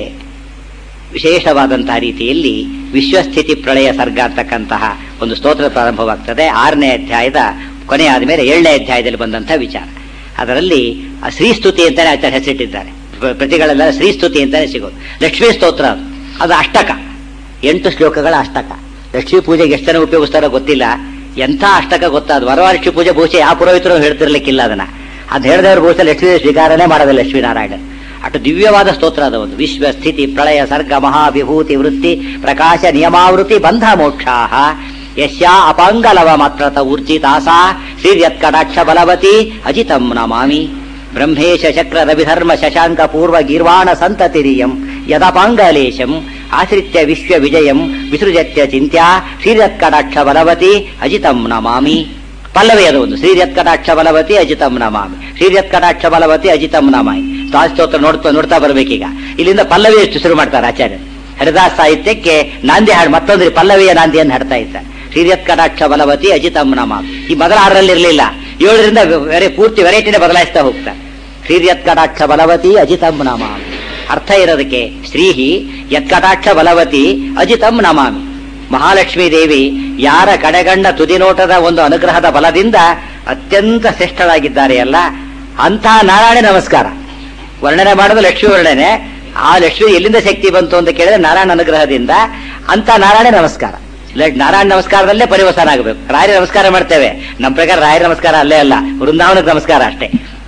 ವಿಶೇಷವಾದಂತಹ ರೀತಿಯಲ್ಲಿ ವಿಶ್ವಸ್ಥಿತಿ ಪ್ರಳಯ ಸರ್ಗ ಅಂತಕ್ಕಂತಹ ಒಂದು ಸ್ತೋತ್ರ ಪ್ರಾರಂಭವಾಗ್ತದೆ ಆರನೇ ಅಧ್ಯಾಯದ ಕೊನೆ ಆದಮೇಲೆ ಏಳನೇ ಅಧ್ಯಾಯದಲ್ಲಿ ಬಂದಂತಹ ವಿಚಾರ ಅದರಲ್ಲಿ ಆ ಶ್ರೀಸ್ತುತಿ ಅಂತಾನೆ ಆಚಾರ್ಯ ಹೆಸರಿಟ್ಟಿದ್ದಾರೆ ಪ್ರ- ಪ್ರತಿಗಳೆಲ್ಲ ಶ್ರೀಸ್ತುತಿ ಅಂತಾನೆ ಸಿಗೋದು ಲಕ್ಷ್ಮೀ ಸ್ತೋತ್ರ ಅದು ಅದು ಅಷ್ಟಕ ಎಂಟು ಶ್ಲೋಕಗಳ ಅಷ್ಟಕ ಲಕ್ಷ್ಮೀ ಪೂಜೆಗೆ ಎಷ್ಟು ಜನ ಉಪಯೋಗಿಸ್ತಾರೋ ಗೊತ್ತಿಲ್ಲ ಎಂಥ ಅಷ್ಟಕ ಗೊತ್ತಾದ ವರವಲಕ್ಷ್ಮಿ ಪೂಜೆ ಬಹುಶಃ ಯಾವ ಪುರೋಹಿತರು ಹೇಳ್ತಿರ್ಲಿಕ್ಕಿಲ್ಲ ಅದನ್ನ ಅದು ಹೇಳಿದವರು ಬಹುಶಃ ಲಕ್ಷ್ಮೀ ಸ್ವೀಕಾರನೇ ಮಾಡೋದಿಲ್ಲ ಲಕ್ಷ್ಮೀನಾರಾಯಣ ಅಷ್ಟು ದಿವ್ಯವಾದ ಸ್ತೋತ್ರ ಅದ ಒಂದು ವಿಶ್ವ ಸ್ಥಿತಿ ಪ್ರಳಯ ಸರ್ಗ ಮಹಾವಿಭೂತಿ ವೃತ್ತಿ ಪ್ರಕಾಶ ನಿಯಮಾವೃತಿ ಬಂಧ ಮೋಕ್ಷಾಹ ಯಶ್ಯಾ ಅಪಾಂಗಲವ ಮಾತ್ರತ ಊರ್ಜಿತಾಸಾ ಶ್ರೀರ್ಯತ್ಕಟಾಕ್ಷ ಬಲವತಿ ಅಜಿತಂ ನಮಾಮಿ ಬ್ರಹ್ಮೇಶ ಚಕ್ರ ರವಿಧರ್ಮ ಶಶಾಂಕ ಪೂರ್ವ ಗೀರ್ವಾಣ ಸಂತತಿರಿಯಂ ಯದಪಾಂಗಲೇಶಂ ಆಶ್ರಿತ್ಯ ವಿಶ್ವ ವಿಜಯಂ ವಿಸೃಜತ್ಯ ಚಿಂತ್ಯ ಶ್ರೀರತ್ಕಟಾಕ್ಷ ಬಲವತಿ ಅಜಿತಂ ನಮಾಮಿ ಪಲ್ಲವಿ ಅದು ಒಂದು ಶ್ರೀರತ್ಕಟಾಕ್ಷ ಬಲವತಿ ಅಜಿತಂ ನಮಾಮಿ ಶ್ರೀರತ್ಕಟಾಕ್ಷ ಬಲವತಿ ಅಜಿತಂ ನಮಾಮಿ ಸ್ತೋತ್ರ ನೋಡ್ತಾ ನೋಡ್ತಾ ಬರ್ಬೇಕೀಗ ಇಲ್ಲಿಂದ ಪಲ್ಲವಿ ಎಷ್ಟು ಶುರು ಮಾಡ್ತಾರೆ ಆಚಾರ್ಯ ಹರಿದಾಸ್ ಸಾಹಿತ್ಯಕ್ಕೆ ನಾಂದಿ ಹಾಡು ಮತ್ತೊಂದು ಪಲ್ಲವಿಯ ನಾಂದಿಯನ್ನು ಹಾಡ್ತಾ ಇದ್ದಾರೆ ಶ್ರೀರತ್ಕಟಾಕ್ಷ ಬಲವತಿ ಅಜಿತಂ ನಮಾಮಿ ಈ ಮೊದಲ ಆರರಲ್ಲಿ ಇರಲಿಲ್ಲ ಏಳರಿಂದ ಬೇರೆ ಪೂರ್ತಿ ವೆರೈಟಿನೇ ಬದಲಾಯಿಸ್ತಾ ಹೋಗ್ತಾರೆ ಶ್ರೀರ್ಯತ್ಕಟಾಕ್ಷ ಬಲವತಿ ಅಜಿತಂ ನಮಾಮಿ ಅರ್ಥ ಇರೋದಕ್ಕೆ ಶ್ರೀಹಿ ಯತ್ಕಟಾಕ್ಷ ಬಲವತಿ ಅಜಿತಂ ನಮಾಮಿ ಮಹಾಲಕ್ಷ್ಮೀ ದೇವಿ ಯಾರ ಕಡೆಗಣ್ಣ ತುದಿನೋಟದ ಒಂದು ಅನುಗ್ರಹದ ಬಲದಿಂದ ಅತ್ಯಂತ ಶ್ರೇಷ್ಠರಾಗಿದ್ದಾರೆ ಅಲ್ಲ ಅಂತಹ ನಾರಾಯಣ ನಮಸ್ಕಾರ ವರ್ಣನೆ ಮಾಡೋದು ಲಕ್ಷ್ಮಿ ವರ್ಣನೆ ಆ ಲಕ್ಷ್ಮಿ ಎಲ್ಲಿಂದ ಶಕ್ತಿ ಬಂತು ಅಂತ ಕೇಳಿದ್ರೆ ನಾರಾಯಣ ಅನುಗ್ರಹದಿಂದ ಅಂತ ನಾರಾಯಣ ನಮಸ್ಕಾರ ಲ- ನಾರಾಯಣ ನಮಸ್ಕಾರದಲ್ಲೇ ಪರಿವಸನ ಆಗಬೇಕು ರಾಯರ ನಮಸ್ಕಾರ ಮಾಡ್ತೇವೆ ನಮ್ಮ ಪ್ರಕಾರ ರಾಯರ ನಮಸ್ಕಾರ ಅಲ್ಲೇ ಅಲ್ಲ ವೃಂದಾವನದ ನಮಸ್ಕಾರ ಅಷ್ಟೇ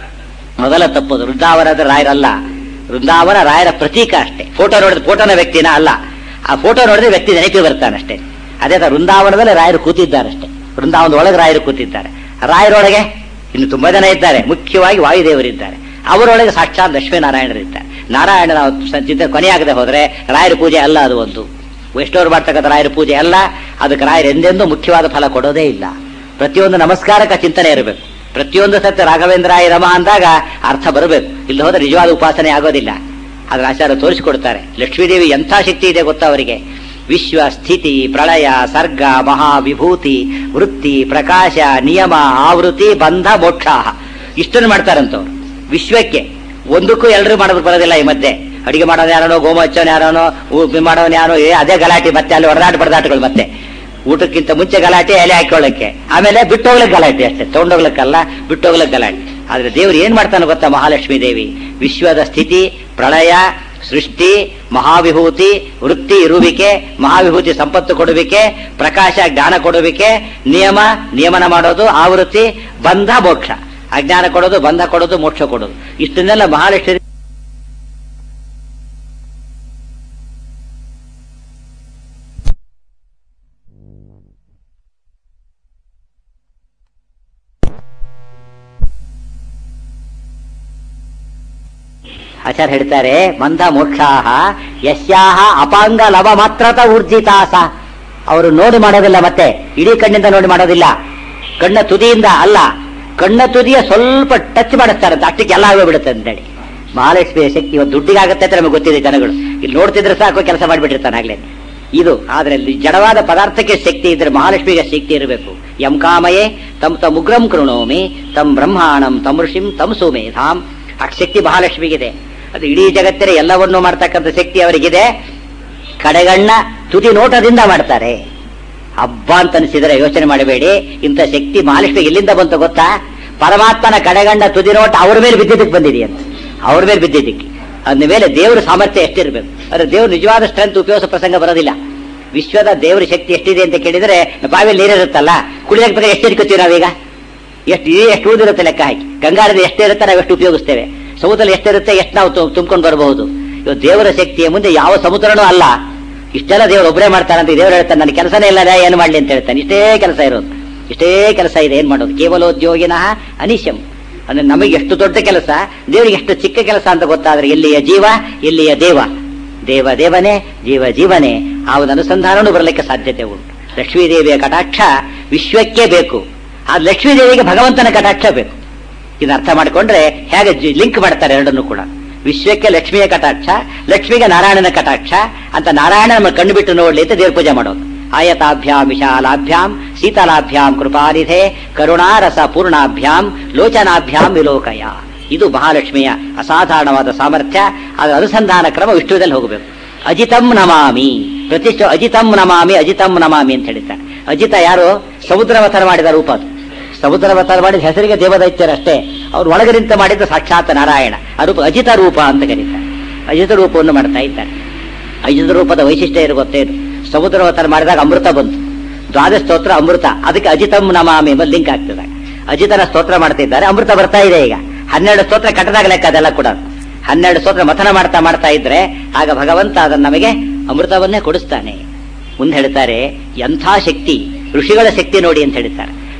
ಮೊದಲ ತಪ್ಪದು ವೃಂದಾವನದ ರಾಯರಲ್ಲ ವೃಂದಾವನ ರಾಯರ ಪ್ರತೀಕ ಅಷ್ಟೇ ಫೋಟೋ ನೋಡಿದ ಫೋಟೋನ ವ್ಯಕ್ತಿನ ಅಲ್ಲ ಆ ಫೋಟೋ ನೋಡಿದ್ರೆ ವ್ಯಕ್ತಿ ನೆನಪಿಗೆ ಬರ್ತಾನಷ್ಟೇ ಅದೇ ತರ ವೃಂದಾವನದಲ್ಲಿ ರಾಯರು ಕೂತಿದ್ದಾರಷ್ಟೇ ವೃಂದಾವನದ ಒಳಗೆ ರಾಯರು ಕೂತಿದ್ದಾರೆ ರಾಯರೊಳಗೆ ಇನ್ನು ತುಂಬಾ ಜನ ಇದ್ದಾರೆ ಮುಖ್ಯವಾಗಿ ವಾಯುದೇವರಿದ್ದಾರೆ ಅವರೊಳಗೆ ಸಾಕ್ಷಾತ್ ಲಕ್ಷ್ಮೀನಾರಾಯಣರಿದ್ದಾರೆ ನಾರಾಯಣನ ಚಿಂತೆ ಕೊನೆಯಾಗದೆ ಹೋದ್ರೆ ರಾಯರ ಪೂಜೆ ಅಲ್ಲ ಅದು ಒಂದು ವೈಷ್ಣವರು ಮಾಡ್ತಕ್ಕಂಥ ರಾಯರ ಪೂಜೆ ಅಲ್ಲ ಅದಕ್ಕೆ ರಾಯರು ಎಂದೆಂದೂ ಮುಖ್ಯವಾದ ಫಲ ಕೊಡೋದೇ ಇಲ್ಲ ಪ್ರತಿಯೊಂದು ನಮಸ್ಕಾರಕ್ಕೆ ಚಿಂತನೆ ಇರಬೇಕು ಪ್ರತಿಯೊಂದು ಸತ್ಯ ರಾಘವೇಂದ್ರಾಯ ರಮ ಅಂದಾಗ ಅರ್ಥ ಬರಬೇಕು ಇಲ್ಲಿ ಹೋದ್ರೆ ನಿಜವಾದ ಉಪಾಸನೆ ಆಗೋದಿಲ್ಲ ಅದ್ರ ಆಚಾರ್ಯ ತೋರಿಸಿಕೊಡ್ತಾರೆ ಲಕ್ಷ್ಮೀದೇವಿ ಎಂಥ ಶಕ್ತಿ ಇದೆ ಗೊತ್ತಾ ಅವರಿಗೆ ವಿಶ್ವ ಸ್ಥಿತಿ ಪ್ರಳಯ ಸರ್ಗ ಮಹಾವಿಭೂತಿ ವೃತ್ತಿ ಪ್ರಕಾಶ ನಿಯಮ ಆವೃತ್ತಿ ಬಂಧ ಮೋಕ್ಷ ಇಷ್ಟನ್ನು ಮಾಡ್ತಾರಂತವ್ರು ವಿಶ್ವಕ್ಕೆ ಒಂದಕ್ಕೂ ಎಲ್ಲರೂ ಮಾಡೋದಕ್ಕೆ ಬರೋದಿಲ್ಲ ಈ ಮಧ್ಯೆ ಅಡಿಗೆ ಮಾಡೋನು ಯಾರನೋ ಗೋಮ ಹಚ್ಚೋನು ಯಾರನೋ ಮಾಡೋನು ಯಾರೋ ಏ ಅದೇ ಗಲಾಟೆ ಮತ್ತೆ ಅಲ್ಲಿ ಹೊಡೆದಾಟ ಬಡದಾಟಗಳು ಮತ್ತೆ ಊಟಕ್ಕಿಂತ ಮುಂಚೆ ಗಲಾಟೆ ಎಲೆ ಹಾಕೊಳ್ಳಕ್ಕೆ ಆಮೇಲೆ ಬಿಟ್ಟು ಹೋಗ್ಲಿಕ್ಕೆ ಗಲಾಟೆ ಅಷ್ಟೇ ತಗೊಂಡೋಗ್ಲಿಕ್ಕಲ್ಲ ಬಿಟ್ಟು ಹೋಗ್ಲಿಕ್ಕೆ ಗಲಾಟೆ ಆದ್ರೆ ದೇವ್ರು ಏನ್ ಮಾಡ್ತಾನೆ ಗೊತ್ತಾ ಮಹಾಲಕ್ಷ್ಮೀ ದೇವಿ ವಿಶ್ವದ ಸ್ಥಿತಿ ಪ್ರಳಯ ಸೃಷ್ಟಿ ಮಹಾವಿಭೂತಿ ವೃತ್ತಿ ಇರುವಿಕೆ ಮಹಾವಿಭೂತಿ ಸಂಪತ್ತು ಕೊಡುವಿಕೆ ಪ್ರಕಾಶ ಜ್ಞಾನ ಕೊಡುವಿಕೆ ನಿಯಮ ನಿಯಮನ ಮಾಡೋದು ಆವೃತ್ತಿ ಬಂಧ ಮೋಕ್ಷ ಅಜ್ಞಾನ ಕೊಡೋದು ಬಂಧ ಕೊಡೋದು ಮೋಕ್ಷ ಕೊಡೋದು ಇಷ್ಟನ್ನೆಲ್ಲ ಮಹಾಲಕ್ಷ್ಮಿ ಆಚಾರ್ಯ ಹೇಳ್ತಾರೆ ಮಂದ ಮೋಕ್ಷಾಹ ಯಶ್ಯಾಹ ಅಪಾಂಗ ಲವ ಮಾತ್ರತ ಊರ್ಜಿತಾಸ ಅವರು ನೋಡಿ ಮಾಡೋದಿಲ್ಲ ಮತ್ತೆ ಇಡೀ ಕಣ್ಣಿಂದ ನೋಡಿ ಮಾಡೋದಿಲ್ಲ ಕಣ್ಣ ತುದಿಯಿಂದ ಅಲ್ಲ ಕಣ್ಣ ತುದಿಯ ಸ್ವಲ್ಪ ಟಚ್ ಮಾಡಿಸ್ತಾರೆ ಅಂತ ಅಷ್ಟಕ್ಕೆ ಎಲ್ಲ ಆಗೋಗ್ಬಿಡುತ್ತೆ ಅಂತೇಳಿ ಮಹಾಲಕ್ಷ್ಮಿಯ ಶಕ್ತಿ ಒಂದು ದುಡ್ಡಿಗಾಗತ್ತೆ ಅಂತ ನಮಗೆ ಗೊತ್ತಿದೆ ಜನಗಳು ಇಲ್ಲಿ ನೋಡ್ತಿದ್ರೆ ಸಾಕು ಕೆಲಸ ಮಾಡಿಬಿಟ್ಟಿರ್ತಾನೆ ಆಗ್ಲೇ ಇದು ಆದ್ರೆ ಇಲ್ಲಿ ಜಡವಾದ ಪದಾರ್ಥಕ್ಕೆ ಶಕ್ತಿ ಇದ್ರೆ ಮಹಾಲಕ್ಷ್ಮಿಗೆ ಶಕ್ತಿ ಇರಬೇಕು ಯಂ ಕಾಮಯೇ ತಮ್ ತಮ್ ಉಗ್ರಂ ಕೃಣೋಮಿ ತಮ್ ಬ್ರಹ್ಮಾಣಂ ತಮ್ ಋಷಿಂ ತಮ್ ಸುಮೇಧಾಂ ಆ ಶಕ್ತಿ ಮಹಾಲಕ್ಷ್ಮಿಗಿದೆ ಅದು ಇಡೀ ಜಗತ್ತಿನ ಎಲ್ಲವನ್ನೂ ಮಾಡ್ತಕ್ಕಂಥ ಶಕ್ತಿ ಅವರಿಗಿದೆ ಕಡೆಗಣ್ಣ ತುದಿ ನೋಟದಿಂದ ಮಾಡ್ತಾರೆ ಹಬ್ಬ ಅಂತ ಅನಿಸಿದರೆ ಯೋಚನೆ ಮಾಡಬೇಡಿ ಇಂಥ ಶಕ್ತಿ ಮಹಾಲಕ್ಷ್ಮಿ ಎಲ್ಲಿಂದ ಬಂತು ಗೊತ್ತಾ ಪರಮಾತ್ಮನ ಕಡೆಗಣ್ಣ ತುದಿ ನೋಟ ಅವ್ರ ಮೇಲೆ ಬಿದ್ದಿದ್ದಕ್ಕೆ ಬಂದಿದೆಯಂತ ಅವ್ರ ಮೇಲೆ ಬಿದ್ದಿದ್ದಕ್ಕೆ ಅಂದ ಮೇಲೆ ದೇವರ ಸಾಮರ್ಥ್ಯ ಎಷ್ಟಿರ್ಬೇಕು ಅಂದ್ರೆ ದೇವ್ರ ನಿಜವಾದ ಸ್ಟ್ರೆಂತ್ ಉಪಯೋಗ ಪ್ರಸಂಗ ಬರೋದಿಲ್ಲ ವಿಶ್ವದ ದೇವರ ಶಕ್ತಿ ಎಷ್ಟಿದೆ ಅಂತ ಕೇಳಿದ್ರೆ ಬಾವಿಯಲ್ಲಿ ನೀರಿರುತ್ತಲ್ಲ ಕುಡಿಯಕ್ಕೆ ಬೇಕಾದ್ರೆ ಎಷ್ಟು ಇಟ್ಕೋತೀವಿ ನಾವೀಗ ಎಷ್ಟು ಇದೆ ಎಷ್ಟು ಊದಿರುತ್ತೆ ಲೆಕ್ಕ ಹಾಕಿ ಗಂಗಾಳದ ಎಷ್ಟಿರುತ್ತೆ ನಾವು ಎಷ್ಟು ಉಪಯೋಗಿಸ್ತೇವೆ ಸಮುದ್ರದಲ್ಲಿ ಎಷ್ಟಿರುತ್ತೆ ಎಷ್ಟು ನಾವು ತು- ತುಂಬ್ಕೊಂಡು ಬರಬಹುದು ಇವತ್ತು ದೇವರ ಶಕ್ತಿಯ ಮುಂದೆ ಯಾವ ಸಮುದ್ರನೂ ಅಲ್ಲ ಇಷ್ಟೆಲ್ಲ ದೇವರು ಒಬ್ಬರೇ ಮಾಡ್ತಾರಂತ ದೇವರು ಹೇಳ್ತಾನೆ ನನ್ನ ಕೆಲಸನೇ ಇಲ್ಲ ನಾ ಏನು ಮಾಡ್ಲಿ ಅಂತ ಹೇಳ್ತಾನೆ ಇಷ್ಟೇ ಕೆಲಸ ಇರೋದು ಇಷ್ಟೇ ಕೆಲಸ ಇದೆ ಏನ್ ಮಾಡೋದು ಕೇವಲೋದ್ಯೋಗಿನಃ ಅನಿಶಂ ಅಂದ್ರೆ ನಮಗೆ ಎಷ್ಟು ದೊಡ್ಡ ಕೆಲಸ ದೇವರಿಗೆ ಎಷ್ಟು ಚಿಕ್ಕ ಕೆಲಸ ಅಂತ ಗೊತ್ತಾದ್ರೆ ಎಲ್ಲಿಯ ಜೀವ ಎಲ್ಲಿಯ ದೇವ ದೇವ ದೇವನೇ ಜೀವ ಜೀವನೇ ಆ ಒಂದು ಅನುಸಂಧಾನನೂ ಬರಲಿಕ್ಕೆ ಸಾಧ್ಯತೆ ಉಂಟು ಲಕ್ಷ್ಮೀ ದೇವಿಯ ಕಟಾಕ್ಷ ವಿಶ್ವಕ್ಕೆ ಬೇಕು ಆ ಲಕ್ಷ್ಮೀ ದೇವಿಗೆ ಭಗವಂತನ ಕಟಾಕ್ಷ ಬೇಕು ಇದನ್ನ ಅರ್ಥ ಮಾಡಿಕೊಂಡ್ರೆ ಹೇಗೆ ಲಿಂಕ್ ಮಾಡ್ತಾರೆ ಎರಡನ್ನು ಕೂಡ ವಿಶ್ವಕ್ಕೆ ಲಕ್ಷ್ಮಿಯ ಕಟಾಕ್ಷ ಲಕ್ಷ್ಮಿಗೆ ನಾರಾಯಣನ ಕಟಾಕ್ಷ ಅಂತ ನಾರಾಯಣ ನಮ್ಮ ಕಣ್ಣು ಬಿಟ್ಟು ನೋಡ್ಲಿ ಅಂತ ದೇವ್ರ ಪೂಜೆ ಮಾಡೋದು ಆಯತಾಭ್ಯಾಂ ವಿಶಾಲಾಭ್ಯಾಂ ಶೀತಲಾಭ್ಯಾಂ ಕೃಪಾನಿಧೆ ಕರುಣಾರಸ ಪೂರ್ಣಾಭ್ಯಾಂ ಲೋಚನಾಭ್ಯಾಂ ವಿಲೋಕಯ ಇದು ಮಹಾಲಕ್ಷ್ಮಿಯ ಅಸಾಧಾರಣವಾದ ಸಾಮರ್ಥ್ಯ ಅದರ ಅನುಸಂಧಾನ ಕ್ರಮ ವಿಷ್ಣುದಲ್ಲಿ ಹೋಗಬೇಕು ಅಜಿತಂ ನಮಾಮಿ ಪ್ರತಿಷ್ಠ ಅಜಿತಂ ನಮಾಮಿ ಅಜಿತಂ ನಮಾಮಿ ಅಂತ ಹೇಳಿದ್ದಾರೆ ಅಜಿತ ಯಾರು ಸಮುದ್ರವತನ ಮಾಡಿದ ರೂಪ ಅದು ಸಮುದ್ರವತನ ಮಾಡಿದ ಹೆಸರಿಗೆ ದೇವದೈತ್ಯರಷ್ಟೇ ಅವ್ರು ಒಳಗೆ ನಿಂತ ಮಾಡಿದ ಸಾಕ್ಷಾತ್ ನಾರಾಯಣ ಆ ರೂಪ ಅಜಿತ ರೂಪ ಅಂತ ಕರೀತಾರೆ ಅಜಿತ ರೂಪವನ್ನು ಮಾಡ್ತಾ ಇದ್ದಾರೆ ಅಜಿತ ರೂಪದ ವೈಶಿಷ್ಟ್ಯ ಇರು ಗೊತ್ತೇನು ಸಮುದ್ರವತನ ಮಾಡಿದಾಗ ಅಮೃತ ಬಂತು ದ್ವಾದಶ ಸ್ತೋತ್ರ ಅಮೃತ ಅದಕ್ಕೆ ಅಜಿತಂ ನಮಾಮಿ ಎಂಬ ಲಿಂಕ್ ಆಗ್ತದೆ ಅಜಿತನ ಸ್ತೋತ್ರ ಮಾಡ್ತಿದ್ದಾರೆ ಅಮೃತ ಬರ್ತಾ ಇದೆ ಈಗ ಹನ್ನೆರಡು ಸ್ತೋತ್ರ ಕಟ್ಟದಾಗ ಲೆಕ್ಕ ಅದೆಲ್ಲ ಕೂಡ ಹನ್ನೆರಡು ಸ್ತೋತ್ರ ಮಥನ ಮಾಡ್ತಾ ಮಾಡ್ತಾ ಇದ್ರೆ ಆಗ ಭಗವಂತ ಅದನ್ನು ನಮಗೆ ಅಮೃತವನ್ನೇ ಕೊಡಿಸ್ತಾನೆ ಮುಂದೆ ಹೇಳ್ತಾರೆ ಎಂಥ ಶಕ್ತಿ ಋಷಿಗಳ ಶಕ್ತಿ ನೋಡಿ ಅಂತ ಹೇಳ್ತಾರೆ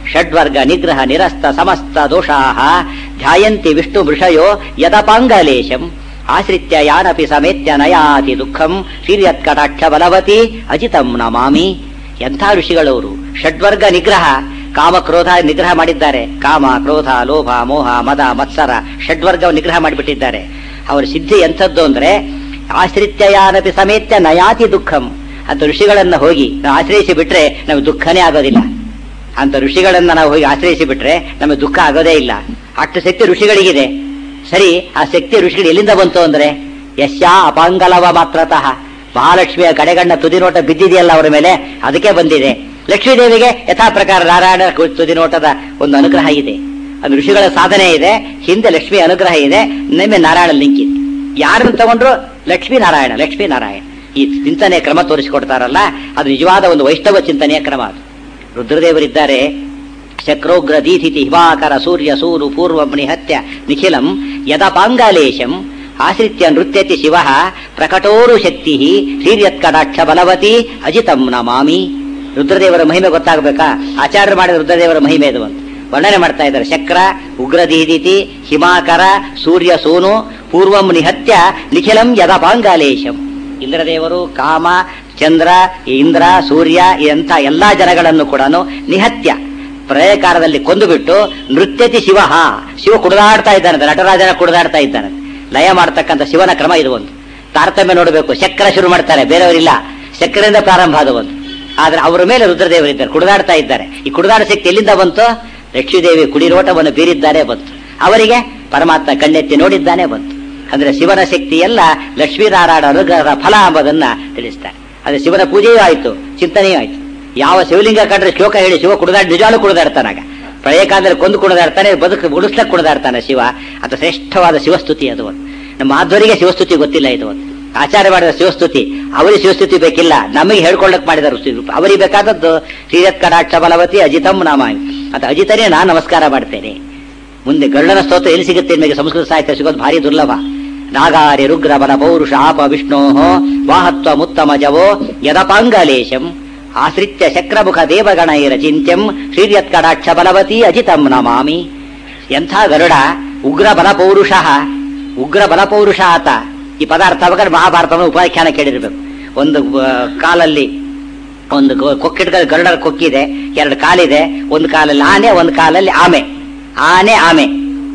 ಷಡ್ವರ್ಗ ನಿಗ್ರಹ ನಿರಸ್ತ ಸಮಸ್ತ ದೋಷಾಹ ಧ್ಯಾಯಂತಿ ವಿಷ್ಣು ವೃಷಯೋ ಯದಪಾಂಗಲೇಶಂ ಆಶ್ರಿತ್ಯ ಯಾನಪಿ ಸಮೇತ್ಯ ನಯಾತಿ ದುಃಖಂ ಶ್ರೀರ್ಯತ್ಕಟಾಕ್ಷ ಬಲವತಿ ಅಜಿತಂ ನಮಾಮಿ ಎಂಥ ಋಷಿಗಳವರು ಷಡ್ವರ್ಗ ನಿಗ್ರಹ ಕಾಮ ಕ್ರೋಧ ನಿಗ್ರಹ ಮಾಡಿದ್ದಾರೆ ಕಾಮ ಕ್ರೋಧ ಲೋಭ ಮೋಹ ಮದ ಮತ್ಸರ ಷಡ್ವರ್ಗ ನಿಗ್ರಹ ಮಾಡಿಬಿಟ್ಟಿದ್ದಾರೆ ಅವರ ಸಿದ್ಧಿ ಎಂಥದ್ದು ಅಂದ್ರೆ ಆಶ್ರಿತ್ಯಯಾನಪಿ ಸಮೇತ್ಯ ನಯಾತಿ ದುಃಖಂ ಅಂತ ಋಷಿಗಳನ್ನ ಹೋಗಿ ನಾವು ಆಶ್ರಯಿಸಿ ಬಿಟ್ರೆ ನಮಗೆ ದುಃಖನೇ ಆಗೋದಿಲ್ಲ ಅಂತ ಋಷಿಗಳನ್ನ ನಾವು ಹೋಗಿ ಆಶ್ರಯಿಸಿ ಬಿಟ್ರೆ ನಮಗೆ ದುಃಖ ಆಗೋದೇ ಇಲ್ಲ ಅಷ್ಟು ಶಕ್ತಿ ಋಷಿಗಳಿಗಿದೆ ಸರಿ ಆ ಶಕ್ತಿ ಋಷಿಗಳು ಎಲ್ಲಿಂದ ಬಂತು ಅಂದ್ರೆ ಯಶ್ಯಾ ಅಪಾಂಗಲವ ಮಾತ್ರತಃ ಮಹಾಲಕ್ಷ್ಮಿಯ ಕಡೆಗಣ್ಣ ತುದಿನೋಟ ಬಿದ್ದಿದೆಯಲ್ಲ ಅವರ ಮೇಲೆ ಅದಕ್ಕೆ ಬಂದಿದೆ ಲಕ್ಷ್ಮೀದೇವಿಗೆ ಯಥಾ ಪ್ರಕಾರ ನಾರಾಯಣ ತುದಿನೋಟದ ಒಂದು ಅನುಗ್ರಹ ಇದೆ ಅದು ಋಷಿಗಳ ಸಾಧನೆ ಇದೆ ಹಿಂದೆ ಲಕ್ಷ್ಮಿ ಅನುಗ್ರಹ ಇದೆ ನಿಮ್ಮೆ ನಾರಾಯಣ ಲಿಂಕ್ ಇದೆ ಯಾರನ್ನು ತಗೊಂಡ್ರು ಲಕ್ಷ್ಮೀ ನಾರಾಯಣ ಲಕ್ಷ್ಮೀ ನಾರಾಯಣ ಈ ಚಿಂತನೆಯ ಕ್ರಮ ತೋರಿಸಿಕೊಡ್ತಾರಲ್ಲ ಅದು ನಿಜವಾದ ಒಂದು ವೈಷ್ಣವ ಚಿಂತನೆಯ ಕ್ರಮ ಅದು ರುದ್ರದೇವರಿದ್ದಾರೆ ಶಕ್ರೋಗ್ರ ದೀಧಿತಿ ಹಿಮಾಕರ ಸೂರ್ಯ ಸೂರು ಪೂರ್ವ ನಿಹತ್ಯ ನಿಖಿಲಂ ಯದಪಾಂಗಾಲೇಶಂ ಆಶ್ರಿತ್ಯ ನೃತ್ಯತಿ ಶಿವ ಪ್ರಕಟೋರು ಶಕ್ತಿ ಶ್ರೀರ್ಯತ್ಕಟಾಕ್ಷ ಬಲವತಿ ಅಜಿತಂ ನಮಾಮಿ ರುದ್ರದೇವರ ಮಹಿಮೆ ಗೊತ್ತಾಗಬೇಕಾ ಆಚಾರ್ಯ ಮಾಡಿದ ರುದ್ರದೇವರ ಮಹಿಮೆ ಇದು ಅಂತ ವರ್ಣನೆ ಮಾಡ್ತಾ ಇದ್ದಾರೆ ಶಕ್ರ ಉಗ್ರದೀದಿತಿ ಹಿಮಾಕರ ಸೂರ್ಯ ಸೋನು ಪೂರ್ವಂ ನಿಹತ್ಯ ನಿಖಿಲಂ ಯದಪಾಂಗಾಲೇಶಂ ಇಂದ್ರದೇವರು ಕಾಮ ಚಂದ್ರ ಇಂದ್ರ ಸೂರ್ಯ ಎಂಥ ಎಲ್ಲಾ ಜನಗಳನ್ನು ಕೂಡ ನಿಹತ್ಯ ಪ್ರಳಯಕಾಲದಲ್ಲಿ ಕೊಂದು ಬಿಟ್ಟು ನೃತ್ಯತಿ ಶಿವ ಶಿವ ಕುಡಿದಾಡ್ತಾ ಇದ್ದಾನೆ ನಟರಾಜನ ಕುಡಿದಾಡ್ತಾ ಇದ್ದಾನೆ ಲಯ ಮಾಡ್ತಕ್ಕಂಥ ಶಿವನ ಕ್ರಮ ಇದು ಒಂದು ತಾರತಮ್ಯ ನೋಡಬೇಕು ಚಕ್ರ ಶುರು ಮಾಡ್ತಾರೆ ಬೇರೆಯವರಿಲ್ಲ ಚಕ್ರದಿಂದ ಪ್ರಾರಂಭ ಆದ ಒಂದು ಆದ್ರೆ ಅವರ ಮೇಲೆ ರುದ್ರದೇವರಿದ್ದಾರೆ ಕುಡಿದಾಡ್ತಾ ಇದ್ದಾರೆ ಈ ಕುಡಿದಾಡ ಶಕ್ತಿ ಎಲ್ಲಿಂದ ಬಂತು ಲಕ್ಷ್ಮೀದೇವಿ ಕುಡಿರೋಟವನ್ನು ಬೀರಿದ್ದಾರೆ ಬಂತು ಅವರಿಗೆ ಪರಮಾತ್ಮ ಕಣ್ಣೆತ್ತಿ ನೋಡಿದ್ದಾನೆ ಬಂತು ಅಂದ್ರೆ ಶಿವನ ಶಕ್ತಿ ಎಲ್ಲ ಲಕ್ಷ್ಮೀನಾರಾಯಣ ಅನುಗ್ರಹದ ಫಲ ಎಂಬುದನ್ನ ತಿಳಿಸ್ತಾರೆ ಅದೇ ಶಿವನ ಪೂಜೆಯೂ ಆಯ್ತು ಚಿಂತನೆಯೂ ಆಯ್ತು ಯಾವ ಶಿವಲಿಂಗ ಕಂಡ್ರೆ ಶ್ಲೋಕ ಹೇಳಿ ಶಿವ ಕುಡಿದಾಡ್ ನಿಜವಾಗ್ಲೂ ಕುಡಿದಾಡ್ತಾನಾಗ ಪ್ರಳಯ ಕಾಲದಲ್ಲಿ ಕೊಂದು ಕುಡಿದಾಡ್ತಾನೆ ಬದುಕು ಉಡಿಸ್ಲಕ್ ಕುಡಿದಾಡ್ತಾನೆ ಶಿವ ಅದು ಶ್ರೇಷ್ಠವಾದ ಶಿವಸ್ತುತಿ ಅದು ಒಂದು ನಮ್ಮ ಮಾಧ್ವರಿಗೆ ಶಿವಸ್ತುತಿ ಗೊತ್ತಿಲ್ಲ ಇದು ಒಂದು ಆಚಾರ್ಯ ಮಾಡಿದ ಶಿವಸ್ತುತಿ ಅವರಿಗೆ ಶಿವಸ್ತುತಿ ಬೇಕಿಲ್ಲ ನಮಗೆ ಹೇಳ್ಕೊಳ್ಳಕ್ ಮಾಡಿದರು ಅವರಿಗೆ ಬೇಕಾದದ್ದು ಶ್ರೀರತ್ ಕಟಾಕ್ಷ ಬಲವತಿ ಅಜಿತಂ ನಾಮ ಅಂತ ಅಜಿತನೇ ನಾನು ನಮಸ್ಕಾರ ಮಾಡ್ತೇನೆ ಮುಂದೆ ಗರುಡನ ಸ್ತೋತ್ರ ಎಲ್ಲಿ ಸಿಗುತ್ತೆ ನಿಮಗೆ ಸಂಸ್ಕೃತ ಸಾಹಿತ್ಯ ಸಿಗೋದು ಭಾರಿ ದುರ್ಲಭ ನಾಗಾರಿ ರುಗ್ರ ಬಲ ಪೌರುಷ ಆಪ ವಿಷ್ಣೋ ವಾಹತ್ವ ಮುತ್ತಮ ಜವೋ ಯದಪಾಂಗಲೇಶಂ ಆಶ್ರಿತ್ಯ ಶಕ್ರಮುಖ ದೇವಗಣೈರ ಚಿಂತ್ಯಂ ಶ್ರೀರ್ಯತ್ ಕಟಾಕ್ಷ ಬಲವತಿ ಅಜಿತಂ ನಮಾಮಿ ಎಂಥ ಗರುಡ ಉಗ್ರ ಬಲ ಪೌರುಷ ಉಗ್ರ ಬಲ ಪೌರುಷ ಆತ ಈ ಪದಾರ್ಥ ಬೇಕಾದ್ರೆ ಮಹಾಭಾರತವನ್ನು ಉಪಾಖ್ಯಾನ ಕೇಳಿರ್ಬೇಕು ಒಂದು ಆ, ಕಾಲಲ್ಲಿ ಒಂದು ಗೊ- ಕೊಕ್ಕಿಟ್ಕ ಗರುಡರ ಕೊಕ್ಕಿದೆ ಎರಡು ಕಾಲಿದೆ ಒಂದು ಕಾಲಲ್ಲಿ ಆನೆ ಒಂದು ಕಾಲಲ್ಲಿ ಆಮೆ ಆನೆ ಆಮೆ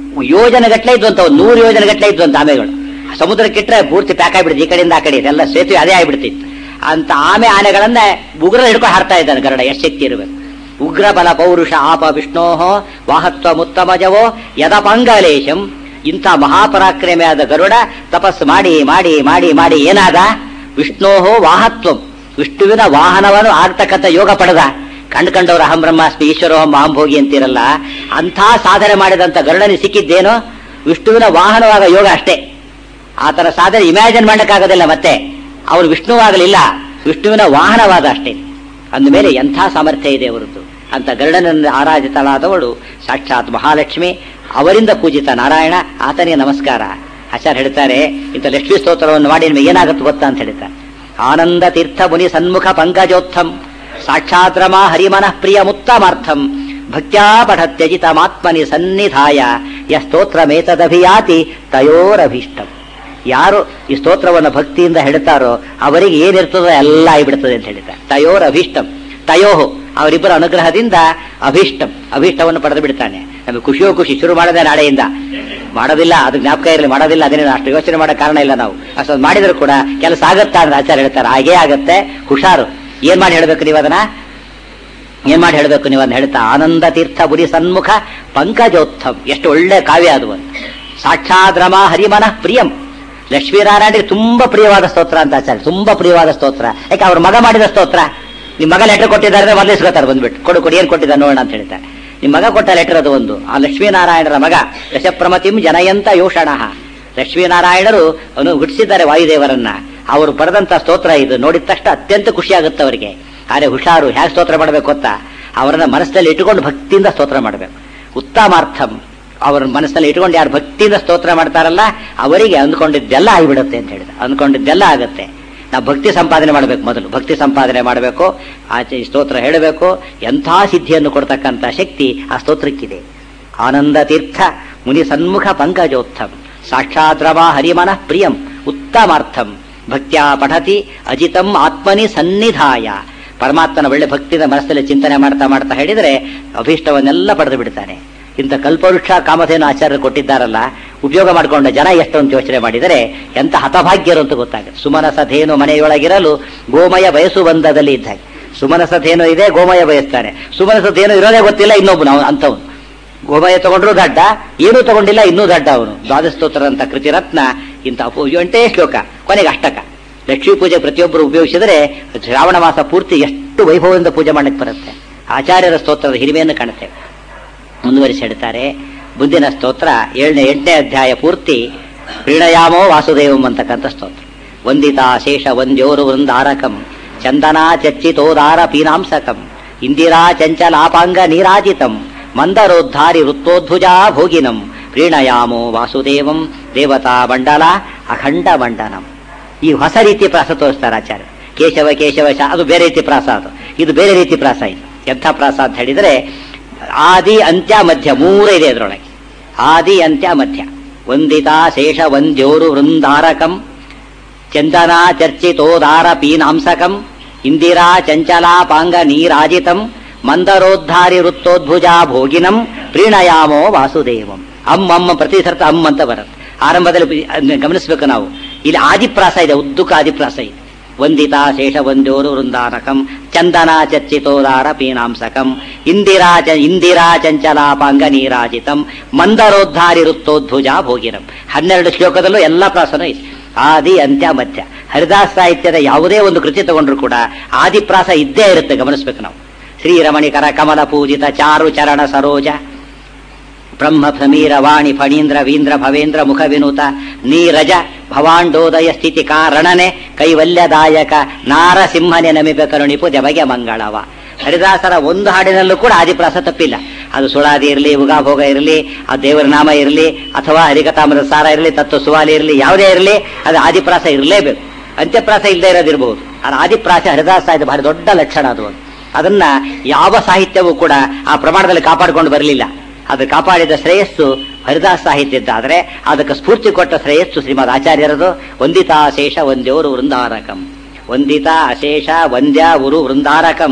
ಯೋಜನೆ ಗಟ್ಟಲೆ ಇದ್ವು ಅಂತ ಒಂದು ನೂರು ಯೋಜನೆ ಗಟ್ಟಲೆ ಇದ್ವು ಅಂತ ಆಮೆಗಳು ಸಮುದ್ರಕ್ಕಿಟ್ರೆ ಪೂರ್ತಿ ಪ್ಯಾಕ್ ಆಗಿಬಿಡುತ್ತೆ ಈ ಕಡೆಯಿಂದ ಆ ಕಡೆ ಎಲ್ಲ ಸೇತುವೆ ಅದೇ ಆಗ್ಬಿಡ್ತಿತ್ತು ಅಂತ ಆಮೆ ಆನೆಗಳನ್ನ ಉಗ್ರ ಹಿಡ್ಕೊಂಡು ಹಾಡ್ತಾ ಇದ್ದಾನೆ ಗರುಡ ಎಷ್ಟು ಶಕ್ತಿ ಇರಬೇಕು ಉಗ್ರ ಬಲ ಪೌರುಷ ಆಪ ವಿಷ್ಣೋ ವಾಹತ್ವ ಮುತ್ತಮಜವೋ ಯದಪಂಗಲೇಶಂ ಇಂಥ ಮಹಾಪರಾಕ್ರಮಿಯಾದ ಗರುಡ ತಪಸ್ಸು ಮಾಡಿ ಮಾಡಿ ಮಾಡಿ ಮಾಡಿ ಏನಾದ ವಿಷ್ಣೋಹೋ ವಾಹತ್ವಂ ವಿಷ್ಣುವಿನ ವಾಹನವನ್ನು ಆಗ್ತಕ್ಕಂಥ ಯೋಗ ಪಡೆದ ಕಂಡು ಕಂಡವರು ಅಹಂ ಬ್ರಹ್ಮಾಸ್ಮಿ ಈಶ್ವರೋಹಂ ಅಹಂಭೋಗಿ ಅಂತಿರಲ್ಲ ಅಂಥ ಸಾಧನೆ ಮಾಡಿದಂಥ ಗರುಡನಿಗೆ ಸಿಕ್ಕಿದ್ದೇನು ವಿಷ್ಣುವಿನ ವಾಹನವಾಗ ಯೋಗ ಅಷ್ಟೇ ಆತರ ಸಾಧನೆ ಇಮ್ಯಾಜಿನ್ ಮಾಡಕ್ಕಾಗೋದಿಲ್ಲ ಮತ್ತೆ ಅವನು ವಿಷ್ಣುವಾಗಲಿಲ್ಲ ವಿಷ್ಣುವಿನ ವಾಹನವಾದ ಅಷ್ಟೇ ಅಂದಮೇಲೆ ಎಂಥ ಸಾಮರ್ಥ್ಯ ಇದೆ ಅವರದ್ದು ಅಂತ ಗರುಡನನ್ನು ಆರಾಧಿತಳಾದವಳು ಸಾಕ್ಷಾತ್ ಮಹಾಲಕ್ಷ್ಮಿ ಅವರಿಂದ ಪೂಜಿತ ನಾರಾಯಣ ಆತನಿಗೆ ನಮಸ್ಕಾರ ಆಚಾರ್ಯ ಹೇಳ್ತಾರೆ ಇಂಥ ಲಕ್ಷ್ಮೀ ಸ್ತೋತ್ರವನ್ನು ಮಾಡಿ ನಿಮಗೆ ಏನಾಗುತ್ತೆ ಗೊತ್ತಾ ಅಂತ ಹೇಳ್ತಾರೆ ಆನಂದ ತೀರ್ಥ ಮುನಿ ಸನ್ಮುಖ ಪಂಕಜೋತ್ಥಂ ಸಾಕ್ಷಾತ್ ರಮಾ ಹರಿಮನಃ ಪ್ರಿಯ ಮುತ್ತಮಾರ್ಥಂ ಭಕ್ತ್ಯಾ ಪಠತ್ಯಜಿತಮಾತ್ಮನಿ ಸನ್ನಿಧಾಯ ಯ ಸ್ತೋತ್ರಮೇತದಭಿಯಾತಿ ತಯೋರಭೀಷ್ಟಂ ಯಾರು ಈ ಸ್ತೋತ್ರವನ್ನು ಭಕ್ತಿಯಿಂದ ಹೇಳ್ತಾರೋ ಅವರಿಗೆ ಏನಿರ್ತದೋ ಎಲ್ಲ ಆಗಿಬಿಡ್ತದೆ ಅಂತ ಹೇಳಿದ್ದಾರೆ ತಯೋರ್ ಅಭೀಷ್ಟಂ ತಯೋಹು ಅವರಿಬ್ಬರ ಅನುಗ್ರಹದಿಂದ ಅಭೀಷ್ಟಂ ಅಭೀಷ್ಟವನ್ನು ಪಡೆದು ಬಿಡ್ತಾನೆ ನಮಗೆ ಖುಷಿಯೋ ಖುಷಿ ಶುರು ಮಾಡದೆ ನಾಳೆಯಿಂದ ಮಾಡೋದಿಲ್ಲ ಅದು ಜ್ಞಾಪಕ ಇರಲಿ ಮಾಡೋದಿಲ್ಲ ಅದನ್ನೇ ಅಷ್ಟು ಯೋಚನೆ ಮಾಡೋ ಕಾರಣ ಇಲ್ಲ ನಾವು ಅಷ್ಟೊಂದು ಮಾಡಿದ್ರು ಕೂಡ ಕೆಲಸ ಆಗತ್ತಾ ಅಂತ ಆಚಾರ್ಯ ಹೇಳ್ತಾರೆ ಹಾಗೇ ಆಗತ್ತೆ ಹುಷಾರು ಏನ್ ಮಾಡಿ ಹೇಳ್ಬೇಕು ನೀವು ಅದನ್ನ ಏನ್ ಮಾಡಿ ಹೇಳ್ಬೇಕು ನೀವು ಅದನ್ನ ಹೇಳ್ತಾ ಆನಂದ ತೀರ್ಥ ಬುರಿ ಸನ್ಮುಖ ಪಂಕಜೋತ್ಥಂ ಎಷ್ಟು ಒಳ್ಳೆ ಕಾವ್ಯ ಅದು ಒಂದು ಸಾಕ್ಷಾತ್ ರಮ ಹರಿಮನಃ ಪ್ರಿಯಂ ಲಕ್ಷ್ಮೀನಾರಾಯಣಿಗೆ ತುಂಬಾ ಪ್ರಿಯವಾದ ಸ್ತೋತ್ರ ಅಂತ ಆಚಾರ್ಯ ತುಂಬಾ ಪ್ರಿಯವಾದ ಸ್ತೋತ್ರ ಯಾಕೆ ಅವ್ರ ಮಗ ಮಾಡಿದ ಸ್ತೋತ್ರ ನಿಮ್ ಮಗ ಲೆಟರ್ ಕೊಟ್ಟಿದ್ದಾರೆ ಮೊದಲೇ ಇಸ್ಕೊತಾರೆ ಬಂದ್ಬಿಟ್ಟು ಕೊಡು ಕೊಡಿ ಏನ್ ಕೊಟ್ಟಿದ್ದಾರೆ ನೋಡೋಣ ಅಂತ ಹೇಳ್ತಾರೆ ನಿಮ್ ಮಗ ಕೊಟ್ಟ ಲೆಟರ್ ಅದು ಒಂದು ಆ ಲಕ್ಷ್ಮೀನಾರಾಯಣರ ಮಗ ದಶಪ್ರಮತಿಂ ಜನಯಂತ ಯೋಷಣ ಲಕ್ಷ್ಮೀನಾರಾಯಣರು ಅನು ಹುಟ್ಟಿಸಿದ್ದಾರೆ ವಾಯುದೇವರನ್ನ ಅವರು ಬರೆದಂತ ಸ್ತೋತ್ರ ಇದು ನೋಡಿದ ತಕ್ಷಣ ಅತ್ಯಂತ ಖುಷಿ ಆಗುತ್ತೆ ಅವರಿಗೆ ಆದ್ರೆ ಹುಷಾರು ಹೇಗೆ ಸ್ತೋತ್ರ ಮಾಡಬೇಕು ಗೊತ್ತಾ ಅವರನ್ನ ಮನಸ್ಸಲ್ಲಿ ಇಟ್ಟುಕೊಂಡು ಭಕ್ತಿಯಿಂದ ಸ್ತೋತ್ರ ಮಾಡಬೇಕು ಉತ್ತಮಾರ್ಥಂ ಅವರ ಮನಸ್ಸಲ್ಲಿ ಇಟ್ಕೊಂಡು ಯಾರು ಭಕ್ತಿಯಿಂದ ಸ್ತೋತ್ರ ಮಾಡ್ತಾರಲ್ಲ ಅವರಿಗೆ ಅಂದ್ಕೊಂಡಿದ್ದೆಲ್ಲ ಆಗಿಬಿಡುತ್ತೆ ಅಂತ ಹೇಳಿದ ಅಂದ್ಕೊಂಡಿದ್ದೆಲ್ಲ ಆಗುತ್ತೆ ನಾವು ಭಕ್ತಿ ಸಂಪಾದನೆ ಮಾಡಬೇಕು ಮೊದಲು ಭಕ್ತಿ ಸಂಪಾದನೆ ಮಾಡಬೇಕು ಆಚೆ ಈ ಸ್ತೋತ್ರ ಹೇಳಬೇಕು ಎಂಥ ಸಿದ್ಧಿಯನ್ನು ಕೊಡ್ತಕ್ಕಂಥ ಶಕ್ತಿ ಆ ಸ್ತೋತ್ರಕ್ಕಿದೆ ಆನಂದ ತೀರ್ಥ ಮುನಿ ಸನ್ಮುಖ ಪಂಕಜೋತ್ಥಂ ಸಾಕ್ಷಾತ್ ಹರಿಮನಃ ಪ್ರಿಯಂ ಉತ್ತಮಾರ್ಥಂ ಭಕ್ತ್ಯಾ ಪಠತಿ ಅಜಿತಂ ಆತ್ಮನಿ ಸನ್ನಿಧಾಯ ಪರಮಾತ್ಮನ ಒಳ್ಳೆ ಭಕ್ತಿದ ಮನಸ್ಸಲ್ಲಿ ಚಿಂತನೆ ಮಾಡ್ತಾ ಮಾಡ್ತಾ ಹೇಳಿದರೆ ಅಭೀಷ್ಟವನ್ನೆಲ್ಲ ಪಡೆದು ಬಿಡ್ತಾನೆ ಇಂಥ ಕಲ್ಪವೃಕ್ಷ ಕಾಮಧೇನು ಆಚಾರ್ಯರು ಕೊಟ್ಟಿದ್ದಾರಲ್ಲ ಉಪಯೋಗ ಮಾಡಿಕೊಂಡ ಜನ ಎಷ್ಟು ಅಂತ ಯೋಚನೆ ಮಾಡಿದರೆ ಎಂತ ಹತಭಾಗ್ಯರು ಅಂತ ಗೊತ್ತಾಗುತ್ತೆ ಸುಮನಸಧೇನು ಮನೆಯೊಳಗಿರಲು ಗೋಮಯ ಬಯಸು ಬಂದದಲ್ಲಿ ಇದ್ದಾಗ ಸುಮನಸಧೇನು ಇದೆ ಗೋಮಯ ಬಯಸ್ತಾನೆ ಸುಮನಸಧೇನು ಇರೋದೇ ಗೊತ್ತಿಲ್ಲ ಇನ್ನೊಬ್ಬನು ಅವನು ಅಂಥವನು ಗೋಮಯ ತಗೊಂಡ್ರು ದಡ್ಡ ಏನೂ ತಗೊಂಡಿಲ್ಲ ಇನ್ನೂ ದಡ್ಡ ಅವನು ದ್ವಾದಸ್ತೋತ್ರ ಅಂತ ಕೃತಿರತ್ನ ಇಂಥ ಅಪು ಎಂಟೇ ಶ್ಲೋಕ ಕೊನೆಗೆ ಅಷ್ಟಕ ಲಕ್ಷ್ಮೀ ಪೂಜೆ ಪ್ರತಿಯೊಬ್ಬರು ಉಪಯೋಗಿಸಿದರೆ ಶ್ರಾವಣ ಮಾಸ ಪೂರ್ತಿ ಎಷ್ಟು ವೈಭವದಿಂದ ಪೂಜೆ ಮಾಡಲಿಕ್ಕೆ ಬರುತ್ತೆ ಆಚಾರ್ಯರ ಸ್ತೋತ್ರದ ಹಿರಿಮೆಯನ್ನು ಕಾಣುತ್ತೇವೆ ಮುಂದುವರಿಸಿ ಹೇಳ್ತಾರೆ ಮುಂದಿನ ಸ್ತೋತ್ರ ಏಳನೇ ಎಂಟನೇ ಅಧ್ಯಾಯ ಪೂರ್ತಿ ಪ್ರೀಣಯಾಮೋ ವಾಸುದೇವಂ ಅಂತಕ್ಕಂಥ ಸ್ತೋತ್ರ ವಂದಿತಾ ಶೇಷ ವಂದ್ಯೋರು ವೃಂದಾರಕಂ ಚಂದನಾ ಚರ್ಚಿತೋದಾರ ಪೀನಾಂಸಕಂ ಇಂದಿರಾ ಚಂಚಲಾಪಾಂಗ ನೀರಾಜಿತಂ ಮಂದರೋದ್ಧಾರಿ ವೃತ್ತೋದ್ಭುಜಾ ಭೋಗಿನಂ ಪ್ರೀಣಯಾಮೋ ವಾಸುದೇವಂ ದೇವತಾ ಮಂಡಲ ಅಖಂಡ ಮಂಡನಂ ಈ ಹೊಸ ರೀತಿ ಪ್ರಾಸ ತೋರಿಸ್ತಾರೆ ಆಚಾರ್ಯ ಕೇಶವ ಕೇಶವ ಶಾ ಅದು ಬೇರೆ ರೀತಿ ಪ್ರಾಸ ಅದು ಇದು ಬೇರೆ ರೀತಿ ಪ್ರಾಸ ಇದು ಎಂಥ ಪ್ರಾಸ ಅಂತ ಹೇಳಿದರೆ ಆದಿ ಅಂತ್ಯ ಮಧ್ಯ ಮೂರೇ ಇದೆ ಅದರೊಳಗೆ ಆದಿ ಅಂತ್ಯ ಮಧ್ಯ ವಂದಿತಾ ಶೇಷ ವಂದ್ಯೋರು ವೃಂದಾರಕಂ ಚಂದನ ಚರ್ಚಿತೋದಾರ ಪೀನಾಂಸಕಂ ಇಂದಿರಾ ಚಂಚಲಾಪಾಂಗ ನೀರಾಜಿತಂ ಮಂದರೋದ್ಧಾರಿ ವೃತ್ತೋದ್ಭುಜಾ ಭೋಗಿನಂ ಪ್ರೀಣಯಾಮೋ ವಾಸುದೇವಂ ಅಮ್ಮ ಅಮ್ಮ ಪ್ರತಿ ಸರ್ತ ಅಮ್ಮ ಅಂತ ಬರುತ್ತೆ ಆರಂಭದಲ್ಲಿ ಅದ್ನ ಗಮನಿಸಬೇಕು ನಾವು ಇಲ್ಲಿ ಆದಿಪ್ರಾಸ ಇದೆ ಉದ್ದುಕ ಆದಿಪ್ರಾಸ ಇದೆ ವಂದಿತಾ ಶೇಷ ವಂದ್ಯೋರು ವೃಂದಾನಕಂ ಚಂದನ ಚರ್ಚಿತೋದಾರ ಪೀನಾಂಸಕಂ ಇಂದಿರಾ ಚ ಇಂದಿರಾ ಚಂಚಲಾಪಾಂಗ ನೀರಾಜಿತಂ ಮಂದರೋದ್ಧಾರಿ ವೃತ್ತೋದ್ಭುಜಾ ಭೋಗಿರಂ ಹನ್ನೆರಡು ಶ್ಲೋಕದಲ್ಲೂ ಎಲ್ಲ ಪ್ರಾಸನೂ ಇದೆ ಆದಿ ಅಂತ್ಯ ಮಧ್ಯ ಹರಿದಾಸ ಸಾಹಿತ್ಯದ ಯಾವುದೇ ಒಂದು ಕೃತಿ ತಗೊಂಡ್ರು ಕೂಡ ಆದಿಪ್ರಾಸ ಇದ್ದೇ ಇರುತ್ತೆ ಗಮನಿಸ್ಬೇಕು ನಾವು ಶ್ರೀರಮಣಿಕರ ಕಮಲ ಪೂಜಿತ ಚಾರು ಚರಣ ಸರೋಜ ಬ್ರಹ್ಮ ಸಮೀರ ವಾಣಿ ಫಣೀಂದ್ರ ವೀಂದ್ರ ಭವೇಂದ್ರ ಮುಖ ವಿನೂತ ನೀರಜ ಭವಾಂಡೋದಯ ಸ್ಥಿತಿ ಕಾರಣನೆ ಕೈವಲ್ಯದಾಯಕ ನಾರಸಿಂಹನೆ ನಮಿಪ ಕರುಣಿಪು ಜಬಗೆ ಮಂಗಳವ ಹರಿದಾಸರ ಒಂದು ಹಾಡಿನಲ್ಲೂ ಕೂಡ ಆದಿಪ್ರಾಸ ತಪ್ಪಿಲ್ಲ ಅದು ಸುಳಾದಿ ಇರಲಿ ಉಗಾಭೋಗ ಇರಲಿ ಆ ದೇವರ ನಾಮ ಇರಲಿ ಅಥವಾ ಹರಿಕತಾಮದ ಸಾರ ಇರಲಿ ತತ್ವ ಸುವಾಲಿ ಇರಲಿ ಯಾವುದೇ ಇರಲಿ ಅದು ಆದಿಪ್ರಾಸ ಇರಲೇಬೇಕು ಅಂತ್ಯಪ್ರಾಸ ಇಲ್ಲದೆ ಇರೋದಿರಬಹುದು ಅದು ಆದಿಪ್ರಾಸ ಹರಿದಾಸ ಇದು ಭಾರಿ ದೊಡ್ಡ ಲಕ್ಷಣ ಅದು ಒಂದು. ಅದನ್ನ ಯಾವ ಸಾಹಿತ್ಯವೂ ಕೂಡ ಆ ಪ್ರಮಾಣದಲ್ಲಿ ಕಾಪಾಡಿಕೊಂಡು ಬರಲಿಲ್ಲ ಅದು ಕಾಪಾಡಿದ ಶ್ರೇಯಸ್ಸು ಹರಿದಾಸ ಸಾಹಿತ್ಯದ್ದಾದರೆ ಅದಕ್ಕೆ ಸ್ಫೂರ್ತಿ ಕೊಟ್ಟ ಶ್ರೇಯಸ್ಸು ಶ್ರೀಮದ್ ಆಚಾರ್ಯರದು ವಂದಿತಾ ಶೇಷ ವಂದ್ಯೋರು ವೃಂದಾರಕಂ ವಂದಿತ ಅಶೇಷ ವಂದ್ಯ ಉರು ವೃಂದಾರಕಂ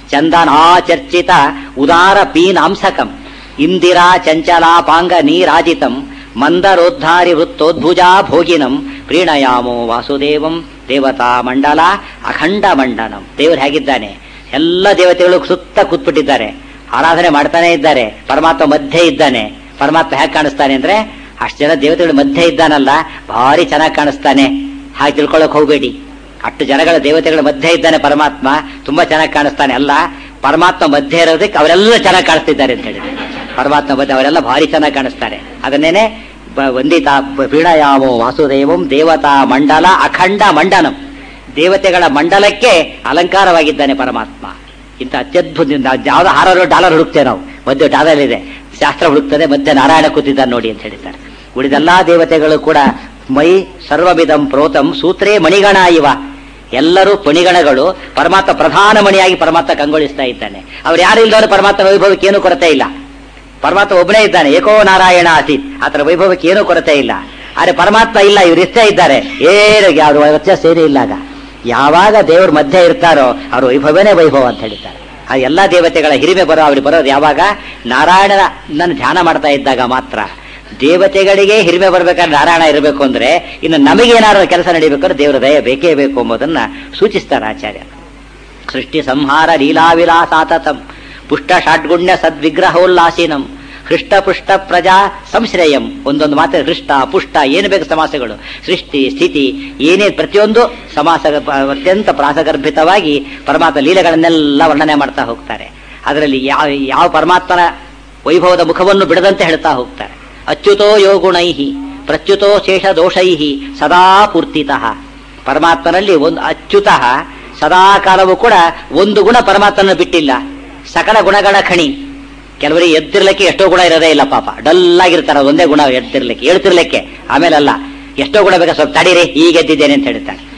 ಚಂದನಾಚರ್ಚಿತ ಉದಾರ ಪೀನಾಂಸಕಂ ಇಂದಿರಾ ಚಂಚಲಾಪಾಂಗ ನೀರಾಜಿತಂ ಮಂದರೋದ್ಧಾರಿ ವೃತ್ತೋದ್ಭುಜಾ ಭೋಗಿನಂ ಪ್ರೀಣಯಾಮೋ ವಾಸುದೇವಂ ದೇವತಾ ಮಂಡಲ ಅಖಂಡ ಮಂಡನಂ ದೇವರು ಹೇಗಿದ್ದಾನೆ ಎಲ್ಲ ದೇವತೆಗಳು ಸುತ್ತ ಕೂತ್ಬಿಟ್ಟಿದ್ದಾರೆ ಆರಾಧನೆ ಮಾಡ್ತಾನೆ ಇದ್ದಾರೆ ಪರಮಾತ್ಮ ಮಧ್ಯೆ ಇದ್ದಾನೆ ಪರಮಾತ್ಮ ಹೇಗೆ ಕಾಣಿಸ್ತಾನೆ ಅಂದ್ರೆ ಅಷ್ಟು ಜನ ದೇವತೆಗಳ ಮಧ್ಯೆ ಇದ್ದಾನಲ್ಲ ಭಾರಿ ಚೆನ್ನಾಗಿ ಕಾಣಿಸ್ತಾನೆ ಹಾಗೆ ತಿಳ್ಕೊಳಕ್ ಹೋಗ್ಬೇಡಿ ಅಷ್ಟು ಜನಗಳ ದೇವತೆಗಳ ಮಧ್ಯೆ ಇದ್ದಾನೆ ಪರಮಾತ್ಮ ತುಂಬಾ ಚೆನ್ನಾಗಿ ಕಾಣಿಸ್ತಾನೆ ಅಲ್ಲ ಪರಮಾತ್ಮ ಮಧ್ಯೆ ಇರೋದಕ್ಕೆ ಅವರೆಲ್ಲ ಚೆನ್ನಾಗಿ ಕಾಣಿಸ್ತಿದ್ದಾರೆ ಅಂತ ಹೇಳಿ ಪರಮಾತ್ಮ ಮಧ್ಯೆ ಅವರೆಲ್ಲ ಭಾರಿ ಚೆನ್ನಾಗಿ ಕಾಣಿಸ್ತಾರೆ ಅದನ್ನೇನೆ ಬ- ವಂದಿತಾ ಬ- ಪ್ರೀಣಯಾಮೋ ವಾಸುದೇವಂ ದೇವತಾ ಮಂಡಲ ಅಖಂಡ ಮಂಡನಂ ದೇವತೆಗಳ ಮಂಡಲಕ್ಕೆ ಅಲಂಕಾರವಾಗಿದ್ದಾನೆ ಪರಮಾತ್ಮ ಇಂಥ ಅತ್ಯದ್ಭುತ ಯಾವ್ದು ಹಾರ ಡಾಲರ್ ಹುಡುಕ್ತೇವೆ ನಾವು ಮಧ್ಯೆ ಡಾಲರ್ ಇದೆ ಶಾಸ್ತ್ರ ಹುಡುಕ್ತದೆ ಮಧ್ಯೆ ನಾರಾಯಣ ಕೂತಿದ್ದಾನೆ ನೋಡಿ ಅಂತ ಹೇಳಿದ್ದಾರೆ ಉಳಿದೆಲ್ಲಾ ದೇವತೆಗಳು ಕೂಡ ಮೈ ಸರ್ವವಿಧಂ ಪ್ರೋತಂ ಸೂತ್ರೇ ಮಣಿಗಣ ಇವ ಎಲ್ಲರೂ ಪಣಿಗಣಗಳು ಪರಮಾತ್ಮ ಪ್ರಧಾನ ಮಣಿಯಾಗಿ ಪರಮಾತ್ಮ ಕಂಗೊಳಿಸ್ತಾ ಇದ್ದಾನೆ ಅವ್ರು ಯಾರು ಇಲ್ದವರು ಪರಮಾತ್ಮ ವೈಭವಕ್ಕೆ ಏನೂ ಕೊರತೆ ಇಲ್ಲ ಪರಮಾತ್ಮ ಒಬ್ಬನೇ ಇದ್ದಾನೆ ಏಕೋ ನಾರಾಯಣ ಆಸೀತ್ ಆತರ ವೈಭವಕ್ಕೆ ಏನೂ ಕೊರತೆ ಇಲ್ಲ ಆದ್ರೆ ಪರಮಾತ್ಮ ಇಲ್ಲ ಇವ್ರು ಇಷ್ಟೇ ಇದ್ದಾರೆ ಏನು ಯಾರು ವ್ಯತ್ಯಾಸ ಏನೂ ಇಲ್ಲ ಆಗ ಯಾವಾಗ ದೇವ್ರ ಮಧ್ಯೆ ಇರ್ತಾರೋ ಅವ್ರ ವೈಭವನೇ ವೈಭವ ಅಂತ ಹೇಳ್ತಾರೆ ಆ ಎಲ್ಲಾ ದೇವತೆಗಳ ಹಿರಿಮೆ ಬರೋ ಅವ್ರಿಗೆ ಬರೋದು ಯಾವಾಗ ನಾರಾಯಣನ ನನ್ನ ಧ್ಯಾನ ಮಾಡ್ತಾ ಇದ್ದಾಗ ಮಾತ್ರ ದೇವತೆಗಳಿಗೆ ಹಿರಿಮೆ ಬರ್ಬೇಕಾದ್ರೆ ನಾರಾಯಣ ಇರಬೇಕು ಅಂದ್ರೆ ಇನ್ನು ನಮಗೇನಾದ್ರು ಕೆಲಸ ನಡೀಬೇಕಾದ್ರೆ ದೇವರ ದಯ ಬೇಕೇ ಬೇಕು ಎಂಬುದನ್ನ ಸೂಚಿಸ್ತಾರೆ ಆಚಾರ್ಯ ಸೃಷ್ಟಿ ಸಂಹಾರ ಲೀಲಾವಿಲಾಸಾತತಂ ಪುಷ್ಟ ಷಾಡ್ಗುಣ್ಯ ಸದ್ವಿಗ್ರಹೋಲ್ಲಾಸೀನಂ ಹೃಷ್ಟ ಪುಷ್ಟ ಪ್ರಜಾ ಸಂಶ್ರಯಂ ಒಂದೊಂದು ಮಾತ್ರ ಹೃಷ್ಟ ಪುಷ್ಟ ಏನು ಬೇಕು ಸಮಾಸಗಳು ಸೃಷ್ಟಿ ಸ್ಥಿತಿ ಏನೇ ಪ್ರತಿಯೊಂದು ಸಮಾಸ ಅತ್ಯಂತ ಪ್ರಾಸಗರ್ಭಿತವಾಗಿ ಪರಮಾತ್ಮ ಲೀಲೆಗಳನ್ನೆಲ್ಲ ವರ್ಣನೆ ಮಾಡ್ತಾ ಹೋಗ್ತಾರೆ ಅದರಲ್ಲಿ ಯಾವ ಯಾವ ಪರಮಾತ್ಮನ ವೈಭವದ ಮುಖವನ್ನು ಬಿಡದಂತೆ ಹೇಳ್ತಾ ಹೋಗ್ತಾರೆ ಅಚ್ಯುತೋ ಯೋಗುಣೈಹಿ ಪ್ರಚ್ಯುತೋ ಶೇಷ ದೋಷೈಹಿ ಸದಾ ಪೂರ್ತಿತಃ ಪರಮಾತ್ಮನಲ್ಲಿ ಒಂದು ಅಚ್ಯುತಃ ಸದಾ ಕಾಲವೂ ಕೂಡ ಒಂದು ಗುಣ ಪರಮಾತ್ಮನ ಬಿಟ್ಟಿಲ್ಲ ಸಕಲ ಗುಣಗಳ ಖಣಿ ಕೆಲವರಿಗೆ ಎದ್ದಿರ್ಲಿಕ್ಕೆ ಎಷ್ಟೋ ಗುಣ ಇರೋದೇ ಇಲ್ಲ ಪಾಪ ಡಲ್ ಆಗಿರ್ತಾರೆ ಒಂದೇ ಗುಣ ಎದ್ದಿರ್ಲಿಕ್ಕೆ ಹೇಳ್ತಿರ್ಲಿಕ್ಕೆ ಆಮೇಲೆ ಅಲ್ಲ ಎಷ್ಟೋ ಗುಣ ಬೇಕಾ ಸ್ವಲ್ಪ ತಡೀರಿ ಈಗ ಎದ್ದಿದ್ದೇನೆ ಅಂತ ಹೇಳ್ತಾನೆ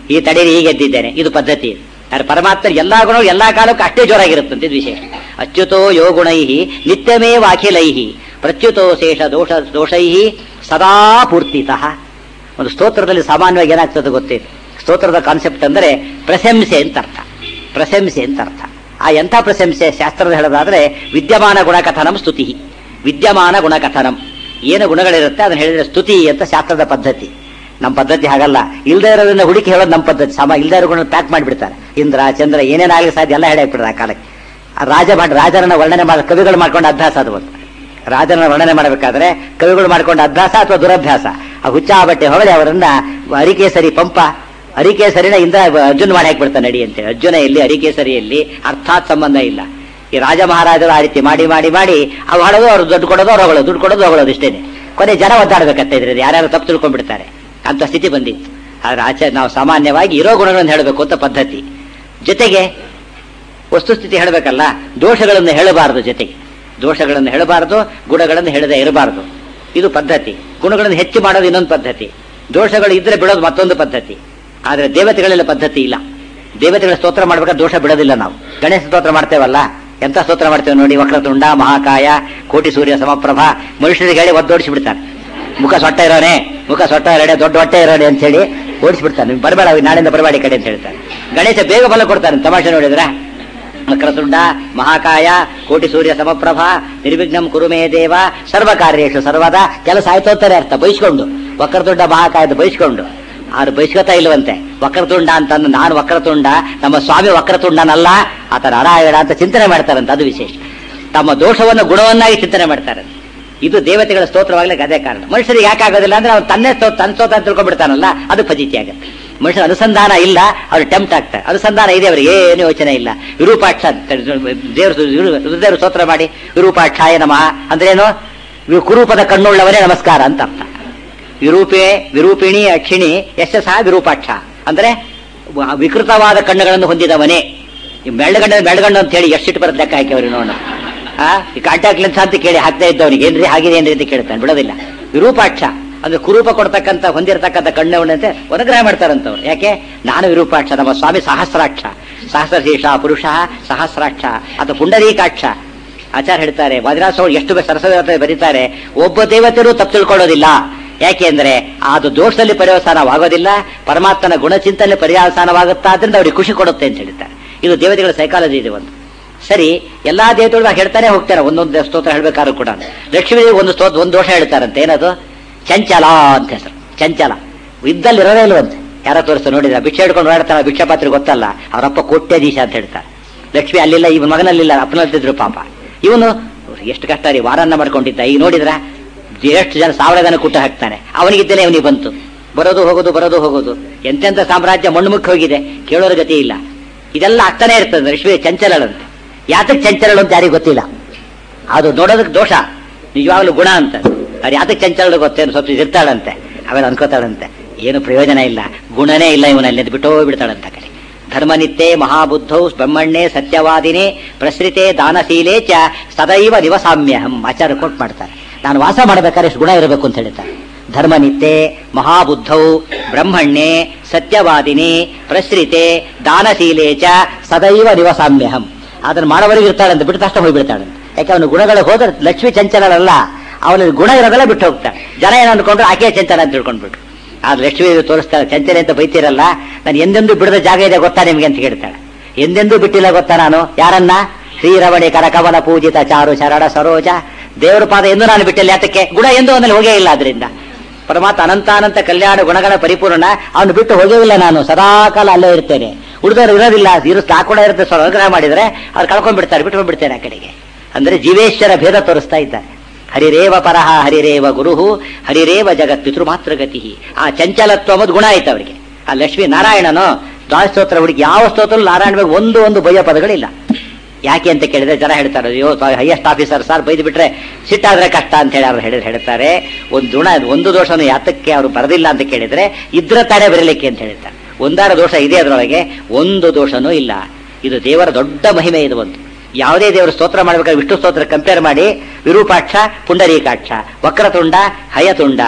ಈ ತಡೆಯಲ್ಲಿ ಹೀಗೆ ಎದ್ದಿದ್ದೇನೆ ಇದು ಪದ್ಧತಿ ಆದ್ರೆ ಪರಮಾತ್ಮ ಎಲ್ಲಾ ಗುಣಗಳು ಎಲ್ಲಾ ಕಾಲಕ್ಕೂ ಅಷ್ಟೇ ಜೋರಾಗಿರುತ್ತಂತೆ ಇದು ವಿಶೇಷ ಅಚ್ಯುತೋ ಯೋ ಗುಣೈ ನಿತ್ಯಮೇವ ಅಖಿಲೈ ಪ್ರಚ್ಯುತೋ ಶೇಷ ದೋಷ ದೋಷೈ ಸದಾ ಪೂರ್ತಿತಃ ಒಂದು ಸ್ತೋತ್ರದಲ್ಲಿ ಸಾಮಾನ್ಯವಾಗಿ ಏನಾಗ್ತದೆ ಗೊತ್ತಿದೆ ಸ್ತೋತ್ರದ ಕಾನ್ಸೆಪ್ಟ್ ಅಂದರೆ ಪ್ರಶಂಸೆ ಅಂತ ಅರ್ಥ ಪ್ರಶಂಸೆ ಅಂತ ಅರ್ಥ ಆ ಎಂಥ ಪ್ರಶಂಸೆ ಶಾಸ್ತ್ರದ ಹೇಳೋದಾದ್ರೆ ವಿದ್ಯಮಾನ ಗುಣಕಥನಂ ಸ್ತುತಿ ವಿದ್ಯಮಾನ ಗುಣಕಥನಂ ಏನು ಗುಣಗಳಿರುತ್ತೆ ಅದನ್ನ ಹೇಳಿದ್ರೆ ಸ್ತುತಿ ಅಂತ ಶಾಸ್ತ್ರದ ಪದ್ಧತಿ ನಮ್ಮ ಪದ್ಧತಿ ಹಾಗಲ್ಲ ಇಲ್ದೇ ಇರೋದನ್ನ ಹುಡುಕಿ ಹೇಳೋದು ನಮ್ಮ ಪದ್ಧತಿ ಸಮ ಇಲ್ದೇ ಇರೋ ಪ್ಯಾಕ್ ಮಾಡಿಬಿಡ್ತಾರೆ ಇಂದ್ರ ಚಂದ್ರ ಏನೇನಾಗಲಿ ಸಾಧ್ಯ ಎಲ್ಲ ಹೇಳಾಕ್ಬಿಡ್ತಾರೆ ಆ ಕಾಲಕ್ಕೆ ಆ ರಾಜ ಮಾಡಿ ರಾಜರನ್ನ ವರ್ಣನೆ ಮಾಡಿ ಕವಿಗಳು ಮಾಡ್ಕೊಂಡು ಅಭ್ಯಾಸ ಅದು ಒಂದು ರಾಜನ ವರ್ಣನೆ ಮಾಡಬೇಕಾದ್ರೆ ಕವಿಗಳು ಮಾಡ್ಕೊಂಡ ಅಭ್ಯಾಸ ಅಥವಾ ದುರಭ್ಯಾಸ ಆ ಹುಚ್ಚ ಬಟ್ಟೆ ಹೊರಳಿ ಅವರನ್ನ ಅರಿಕೇಸರಿ ಪಂಪ ಅರಿಕೇಸರಿನ ಇಂದ ಅರ್ಜುನ್ ಮಾಡಿ ಹಾಕ್ಬಿಡ್ತಾನೆ ನಡಿ ಅಂತೇಳಿ ಅರ್ಜುನ ಎಲ್ಲಿ ಅರಿಕೇಸರಿಯಲ್ಲಿ ಅರ್ಥಾತ್ ಸಂಬಂಧ ಇಲ್ಲ ಈ ರಾಜ ಮಹಾರಾಜರು ಆ ರೀತಿ ಮಾಡಿ ಮಾಡಿ ಮಾಡಿ ಅವು ಹಾಡೋದು ಅವ್ರು ದುಡ್ಡು ಕೊಡೋದು ಅವ್ರು ಹೊಗಳೋದು ದುಡ್ಡು ಕೊಡೋದು ಹೊಗಳೋದು ಇಷ್ಟೇನೆ ಕೊನೆ ಜನ ಒದ್ದಾಡ್ಬೇಕಂತ ಇದ್ರೆ ಯಾರ್ಯಾರು ತಪ್ಪು ತಿಳ್ಕೊಂಡ್ಬಿಡ್ತಾರೆ ಅಂತ ಸ್ಥಿತಿ ಬಂದಿತ್ತು ಆದ್ರೆ ಆಚೆ ನಾವು ಸಾಮಾನ್ಯವಾಗಿ ಇರೋ ಗುಣಗಳನ್ನು ಹೇಳಬೇಕು ಅಂತ ಪದ್ಧತಿ ಜೊತೆಗೆ ವಸ್ತುಸ್ಥಿತಿ ಹೇಳಬೇಕಲ್ಲ ದೋಷಗಳನ್ನು ಹೇಳಬಾರದು ಜೊತೆಗೆ ದೋಷಗಳನ್ನು ಹೇಳಬಾರದು ಗುಣಗಳನ್ನು ಹೇಳದೆ ಇರಬಾರದು ಇದು ಪದ್ಧತಿ ಗುಣಗಳನ್ನು ಹೆಚ್ಚು ಮಾಡೋದು ಇನ್ನೊಂದು ಪದ್ಧತಿ ದೋಷಗಳು ಇದ್ರೆ ಬಿಡೋದು ಮತ್ತೊಂದು ಪದ್ಧತಿ ಆದ್ರೆ ದೇವತೆಗಳೆಲ್ಲ ಪದ್ಧತಿ ಇಲ್ಲ ದೇವತೆಗಳ ಸ್ತೋತ್ರ ಮಾಡ್ಬೇಕಾದ್ರೆ ದೋಷ ಬಿಡೋದಿಲ್ಲ ನಾವು ಗಣೇಶ ಸ್ತೋತ್ರ ಮಾಡ್ತೇವಲ್ಲ ಎಂತ ಸ್ತೋತ್ರ ಮಾಡ್ತೇವೆ ನೋಡಿ ವಕ್ರತುಂಡ ಮಹಾಕಾಯ ಕೋಟಿ ಸೂರ್ಯ ಸಮಪ್ರಭಾ ಮನುಷ್ಯರಿಗೆ ಹೇಳಿ ಒದ್ದೋಡಿಸಿ ಬಿಡ್ತಾರೆ ಮುಖ ಸೊಟ್ಟ ಇರೋನೆ ಮುಖ ಸೊಟ್ಟ ಇರೋನೆ ದೊಡ್ಡ ಹೊಟ್ಟೆ ಇರೋನೆ ಅಂತ ಹೇಳಿ ಓಡಿಸ್ಬಿಡ್ತಾನೆ ನೀವು ಬರಬೇಡ ನಾಳಿಂದ ಬರಬೇಡಿ ಕಡೆ ಅಂತ ಹೇಳ್ತಾರೆ ಗಣೇಶ ಬೇಗ ಬಲ ಕೊಡ್ತಾನೆ ತಮಾಷೆ ನೋಡಿದ್ರೆ ವಕ್ರತುಂಡ ಮಹಾಕಾಯ ಕೋಟಿ ಸೂರ್ಯ ಸಮಪ್ರಭಾ ನಿರ್ವಿಘ್ನಂ ಕುರುಮೇ ದೇವ ಸರ್ವ ಕಾರ್ಯೇಶು ಸರ್ವದ ಕೆಲಸ ಆಯ್ತು ಅಂತಾರೆ ಅರ್ಥ ಬಯಸ್ಕೊಂಡು ವಕ್ರತುಂಡ ಮಹಾಕಾಯದ ಬಯಸ್ಕೊಂಡು ಆರು ಬಯಸ್ಕೊತಾ ಇಲ್ವಂತೆ ವಕ್ರತುಂಡ ಅಂತಂದು ನಾನು ವಕ್ರತುಂಡ ನಮ್ಮ ಸ್ವಾಮಿ ವಕ್ರತುಂಡನಲ್ಲ ಆತ ನಾರಾಯಣ ಅಂತ ಚಿಂತನೆ ಮಾಡ್ತಾರಂತ ಅದು ವಿಶೇಷ ತಮ್ಮ ದೋಷವನ್ನು ಗುಣವನ್ನಾಗಿ ಚಿಂತನೆ ಮಾಡ್ತಾರೆ ಇದು ದೇವತೆಗಳ ಸ್ತೋತ್ರವಾಗ್ಲಿಕ್ಕೆ ಅದೇ ಕಾರಣ ಮನುಷ್ಯರಿಗೆ ಯಾಕೆ ಆಗೋದಿಲ್ಲ ಅಂದ್ರೆ ಅವ್ನು ತನ್ನೇ ಸ್ತೋ ತನ್ನ ಸ್ತೋತ್ರ ಅಂತ ತಿಳ್ಕೊಂಡ್ಬಿಡ್ತಾನಲ್ಲ ಅದು ಫಜಿತಿ ಆಗುತ್ತೆ ಮನುಷ್ಯನ ಅನುಸಂಧಾನ ಇಲ್ಲ ಅವ್ರು ಟೆಂಪ್ಟ್ ಆಗ್ತಾರೆ ಅನುಸಂಧಾನ ಇದೆ ಅವರಿಗೆ ಏನು ಯೋಚನೆ ಇಲ್ಲ ವಿರೂಪಾಕ್ಷ ದೇವರು ದೇವರು ಸ್ತೋತ್ರ ಮಾಡಿ ವಿರೂಪಾಕ್ಷಾಯ ನಮಃ ಅಂದ್ರೇನು ವಿ- ಕುರೂಪದ ಕಣ್ಣುಳ್ಳವರೇ ನಮಸ್ಕಾರ ಅಂತ ಅರ್ಥ ವಿರೂಪೇ ವಿರೂಪಿಣಿ ಅಕ್ಷಿಣಿ ಯಶ ಸಹ ವಿರೂಪಾಕ್ಷ ಅಂದ್ರೆ ವ- ವಿಕೃತವಾದ ಕಣ್ಣುಗಳನ್ನು ಹೊಂದಿದವನೇ ಈ ಬೆಳ್ಳಗಣ್ಣ ಬೆಳ್ಳಗಣ್ಣು ಅಂತ ಹೇಳಿ ಎಷ್ಟಿಟ್ಟು ಬರುತ್ತೆ ಲೆಕ್ಕ ಹಾಕಿ ಅವ್ರಿಗೆ ನೋಡೋಣ ಆ ಈ ಕಾಂಟ್ಯಾಕ್ಟ್ ಲೆನ್ಸ್ ಅಂತ ಕೇಳಿ ಹಾಕ್ತಾ ಇದ್ದವನಿಗೆ ಏನ್ರಿ ಹಾಗಿದೆ ಏನ್ರಿ ಅಂತ ಕೇಳ್ತಾನೆ ಬಿಡೋದಿಲ್ಲ ವಿರೂಪಾಕ್ಷ ಅಂದ್ರೆ ಕುರೂಪ ಕೊಡ್ತಕ್ಕಂಥ ಹೊಂದಿರತಕ್ಕಂಥ ಕಣ್ಣವನಂತೆ ಅನುಗ್ರಹ ಮಾಡ್ತಾರಂತವ್ರು ಯಾಕೆ ನಾನು ವಿರೂಪಾಕ್ಷ ನಮ್ಮ ಸ್ವಾಮಿ ಸಹಸ್ರಾಕ್ಷ ಸಹಸ್ರಶೇಷ ಪುರುಷ ಸಹಸ್ರಾಕ್ಷ ಅಥವಾ ಪುಂಡರೀಕಾಕ್ಷ ಆಚಾರ್ಯ ಹೇಳ್ತಾರೆ ವಜ್ರಾಸ ಎಷ್ಟು ಬೆ- ಸರಸ್ವತಿ ಬರೀತಾರೆ ಒಬ್ಬ ದೇವತೆಯರು ತಪ್ಪು ತಿಳ್ಕೊಳ್ಳೋದಿಲ್ಲ ಯಾಕೆ ಅಂದ್ರೆ ಅದು ದೋಷದಲ್ಲಿ ಪರ್ಯವಸಾನವಾಗೋದಿಲ್ಲ ಪರಮಾತ್ಮನ ಗುಣಚಿಂತನೆ ಪರ್ಯಾವಸಾನವಾಗುತ್ತಾ ಆದ್ರಿಂದ ಅವ್ರಿಗೆ ಖುಷಿ ಕೊಡುತ್ತೆ ಅಂತ ಹೇಳ್ತಾರೆ ಇದು ದೇವತೆಗಳ ಸೈಕಾಲಜಿ ಇದೆ ಒಂದು ಸರಿ ಎಲ್ಲಾ ದೇವತೆಗಳು ಹೇಳ್ತಾನೆ ಹೋಗ್ತಾರೆ ಒಂದೊಂದು ಸ್ತೋತ್ರ ಹೇಳ್ಬೇಕಾದ್ರೂ ಕೂಡ ಲಕ್ಷ್ಮೀ ಒಂದು ಸ್ತೋತ್ರ ಒಂದು ದೋಷ ಹೇಳ್ತಾರಂತೆ ಏನದು ಚಂಚಲ ಅಂತ ಹೆಸರು ಚಂಚಲ ಇದ್ದಲ್ಲಿ ಇರೋದೇ ಇಲ್ವಂತೆ ಯಾರ ತೋರಿಸ್ತಾ ನೋಡಿದ್ರ ಭಿಕ್ಷೆ ಹಿಡ್ಕೊಂಡು ಓಡಾಡ್ತಾರ ಭಿಕ್ಷಾ ಪಾತ್ರೆ ಗೊತ್ತಲ್ಲ ಅವರಪ್ಪ ಕೋಟ್ಯಾಧೀಶ ಅಂತ ಹೇಳ್ತಾರೆ ಲಕ್ಷ್ಮಿ ಅಲ್ಲಿಲ್ಲ ಇವನ ಮಗನಲ್ಲಿಲ್ಲ ಅಪ್ಪನಲ್ಲಿದ್ರು ಪಾಪ ಇವನು ಎಷ್ಟು ಕಷ್ಟ ರೀ ವಾರನ್ನ ಮಾಡ್ಕೊಂಡಿದ್ದ ಈಗ ನೋಡಿದ್ರ ಎಷ್ಟು ಜನ ಸಾವಿರ ಜನ ಕುಟ್ಟ ಹಾಕ್ತಾನೆ ಅವನಿಗಿದ್ದೇನೆ ಅವನಿಗೆ ಬಂತು ಬರೋದು ಹೋಗೋದು ಬರೋದು ಹೋಗೋದು ಎಂತೆಂತ ಸಾಮ್ರಾಜ್ಯ ಮಣ್ಣು ಮುಖ ಹೋಗಿದೆ ಕೇಳೋರ ಗತಿ ಇಲ್ಲ ಇದೆಲ್ಲ ಆಗ್ತಾನೆ ಇರ್ತದೆ ಲಕ್ಷ್ಮಿ ಚಂಚಲಳಂತೆ ಯಾತಕ್ಕೆ ಚಂಚಲಳು ಅಂತ ಯಾರಿಗೂ ಗೊತ್ತಿಲ್ಲ ಅದು ನೋಡೋದಕ್ಕೆ ದೋಷ ನಿಜವಾಗ್ಲೂ ಗುಣ ಅಂತ ಅದು ಯಾತಕ್ಕೆ ಚಂಚಲ ಗೊತ್ತೇನು ಸ್ವಲ್ಪ ಇರ್ತಾಳಂತೆ ಆಮೇಲೆ ಅನ್ಕೋತಾಳಂತೆ ಏನು ಪ್ರಯೋಜನ ಇಲ್ಲ ಗುಣನೇ ಇಲ್ಲ ಇವನಲ್ಲಿ ಅಂತ ಬಿಟ್ಟೋ ಬಿಡ್ತಾಳಂತ ಆ ಕಡೆ ಧರ್ಮನಿತ್ಯೆ ಮಹಾಬುದ್ಧೌ ಬ್ರಹ್ಮಣ್ಯೇ ಸತ್ಯವಾದಿನೇ ಪ್ರಸೃತೆ ದಾನಶೀಲೇ ಚ ಸದೈವ ನಿವಸಾಮ್ಯಹಂ ಆಚಾರ್ಯ ಕೋಟ್ ಮಾಡ್ತಾರೆ ನಾನು ವಾಸ ಮಾಡಬೇಕಾದ್ರೆ ಎಷ್ಟು ಗುಣ ಇರಬೇಕು ಅಂತ ಹೇಳ್ತಾರೆ ಧರ್ಮನಿತ್ಯೆ ಮಹಾಬುದ್ಧೌ ಬ್ರಹ್ಮಣ್ಯೇ ಸತ್ಯವಾದಿನಿ ಪ್ರಸೃತೆ ದಾನಶೀಲೇ ಚ ಸದೈವ ನಿವಸಾಮ್ಯಹಂ ಅದನ್ನ ಮಾಡೋವರೆಗೆ ಇರ್ತಾಳಂತೆ ಬಿಟ್ಟು ತಕ್ಷಣ ಹೋಗ್ಬಿಡ್ತಾಳಂತೆ ಯಾಕೆ ಅವನು ಗುಣಗಳು ಹೋದ್ರೆ ಲಕ್ಷ್ಮಿ ಚಂಚಲಲ್ಲ ಅವನಲ್ಲಿ ಗುಣ ಇರೋದೆಲ್ಲ ಬಿಟ್ಟು ಹೋಗ್ತಾಳೆ ಜನ ಏನು ಅನ್ಕೊಂಡ್ರು ಆಕೆ ಚಂಚಲ ಅಂತ ತಿಳ್ಕೊಂಡ್ಬಿಟ್ರು ಆದ್ರೆ ಲಕ್ಷ್ಮಿ ತೋರಿಸ್ತಾಳೆ ಚಂಚಲೆ ಅಂತ ಬೈತಿರಲ್ಲ ನಾನು ಎಂದೆಂದೂ ಬಿಡದ ಜಾಗ ಇದೆ ಗೊತ್ತಾ ನಿಮ್ಗೆ ಅಂತ ಕೇಳ್ತಾಳೆ ಎಂದೆಂದೂ ಬಿಟ್ಟಿಲ್ಲ ಗೊತ್ತಾ ನಾನು ಯಾರನ್ನ ಶ್ರೀರಮಣಿ ಕರಕವನ ಪೂಜಿತ ಚಾರು ಶರಣ ಸರೋಜ ದೇವರ ಪಾದ ಎಂದು ನಾನು ಬಿಟ್ಟಿಲ್ಲ ಯಾತಕ್ಕೆ ಗುಣ ಎಂದು ಅವನಲ್ಲಿ ಹೋಗೇ ಇಲ್ಲ ಅದರಿಂದ ಪರಮಾತ್ಮ ಅನಂತಾನಂತ ಕಲ್ಯಾಣ ಗುಣಗಳ ಪರಿಪೂರ್ಣ ಅವನು ಬಿಟ್ಟು ಹೋಗೇವಿಲ್ಲ ನಾನು ಸದಾಕಾಲ ಅಲ್ಲೇ ಇರ್ತೇನೆ ಉಳಿದವರು ಇರೋದಿಲ್ಲ ಇರು ಕೂಡ ಇರುತ್ತೆ ಸ್ವಲ್ಪ ಅನುಗ್ರಹ ಮಾಡಿದ್ರೆ ಅವ್ರು ಕಳ್ಕೊಂಡ್ಬಿಡ್ತಾರೆ ಬಿಟ್ಟು ಬಿಡ್ತೇನೆ ಆ ಕಡೆಗೆ ಅಂದ್ರೆ ಜೀವೇಶ್ವರ ಭೇದ ತೋರಿಸ್ತಾ ಇದ್ದಾರೆ ಹರಿರೇವ ಪರಹ ಹರಿರೇವ ಗುರುಹು ಹರಿರೇವ ಜಗತ್ ಪಿತೃ ಮಾತ್ರ ಗತಿ ಆ ಚಂಚಲತ್ವ ಅನ್ನೋದು ಗುಣ ಆಯ್ತು ಅವರಿಗೆ ಆ ಲಕ್ಷ್ಮೀ ನಾರಾಯಣನು ದ್ವಾರ ಸ್ತೋತ್ರ ಹುಡುಗಿ ಯಾವ ಸ್ತೋತ್ರ ನಾರಾಯಣ ಬಗ್ಗೆ ಒಂದು ಒಂದು ಬಯ್ಯ ಪದಗಳಿಲ್ಲ ಯಾಕೆ ಅಂತ ಕೇಳಿದ್ರೆ ಜನ ಹೇಳ್ತಾರೆ ಅಯ್ಯೋ ಹೈಯೆಸ್ಟ್ ಆಫೀಸರ್ ಸರ್ ಬೈದು ಬಿಟ್ರೆ ಸಿಟ್ಟಾದ್ರೆ ಕಷ್ಟ ಅಂತ ಹೇಳಿ ಅವ್ರು ಹೇಳಿದ್ರೆ ಹೇಳ್ತಾರೆ ಒಂದು ಗುಣ ಒಂದು ದೋಷನು ಯಾತಕ್ಕೆ ಅವರು ಬರದಿಲ್ಲ ಅಂತ ಕೇಳಿದ್ರೆ ಇದ್ರ ತಡೆ ಬರಲಿಕ್ಕೆ ಅಂತ ಹೇಳ್ತಾರೆ ಒಂದಾರ ದೋಷ ಇದೆ ಅದರೊಳಗೆ ಒಂದು ದೋಷನೂ ಇಲ್ಲ ಇದು ದೇವರ ದೊಡ್ಡ ಮಹಿಮೆ ಇದು ಒಂದು ಯಾವುದೇ ದೇವರು ಸ್ತೋತ್ರ ಮಾಡ್ಬೇಕಾದ್ರೆ ವಿಷ್ಣು ಸ್ತೋತ್ರ ಕಂಪೇರ್ ಮಾಡಿ ವಿರೂಪಾಕ್ಷ ಪುಂಡರೀಕಾಕ್ಷ ವಕ್ರತುಂಡ ಹಯತುಂಡ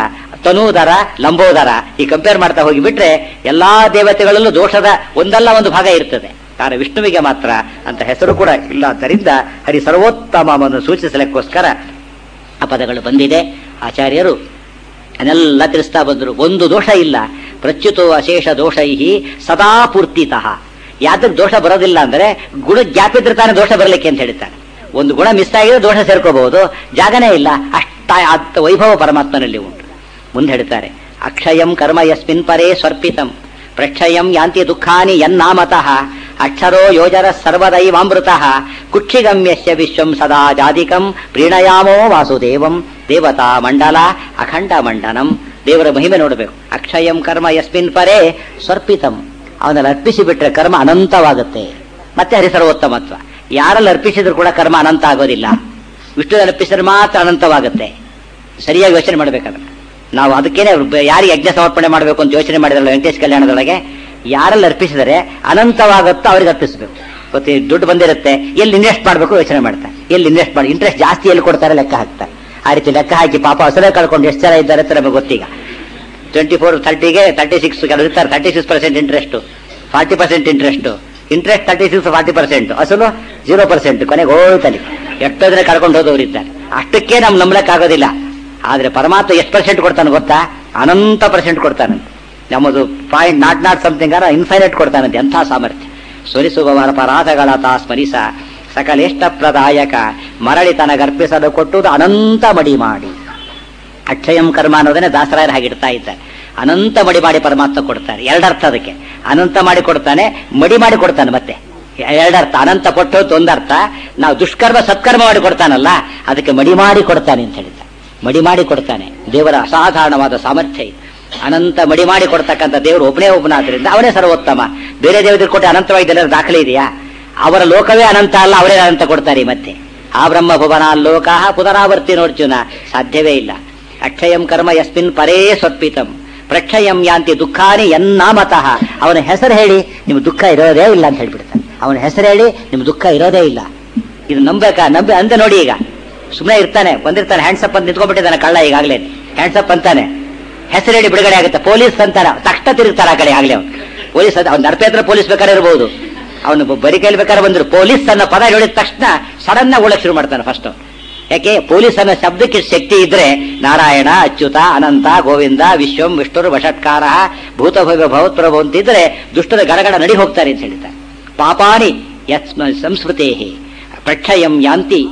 ತನೂದರ ಲಂಬೋದರ ಈ ಕಂಪೇರ್ ಮಾಡ್ತಾ ಹೋಗಿಬಿಟ್ರೆ ಎಲ್ಲಾ ದೇವತೆಗಳಲ್ಲೂ ದೋಷದ ಒಂದಲ್ಲ ಒಂದು ಭಾಗ ಇರ್ತದೆ ಆದರೆ ವಿಷ್ಣುವಿಗೆ ಮಾತ್ರ ಅಂತ ಹೆಸರು ಕೂಡ ಇಲ್ಲ ಆದ್ದರಿಂದ ಹರಿ ಸರ್ವೋತ್ತಮವನ್ನು ಸೂಚಿಸಲಿಕ್ಕೋಸ್ಕರ ಆ ಪದಗಳು ಬಂದಿದೆ ಆಚಾರ್ಯರು ಅದನ್ನೆಲ್ಲ ತಿಳಿಸ್ತಾ ಬಂದರು ಒಂದು ದೋಷ ಇಲ್ಲ ಪ್ರಚ್ಯುತೋ ಅಶೇಷ ದೋಷೈಹಿ ಸದಾ ಪೂರ್ತಿತಃ ಯಾವ್ದಕ್ಕೆ ದೋಷ ಬರೋದಿಲ್ಲ ಅಂದ್ರೆ ಗುಣ ಗ್ಯಾಪ್ ಇದ್ರೆ ತಾನೇ ದೋಷ ಬರಲಿಕ್ಕೆ ಅಂತ ಹೇಳ್ತಾನೆ ಒಂದು ಗುಣ ಮಿಸ್ ಆಗಿದ್ರೆ ದೋಷ ಸೇರ್ಕೋಬಹುದು ಜಾಗನೇ ಇಲ್ಲ ಅಷ್ಟ ಅತ್ತ ವೈಭವ ಪರಮಾತ್ಮನಲ್ಲಿ ಉಂಟು ಮುಂದೆ ಹೇಳ್ತಾರೆ ಅಕ್ಷಯಂ ಕರ್ಮ ಯಸ್ಮಿನ್ ಪರೇ ಸ್ವರ್ಪಿತಂ ಪ್ರಕ್ಷಯಂ ಯಾಂತಿ ದುಃಖಾನಿ ಯನ್ನಾಮತಃ ಅಕ್ಷರೋ ಯೋಜರ ಸರ್ವದೈವಾಮೃತಃ ಕುಕ್ಷಿಗಮ್ಯಸ್ಯ ವಿಶ್ವಂ ಸದಾ ಜಾಧಿಕಂ ಪ್ರೀಣಯಾಮೋ ವಾಸುದೇವಂ ದೇವತಾ ಮಂಡಲ ಅಖಂಡ ಮಂಡನಂ ದೇವರ ಮಹಿಮೆ ನೋಡಬೇಕು ಅಕ್ಷಯಂ ಕರ್ಮ ಯಸ್ಮಿನ್ ಪರೇ ಸ್ವರ್ಪಿತಂ ಅವನಲ್ಲಿ ಅರ್ಪಿಸಿ ಬಿಟ್ರೆ ಕರ್ಮ ಅನಂತವಾಗುತ್ತೆ ಮತ್ತೆ ಹರಿಸರ್ವೋತ್ತಮತ್ವ ಯಾರಲ್ಲಿ ಅರ್ಪಿಸಿದ್ರು ಕೂಡ ಕರ್ಮ ಅನಂತ ಆಗೋದಿಲ್ಲ ವಿಷ್ಣು ಅರ್ಪಿಸಿದ್ರೆ ಮಾತ್ರ ಅನಂತವಾಗುತ್ತೆ ಸರಿಯಾಗಿ ಯೋಚನೆ ಮಾಡ್ಬೇಕಂದ್ರೆ ನಾವು ಅದಕ್ಕೇನೆ ಬ- ಯಾರಿಗೆ ಯಜ್ಞ ಸಮರ್ಪಣೆ ಮಾಡಬೇಕು ಅಂತ ಯೋಚನೆ ಮಾಡಿದ್ರಲ್ಲ ವೆಂಕಟೇಶ್ ಕಲ್ಯಾಣದೊಳಗೆ ಯಾರಲ್ಲಿ ಅರ್ಪಿಸಿದರೆ ಅನಂತವಾಗುತ್ತೋ ಅವ್ರಿಗೆ ಅರ್ಪಿಸಬೇಕು ಮತ್ತೆ ದುಡ್ಡು ಬಂದಿರುತ್ತೆ ಎಲ್ಲಿ ಇನ್ವೆಸ್ಟ್ ಮಾಡಬೇಕು ಯೋಚನೆ ಮಾಡ್ತಾರೆ ಎಲ್ಲಿ ಇನ್ವೆಸ್ಟ್ ಮಾಡಿ ಇಂಟ್ರೆಸ್ಟ್ ಜಾಸ್ತಿ ಎಲ್ಲಿ ಕೊಡ್ತಾರೆ ಲೆಕ್ಕ ಹಾಕ್ತಾರೆ ಆ ರೀತಿ ಲೆಕ್ಕ ಹಾಕಿ ಪಾಪ ಹೊಸಲೇ ಕಳ್ಕೊಂಡು ಎಷ್ಟು ಜನ ಇದ್ದಾರೆ ಅಂತ ನಮಗೆ ಗೊತ್ತೀಗ ಟ್ವೆಂಟಿ ಫೋರ್ ಥರ್ಟಿಗೆ ತರ್ಟಿ ಸಿಕ್ಸ್ ಕೆಲವರು ಇರ್ತಾರೆ thirty six percent interest forty percent interest interest thirty six forty percent ಅಸಲು ಜೀರೋ ಪರ್ಸೆಂಟ್ ಕೊನೆಗೆ ಹೋಯ್ತಲ್ಲಿ ಎಷ್ಟೋ ಜನ ಕಳ್ಕೊಂಡು ಹೋದವರು ಇದ್ದಾರೆ ಅಷ್ಟಕ್ಕೆ ನಮ್ ನಂಬಲಕ್ಕಾಗೋದಿಲ್ಲ ಆದ್ರೆ ಪರಮಾತ್ಮ ಎಷ್ಟು ಪರ್ಸೆಂಟ್ ಕೊಡ್ತಾನೆ ಗೊತ್ತಾ ಅನಂತ ಪರ್ಸೆಂಟ್ ಕೊಡ್ತಾನೆ ನಮ್ಮದು ಪಾಯಿಂಟ್ ನಾಟ್ ನಾಟ್ ಸಮಥಿಂಗ್ ಅರ ಇನ್ಫೈನೈಟ್ ಕೊಡ್ತಾನಂತೆ ಎಂಥ ಸಾಮರ್ಥ್ಯ ಸ್ಮರಿಸುವವರ ಪರಾಧಗಳ ತಾ ಸ್ಮರಿಸ ಸಕಲೇಷ್ಟ ಪ್ರದಾಯಕ ಮರಳಿ ತನಗರ್ಪಿಸಲು ಕೊಟ್ಟುದು ಅನಂತ ಮಡಿ ಮಾಡಿ ಅಕ್ಷಯಂ ಕರ್ಮ ಅನ್ನೋದನ್ನೇ ದಾಸರಾಯರು ಹಾಗಿಡ್ತಾ ಇದ್ದಾರೆ ಅನಂತ ಮಡಿ ಮಾಡಿ ಪರಮಾತ್ಮ ಕೊಡ್ತಾರೆ ಎರಡರ್ಥ ಅದಕ್ಕೆ ಅನಂತ ಮಾಡಿ ಕೊಡ್ತಾನೆ ಮಡಿ ಮಾಡಿ ಕೊಡ್ತಾನೆ ಮತ್ತೆ ಎರಡರ್ಥ ಅನಂತ ಕೊಟ್ಟು ಒಂದರ್ಥ ನಾವು ದುಷ್ಕರ್ಮ ಸತ್ಕರ್ಮ ಮಾಡಿ ಕೊಡ್ತಾನಲ್ಲ ಅದಕ್ಕೆ ಮಡಿ ಮಾಡಿ ಕೊಡ್ತಾನೆ ಅಂತ ಹೇಳಿದ್ದಾರೆ ಮಡಿ ಮಾಡಿ ಕೊಡ್ತಾನೆ ದೇವರ ಅಸಾಧಾರಣವಾದ ಸಾಮರ್ಥ್ಯ ಇದು ಅನಂತ ಮಡಿ ಮಾಡಿ ಕೊಡ್ತಕ್ಕಂಥ ದೇವರು ಒಬ್ಬನೇ ಒಬ್ಬನಾದ್ರಿಂದ ಅವನೇ ಸರ್ವೋತ್ತಮ ಬೇರೆ ದೇವರಿಗೆ ಕೊಟ್ಟು ಅನಂತವಾಗಿ ದಾಖಲೆ ಇದೆಯಾ ಅವರ ಲೋಕವೇ ಅನಂತ ಅಲ್ಲ ಅವರೇ ಅನಂತ ಕೊಡ್ತಾರೆ ಮತ್ತೆ ಆ ಬ್ರಹ್ಮ ಭುವನ ಲೋಕ ಪುನರಾವರ್ತಿ ನೋಡ್ಚುನ ಸಾಧ್ಯವೇ ಇಲ್ಲ ಅಕ್ಷಯಂ ಕರ್ಮ ಯಸ್ಮಿನ್ ಪರೇ ಸ್ವರ್ಪಿತಂ ಪ್ರಕ್ಷಯಂ ಯಾಂತಿ ದುಃಖಾನಿ ಎನ್ನಾಮತಃ ಅವನ ಹೆಸರು ಹೇಳಿ ನಿಮ್ ದುಃಖ ಇರೋದೇ ಇಲ್ಲ ಅಂತ ಹೇಳ್ಬಿಡ್ತಾನೆ ಅವನ ಹೆಸರು ಹೇಳಿ ನಿಮ್ ದುಃಖ ಇರೋದೇ ಇಲ್ಲ ಇದು ನಂಬೇಕಾ ನಂಬಿ ಅಂದ ನೋಡಿ ಈಗ ಸುಮ್ಮನೆ ಇರ್ತಾನೆ ಬಂದಿರ್ತಾನೆ ಹ್ಯಾಂಡ್ಸಪ್ ಅಂತ ನಿಂತ್ಕೊಂಡ್ಬಿಟ್ಟಿದ್ದಾನೆ ಕಳ್ಳ ಈಗಾಗಲೇ ಹ್ಯಾಂಡ್ಸಪ್ ಅಂತಾನೆ ಹೆಸರು ಹೇಳಿ ಬಿಡುಗಡೆ ಆಗುತ್ತೆ ಪೊಲೀಸ್ ಅಂತಾರ ತಕ್ಷಣ ತಿರುಗ್ತಾರ ಆ ಕಡೆ ಆಗ್ಲೇ ಅವ್ನು ಪೊಲೀಸ್ ಅವ್ನ ನಡಪೆ ಹತ್ರ ಪೊಲೀಸ್ ಬೇಕಾದ್ರೆ ಇರ್ಬೋದು ಅವನು ಬರಿ ಕೈಲಿ ಬೇಕಾದ್ರೆ ಬಂದ್ರು ಪೊಲೀಸ್ ಅನ್ನೋ ಪದ ಹೇಳಿದ ತಕ್ಷಣ ಸಡನ್ ಆಗಿ ಓಡಕ್ ಶುರು ಮಾಡ್ತಾನೆ ಫಸ್ಟ್ ಯಾಕೆ ಪೊಲೀಸ್ ಅನ್ನೋ ಶಬ್ದಕ್ಕೆ ಶಕ್ತಿ ಇದ್ರೆ ನಾರಾಯಣ ಅಚ್ಯುತ ಅನಂತ ಗೋವಿಂದ ವಿಶ್ವಂ ವಿಷ್ಣುರು ವಷಟ್ಕಾರ ಭೂತಭವ್ಯ ಭವತ್ಪ್ರಭು ಅಂತಿದ್ರೆ ದುಷ್ಟರ ಗಡಗಡ ನಡಿ ಹೋಗ್ತಾರೆ ಅಂತ ಹೇಳ್ತಾರೆ ಪಾಪಾನಿ ಯತ್ಸ್ಮ ಸಂಸ್ಮೃತೇ ಪ್ರಕ್ಷಯಂ ಯಾಂತಿ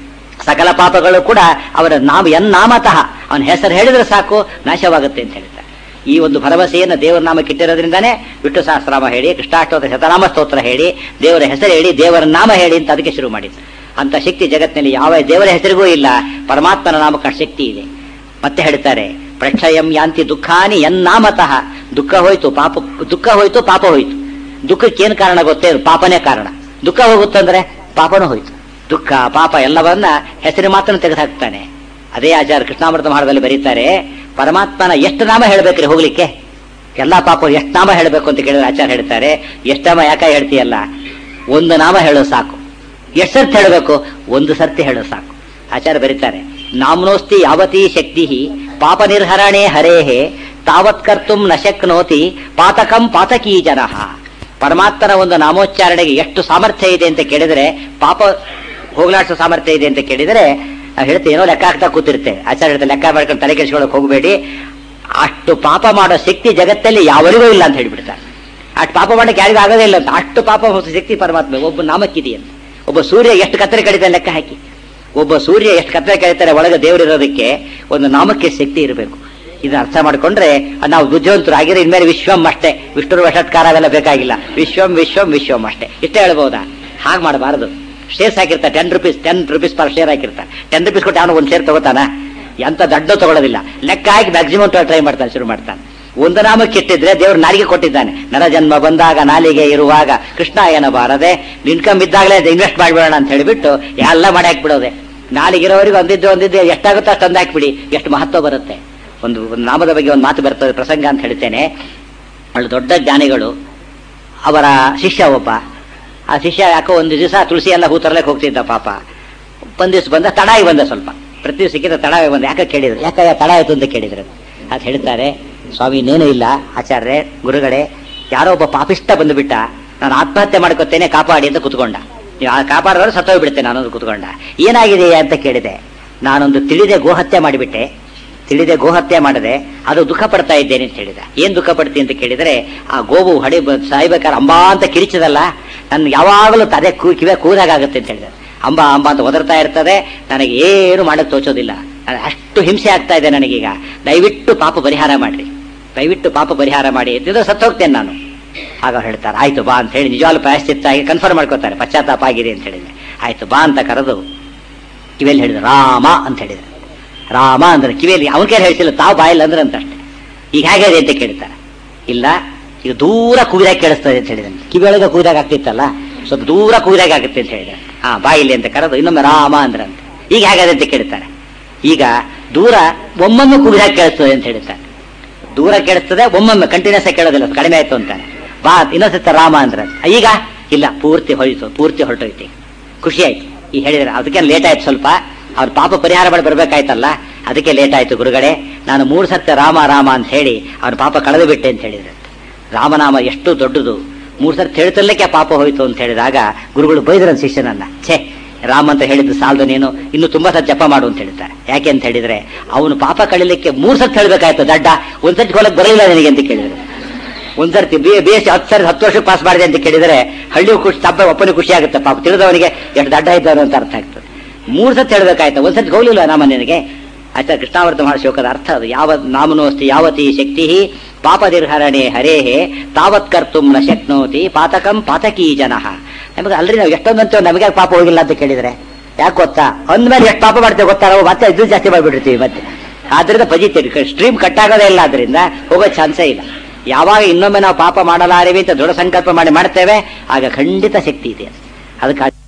ಸಕಲ ಪಾಪಗಳು ಕೂಡ ಅವರ ನಾಮ ಎನ್ನಾಮತಃ ಅವನ ಹೆಸರು ಹೇಳಿದ್ರೆ ಸಾಕು ನಾಶವಾಗುತ್ತೆ ಅಂತ ಹೇಳ್ತಾರೆ ಈ ಒಂದು ಭರವಸೆಯನ್ನು ದೇವರ ನಾಮಕ್ಕೆ ಇಟ್ಟಿರೋದ್ರಿಂದಾನೇ ವಿಷ್ಣು ಸಹಸ್ರನಾಮ ಹೇಳಿ ಕೃಷ್ಣಾಷ್ಟೋತ್ತರ ಶತನಾಮ ಸ್ತೋತ್ರ ಹೇಳಿ ದೇವರ ಹೆಸರು ಹೇಳಿ ದೇವರ ನಾಮ ಹೇಳಿ ಅಂತ ಅದಕ್ಕೆ ಶುರು ಮಾಡಿದ್ದು ಅಂತ ಶಕ್ತಿ ಜಗತ್ತಿನಲ್ಲಿ ಯಾವ ದೇವರ ಹೆಸರಿಗೂ ಇಲ್ಲ ಪರಮಾತ್ಮನ ನಾಮಕ ಶಕ್ತಿ ಇದೆ ಮತ್ತೆ ಹೇಳ್ತಾರೆ ಪ್ರಕ್ಷಯಂ ಯಾಂತಿ ದುಃಖಾನಿ ಎನ್ನಾಮತಃ ದುಃಖ ಹೋಯ್ತು ಪಾಪ ದುಃಖ ಹೋಯ್ತು ಪಾಪ ಹೋಯ್ತು ದುಃಖಕ್ಕೇನು ಕಾರಣ ಗೊತ್ತೇ ಪಾಪನೇ ಕಾರಣ ದುಃಖ ಹೋಗುತ್ತಂದ್ರೆ ಪಾಪನೂ ಹೋಯ್ತು ದುಃಖ ಪಾಪ ಎಲ್ಲವನ್ನ ಹೆಸರು ಮಾತ್ರ ತೆಗೆದುಹಾಕ್ತಾನೆ ಅದೇ ಆಚಾರ ಕೃಷ್ಣಾಮೃತ ಮಹಾರದಲ್ಲಿ ಬರೀತಾರೆ ಪರಮಾತ್ಮನ ಎಷ್ಟು ನಾಮ ಹೇಳ್ಬೇಕ್ರಿ ಹೋಗ್ಲಿಕ್ಕೆ ಎಲ್ಲಾ ಪಾಪ ಎಷ್ಟು ನಾಮ ಹೇಳಬೇಕು ಅಂತ ಕೇಳಿದ್ರೆ ಆಚಾರ ಹೇಳ್ತಾರೆ ಎಷ್ಟು ನಾಮ ಯಾಕೆ ಹೇಳ್ತೀಯಲ್ಲ ಒಂದು ನಾಮ ಹೇಳೋ ಸಾಕು ಎಷ್ಟು ಸರ್ತಿ ಹೇಳಬೇಕು ಒಂದು ಸರ್ತಿ ಹೇಳೋ ಸಾಕು ಆಚಾರ ಬರೀತಾರೆ ನಾಮ್ನೋಸ್ತಿ ಯಾವತಿ ಶಕ್ತಿ ಪಾಪ ನಿರ್ಹರಣೆ ಹರೇಹೇ ತಾವತ್ ಕರ್ತುಂ ನ ಶಕ್ನೋತಿ ಪಾತಕಂ ಪಾತಕೀ ಜನಃ ಪರಮಾತ್ಮನ ಒಂದು ನಾಮೋಚ್ಚಾರಣೆಗೆ ಎಷ್ಟು ಸಾಮರ್ಥ್ಯ ಇದೆ ಅಂತ ಕೇಳಿದರೆ ಪಾಪ ಹೋಗ್ಲಾಡಿಸೋ ಸಾಮರ್ಥ್ಯ ಇದೆ ಅಂತ ಕೇಳಿದರೆ ನಾವು ಹೇಳ್ತೀವಿ ಏನೋ ಲೆಕ್ಕ ಹಾಕ್ತಾ ಕೂತಿರ್ತೇವೆ ಆಚಾರ್ಯ ಹೇಳ್ತಾರೆ ಲೆಕ್ಕ ಮಾಡ್ಕೊಂಡು ತಲೆ ಕೆಡಿಸ್ಕೊಳಕ್ ಹೋಗಬೇಡಿ ಅಷ್ಟು ಪಾಪ ಮಾಡೋ ಶಕ್ತಿ ಜಗತ್ತಲ್ಲಿ ಯಾವರಿಗೂ ಇಲ್ಲ ಅಂತ ಹೇಳ್ಬಿಡ್ತಾರೆ ಅಷ್ಟು ಪಾಪ ಮಾಡಕ್ಕೆ ಯಾರಿಗೂ ಆಗೋದೇ ಇಲ್ಲ ಅಂತ ಅಷ್ಟು ಪಾಪ ಹೊಸ ಶಕ್ತಿ ಪರಮಾತ್ಮ ಒಬ್ಬ ನಾಮಕ್ಕಿದೆಯಂತ ಒಬ್ಬ ಸೂರ್ಯ ಎಷ್ಟು ಕತ್ತರೆ ಕಡಿತಾನೆ ಲೆಕ್ಕ ಹಾಕಿ ಒಬ್ಬ ಸೂರ್ಯ ಎಷ್ಟು ಕತ್ತರೆ ಕಡಿತಾರೆ ಒಳಗೆ ದೇವರಿರೋದಕ್ಕೆ ಒಂದು ನಾಮಕ್ಕೆ ಶಕ್ತಿ ಇರಬೇಕು ಇದನ್ನ ಅರ್ಥ ಮಾಡ್ಕೊಂಡ್ರೆ ನಾವು ಬುದ್ಧಿವಂತರು ಆಗಿರೋ ಇನ್ಮೇಲೆ ವಿಶ್ವಂ ಅಷ್ಟೇ ವಿಷ್ಣುರು ವಷತ್ಕಾರ ಅವೆಲ್ಲ ಬೇಕಾಗಿಲ್ಲ ವಿಶ್ವಂ ವಿಶ್ವಂ ವಿಶ್ವಂ ಅಷ್ಟೇ ಇಷ್ಟೇ ಹೇಳ್ಬೋದಾ ಹಾಗೆ ಮಾಡಬಾರದು ಶೇರ್ಸ್ ಹಾಕಿರ್ತಾರೆ ten rupees ten rupees per share ಹಾಕಿರ್ತಾರೆ ಟೆನ್ ರುಪೀಸ್ ಕೊಟ್ಟು ಅವನು ಒಂದು ಶೇರ್ ತಗೋತಾನ ಎಂತ ದಡ್ಡ ತಗೊಳ್ಳೋದಿಲ್ಲ ಲೆಕ್ಕ ಹಾಕಿ ಮ್ಯಾಕ್ಸಿಮಮ್ ಟ್ರೈ ಮಾಡ್ತಾನೆ ಶುರು ಮಾಡ್ತಾನೆ ಒಂದು ನಾಮಕ್ಕೆ ಇಟ್ಟಿದ್ರೆ ದೇವರು ನಾಲಿಗೆ ಕೊಟ್ಟಿದ್ದಾನೆ ನರಜನ್ಮ ಬಂದಾಗ ನಾಲಿಗೆ ಇರುವಾಗ ಕೃಷ್ಣ ಏನ ಬಾರದೆ ಇನ್ಕಮ್ ಇದ್ದಾಗಲೇ ಇನ್ವೆಸ್ಟ್ ಮಾಡಿಬಿಡೋಣ ಅಂತ ಹೇಳಿಬಿಟ್ಟು ಎಲ್ಲ ಮಾಡಿ ಹಾಕ್ಬಿಡೋದೆ ನಾಲಿಗಿರೋವರೆಗೂ ಒಂದಿದ್ದು ಒಂದಿದ್ದು ಎಷ್ಟಾಗುತ್ತೋ ಅಷ್ಟು ತಂದು ಹಾಕ್ಬಿಡಿ ಎಷ್ಟು ಮಹತ್ವ ಬರುತ್ತೆ ಒಂದು ಒಂದು ನಾಮದ ಬಗ್ಗೆ ಒಂದು ಮಾತು ಬರ್ತದೆ ಪ್ರಸಂಗ ಅಂತ ಹೇಳ್ತೇನೆ ಅವಳು ದೊಡ್ಡ ಜ್ಞಾನಿಗಳು ಅವರ ಶಿಷ್ಯ ಒಬ್ಬ ಆ ಶಿಷ್ಯ ಯಾಕೋ ಒಂದು ದಿವಸ ತುಳಸಿ ಎಲ್ಲ ಹೂ ತರಲಿಕ್ಕೆ ಹೋಗ್ತಿದ್ದ ಪಾಪ ಒಂದ್ ದಿವಸ ಬಂದ ತಡಾಗಿ ಬಂದ ಸ್ವಲ್ಪ ಪ್ರತಿ ದಿವಸ ಸಿಕ್ಕಿದ ತಡಾಗಿ ಬಂದ ಯಾಕೆ ಕೇಳಿದ್ರು ಯಾಕೆ ತಡ ಆಯ್ತು ಅಂತ ಕೇಳಿದ್ರು ಅದು ಹೇಳ್ತಾರೆ ಸ್ವಾಮಿ ಇನ್ನೇನೂ ಇಲ್ಲ ಆಚಾರ್ಯ ಗುರುಗಳೇ ಯಾರೋ ಒಬ್ಬ ಪಾಪಿಷ್ಟ ಬಂದುಬಿಟ್ಟ ನಾನು ಆತ್ಮಹತ್ಯೆ ಮಾಡ್ಕೊತೇನೆ ಕಾಪಾಡಿ ಅಂತ ಕುತ್ಕೊಂಡ ನೀವು ಆ ಕಾಪಾಡೋರು ಸತ್ತೋಗ್ಬಿಡ್ತೇನೆ ನಾನೊಂದು ಕುತ್ಕೊಂಡ ಏನಾಗಿದೆ ಅಂತ ಕೇಳಿದೆ ನಾನೊಂದು ತಿಳಿದೆ ಗೋಹತ್ಯೆ ಮಾಡಿಬಿಟ್ಟೆ ತಿಳಿದೆ ಗೋಹತ್ಯೆ ಮಾಡದೆ ಅದು ದುಃಖ ಪಡ್ತಾ ಇದ್ದೇನೆ ಅಂತ ಹೇಳಿದ ಏನ್ ದುಃಖ ಪಡ್ತೀನಿ ಅಂತ ಕೇಳಿದರೆ ಆ ಗೋವು ಹಡಿ ಸಾಯ್ಬೇಕಾದ್ರೆ ಅಂಬಾ ಅಂತ ಕಿರಿಚದಲ್ಲ ನನ್ಗೆ ಯಾವಾಗಲೂ ತಲೆ ಕೂ ಕಿವೆ ಕೂದಾಗುತ್ತೆ ಅಂತ ಹೇಳಿದ ಅಂಬಾ ಅಂಬಾ ಅಂತ ಒದರ್ತಾ ಇರ್ತದೆ ನನಗೆ ಏನು ಮಾಡಕ್ ತೋಚೋದಿಲ್ಲ ನನಗೆ ಅಷ್ಟು ಹಿಂಸೆ ಆಗ್ತಾ ಇದೆ ನನಗೀಗ ದಯವಿಟ್ಟು ಪಾಪ ಪರಿಹಾರ ಮಾಡ್ರಿ ದಯವಿಟ್ಟು ಪಾಪ ಪರಿಹಾರ ಮಾಡಿ ಅಂತಿದ್ರೆ ಸತ್ತು ಹೋಗ್ತೇನೆ ನಾನು ಆಗ ಅವ್ರು ಹೇಳ್ತಾರೆ ಆಯ್ತು ಬಾ ಅಂತ ಹೇಳಿ ನಿಜವಾಗ್ಲೂ ಪ್ರಾಯಶ್ಚಿತ್ತ ಆಗಿ ಕನ್ಫರ್ಮ್ ಮಾಡ್ಕೋತಾರೆ ಪಶ್ಚಾತ್ತಾಪ ಆಗಿದೆ ಅಂತ ಹೇಳಿದ್ರೆ ಆಯ್ತು ಬಾ ಅಂತ ಕರೆದು ಕಿವಿಯಲ್ಲಿ ಹೇಳಿದ್ರು ರಾಮ ಅಂತ ಹೇಳಿದ್ರು ರಾಮ ಅಂದ್ರೆ ಕಿವಿಯಲ್ಲಿ ಅವನ ಕೈಲಿ ಹೇಳ್ತಿಲ್ಲ ತಾವು ಬಾಯಿಲ್ಲ ಅಂದ್ರೆ ಅಂತ ಅಷ್ಟೇ ಈಗ ಹೇಗಿದೆ ಅಂತ ಕೇಳ್ತಾರೆ ಇಲ್ಲ ಈಗ ದೂರ ಕೂಗಿದಾಗ ಕೇಳಿಸ್ತದೆ ಅಂತ ಹೇಳಿದ್ರೆ ಕಿವಿಯೊಳಗೆ ಕೂಗಿದಾಗ ಆಗ್ತಿತ್ತಲ್ಲ ಸ್ವಲ್ಪ ದೂರ ಕೂಗಿದಾಗ ಆಗುತ್ತೆ ಅಂತ ಹೇಳಿದ್ರೆ ಹಾ ಬಾಯಿಲಿ ಅಂತ ಕರೆದು ಇನ್ನೊಮ್ಮೆ ರಾಮ ಅಂದ್ರಂತೆ ಈಗ ಹೇಗಿದೆ ಅಂತ ಕೇಳ್ತಾರೆ ಈಗ ದೂರ ಒಮ್ಮೊಮ್ಮೆ ಕೂಗಿದಾಗ ಕೇಳಿಸ್ತದೆ ಅಂತ ಹೇಳ್ತಾರೆ ದೂರ ಕೇಳಿಸ್ತದೆ ಒಮ್ಮೊಮ್ಮೆ ಕಂಟಿನ್ಯೂಸ್ ಆಗಿ ಕೇಳೋದಿಲ್ಲ ಕಡಿಮೆ ಆಯ್ತು ಅಂತಾನೆ ಬಾ ಇನ್ನೊಂದ್ಸತ್ತ ರಾಮ ಅಂದ್ರೆ ಈಗ ಇಲ್ಲ ಪೂರ್ತಿ ಹೋಯ್ತು ಪೂರ್ತಿ ಹೊರಟೋಯ್ತು ಈಗ. ಖುಷಿ ಆಯ್ತು ಈ ಹೇಳಿದ್ರೆ ಅದಕ್ಕೆ ಲೇಟ್ ಆಯ್ತು ಸ್ವಲ್ಪ ಅವ್ರ ಪಾಪ ಪರಿಹಾರ ಮಾಡಿ ಬರ್ಬೇಕಾಯ್ತಲ್ಲ ಅದಕ್ಕೆ ಲೇಟ್ ಆಯ್ತು ಗುರುಗಳೇ ನಾನು ಮೂರು ಸತ್ಯ ರಾಮ ರಾಮ ಅಂತ ಹೇಳಿ ಅವನ ಪಾಪ ಕಳೆದು ಬಿಟ್ಟೆ ಅಂತ ಹೇಳಿದ್ರೆ ರಾಮನಾಮ ಎಷ್ಟು ದೊಡ್ಡದು ಮೂರು ಸರ್ತಿ ಹೇಳ್ತಿರ್ಲಿಕ್ಕೆ ಪಾಪ ಹೋಯ್ತು ಅಂತ ಹೇಳಿದಾಗ ಗುರುಗಳು ಬೈದ್ರನ್ ಶಿಷ್ಯನನ್ನ ಛೇ ರಾಮ ಅಂತ ಹೇಳಿದ್ದು ಸಾಲದು ನೀನು ಇನ್ನು ತುಂಬಾ ಸತ್ ಜಪ ಮಾಡು ಅಂತ ಹೇಳ್ತಾರೆ ಯಾಕೆ ಅಂತ ಹೇಳಿದ್ರೆ ಅವನು ಪಾಪ ಕಳಿಲಿಕ್ಕೆ ಮೂರ್ ಸರ್ತಿ ಹೇಳ್ಬೇಕಾಯ್ತು ದಡ್ಡ ಒಂದ್ ಸರ್ತಿ ಹೊಲಕ್ ಬರಲಿಲ್ಲ ನನಗೆ ಅಂತ ಕೇಳಿದ್ರು ಒಂದ್ ಸರ್ತಿ ಬಿ ಬಿ ಎಸ್ ಹತ್ತು ಸರ್ತಿ ಹತ್ತು ವರ್ಷಕ್ಕೆ ಪಾಸ್ ಮಾಡಿದೆ ಅಂತ ಕೇಳಿದ್ರೆ ಹಳ್ಳಿ ಖುಷಿ ತಪ್ಪ ಒಪ್ಪನಿಗೆ ಖುಷಿ ಆಗುತ್ತೆ ಪಾಪ ತಿಳಿದವನಿಗೆ ಎಷ್ಟು ದಡ್ಡ ಇದ್ದಾನೆ ಅಂತ ಅರ್ಥ ಆಗ್ತದೆ ಮೂರ್ ಸರ್ತಿ ಹೇಳ್ಬೇಕಾಯ್ತು ಒಂದ್ ಸರ್ತಿ ಹೋಗ್ಲಿಲ್ಲ ನಾಮ ನಿನಗೆ ಆಯ್ತಾ ಕೃಷ್ಣಾವರ್ತ ಮಹಾ ಶ್ಲೋಕದ ಅರ್ಥ ಅದು ಯಾವ ನಾಮನೋಸ್ತಿ ಯಾವತಿ ಶಕ್ತಿ ಪಾಪದಿರ್ಹರಣೆ ಹರೇಹೇ ತಾವತ್ ಕರ್ತುಂ ನ ಶಕ್ನೋತಿ ಪಾತಕಂ ಪಾತಕೀ ಜನಃ ನಮಗೆ ಅಲ್ರಿ ನಾವು ಎಷ್ಟೊಂದಂತೇವೆ ನಮಗೆ ಪಾಪ ಹೋಗಿಲ್ಲ ಅಂತ ಕೇಳಿದ್ರೆ ಯಾಕೆ ಗೊತ್ತಾ ಅಂದ್ಮೇಲೆ ಎಷ್ಟು ಪಾಪ ಮಾಡ್ತೇವೆ ಗೊತ್ತಾ ನಾವು ಮತ್ತೆ ಇದು ಜಾಸ್ತಿ ಮಾಡ್ಬಿಟ್ಟಿರ್ತೀವಿ ಮತ್ತೆ ಆದ್ರಿಂದ ಪಜಿತೀವಿ ಸ್ಟ್ರೀಮ್ ಕಟ್ ಆಗೋದೇ ಇಲ್ಲ ಆದ್ರಿಂದ ಹೋಗೋ ಚಾನ್ಸೇ ಇಲ್ಲ ಯಾವಾಗ ಇನ್ನೊಮ್ಮೆ ನಾವು ಪಾಪ ಮಾಡಲಾರಿವಿ ಅಂತ ದೃಢ ಸಂಕಲ್ಪ ಮಾಡಿ ಮಾಡ್ತೇವೆ ಆಗ ಖಂಡಿತ ಶಕ್ತಿ ಇದೆ ಅದಕ್ಕೆ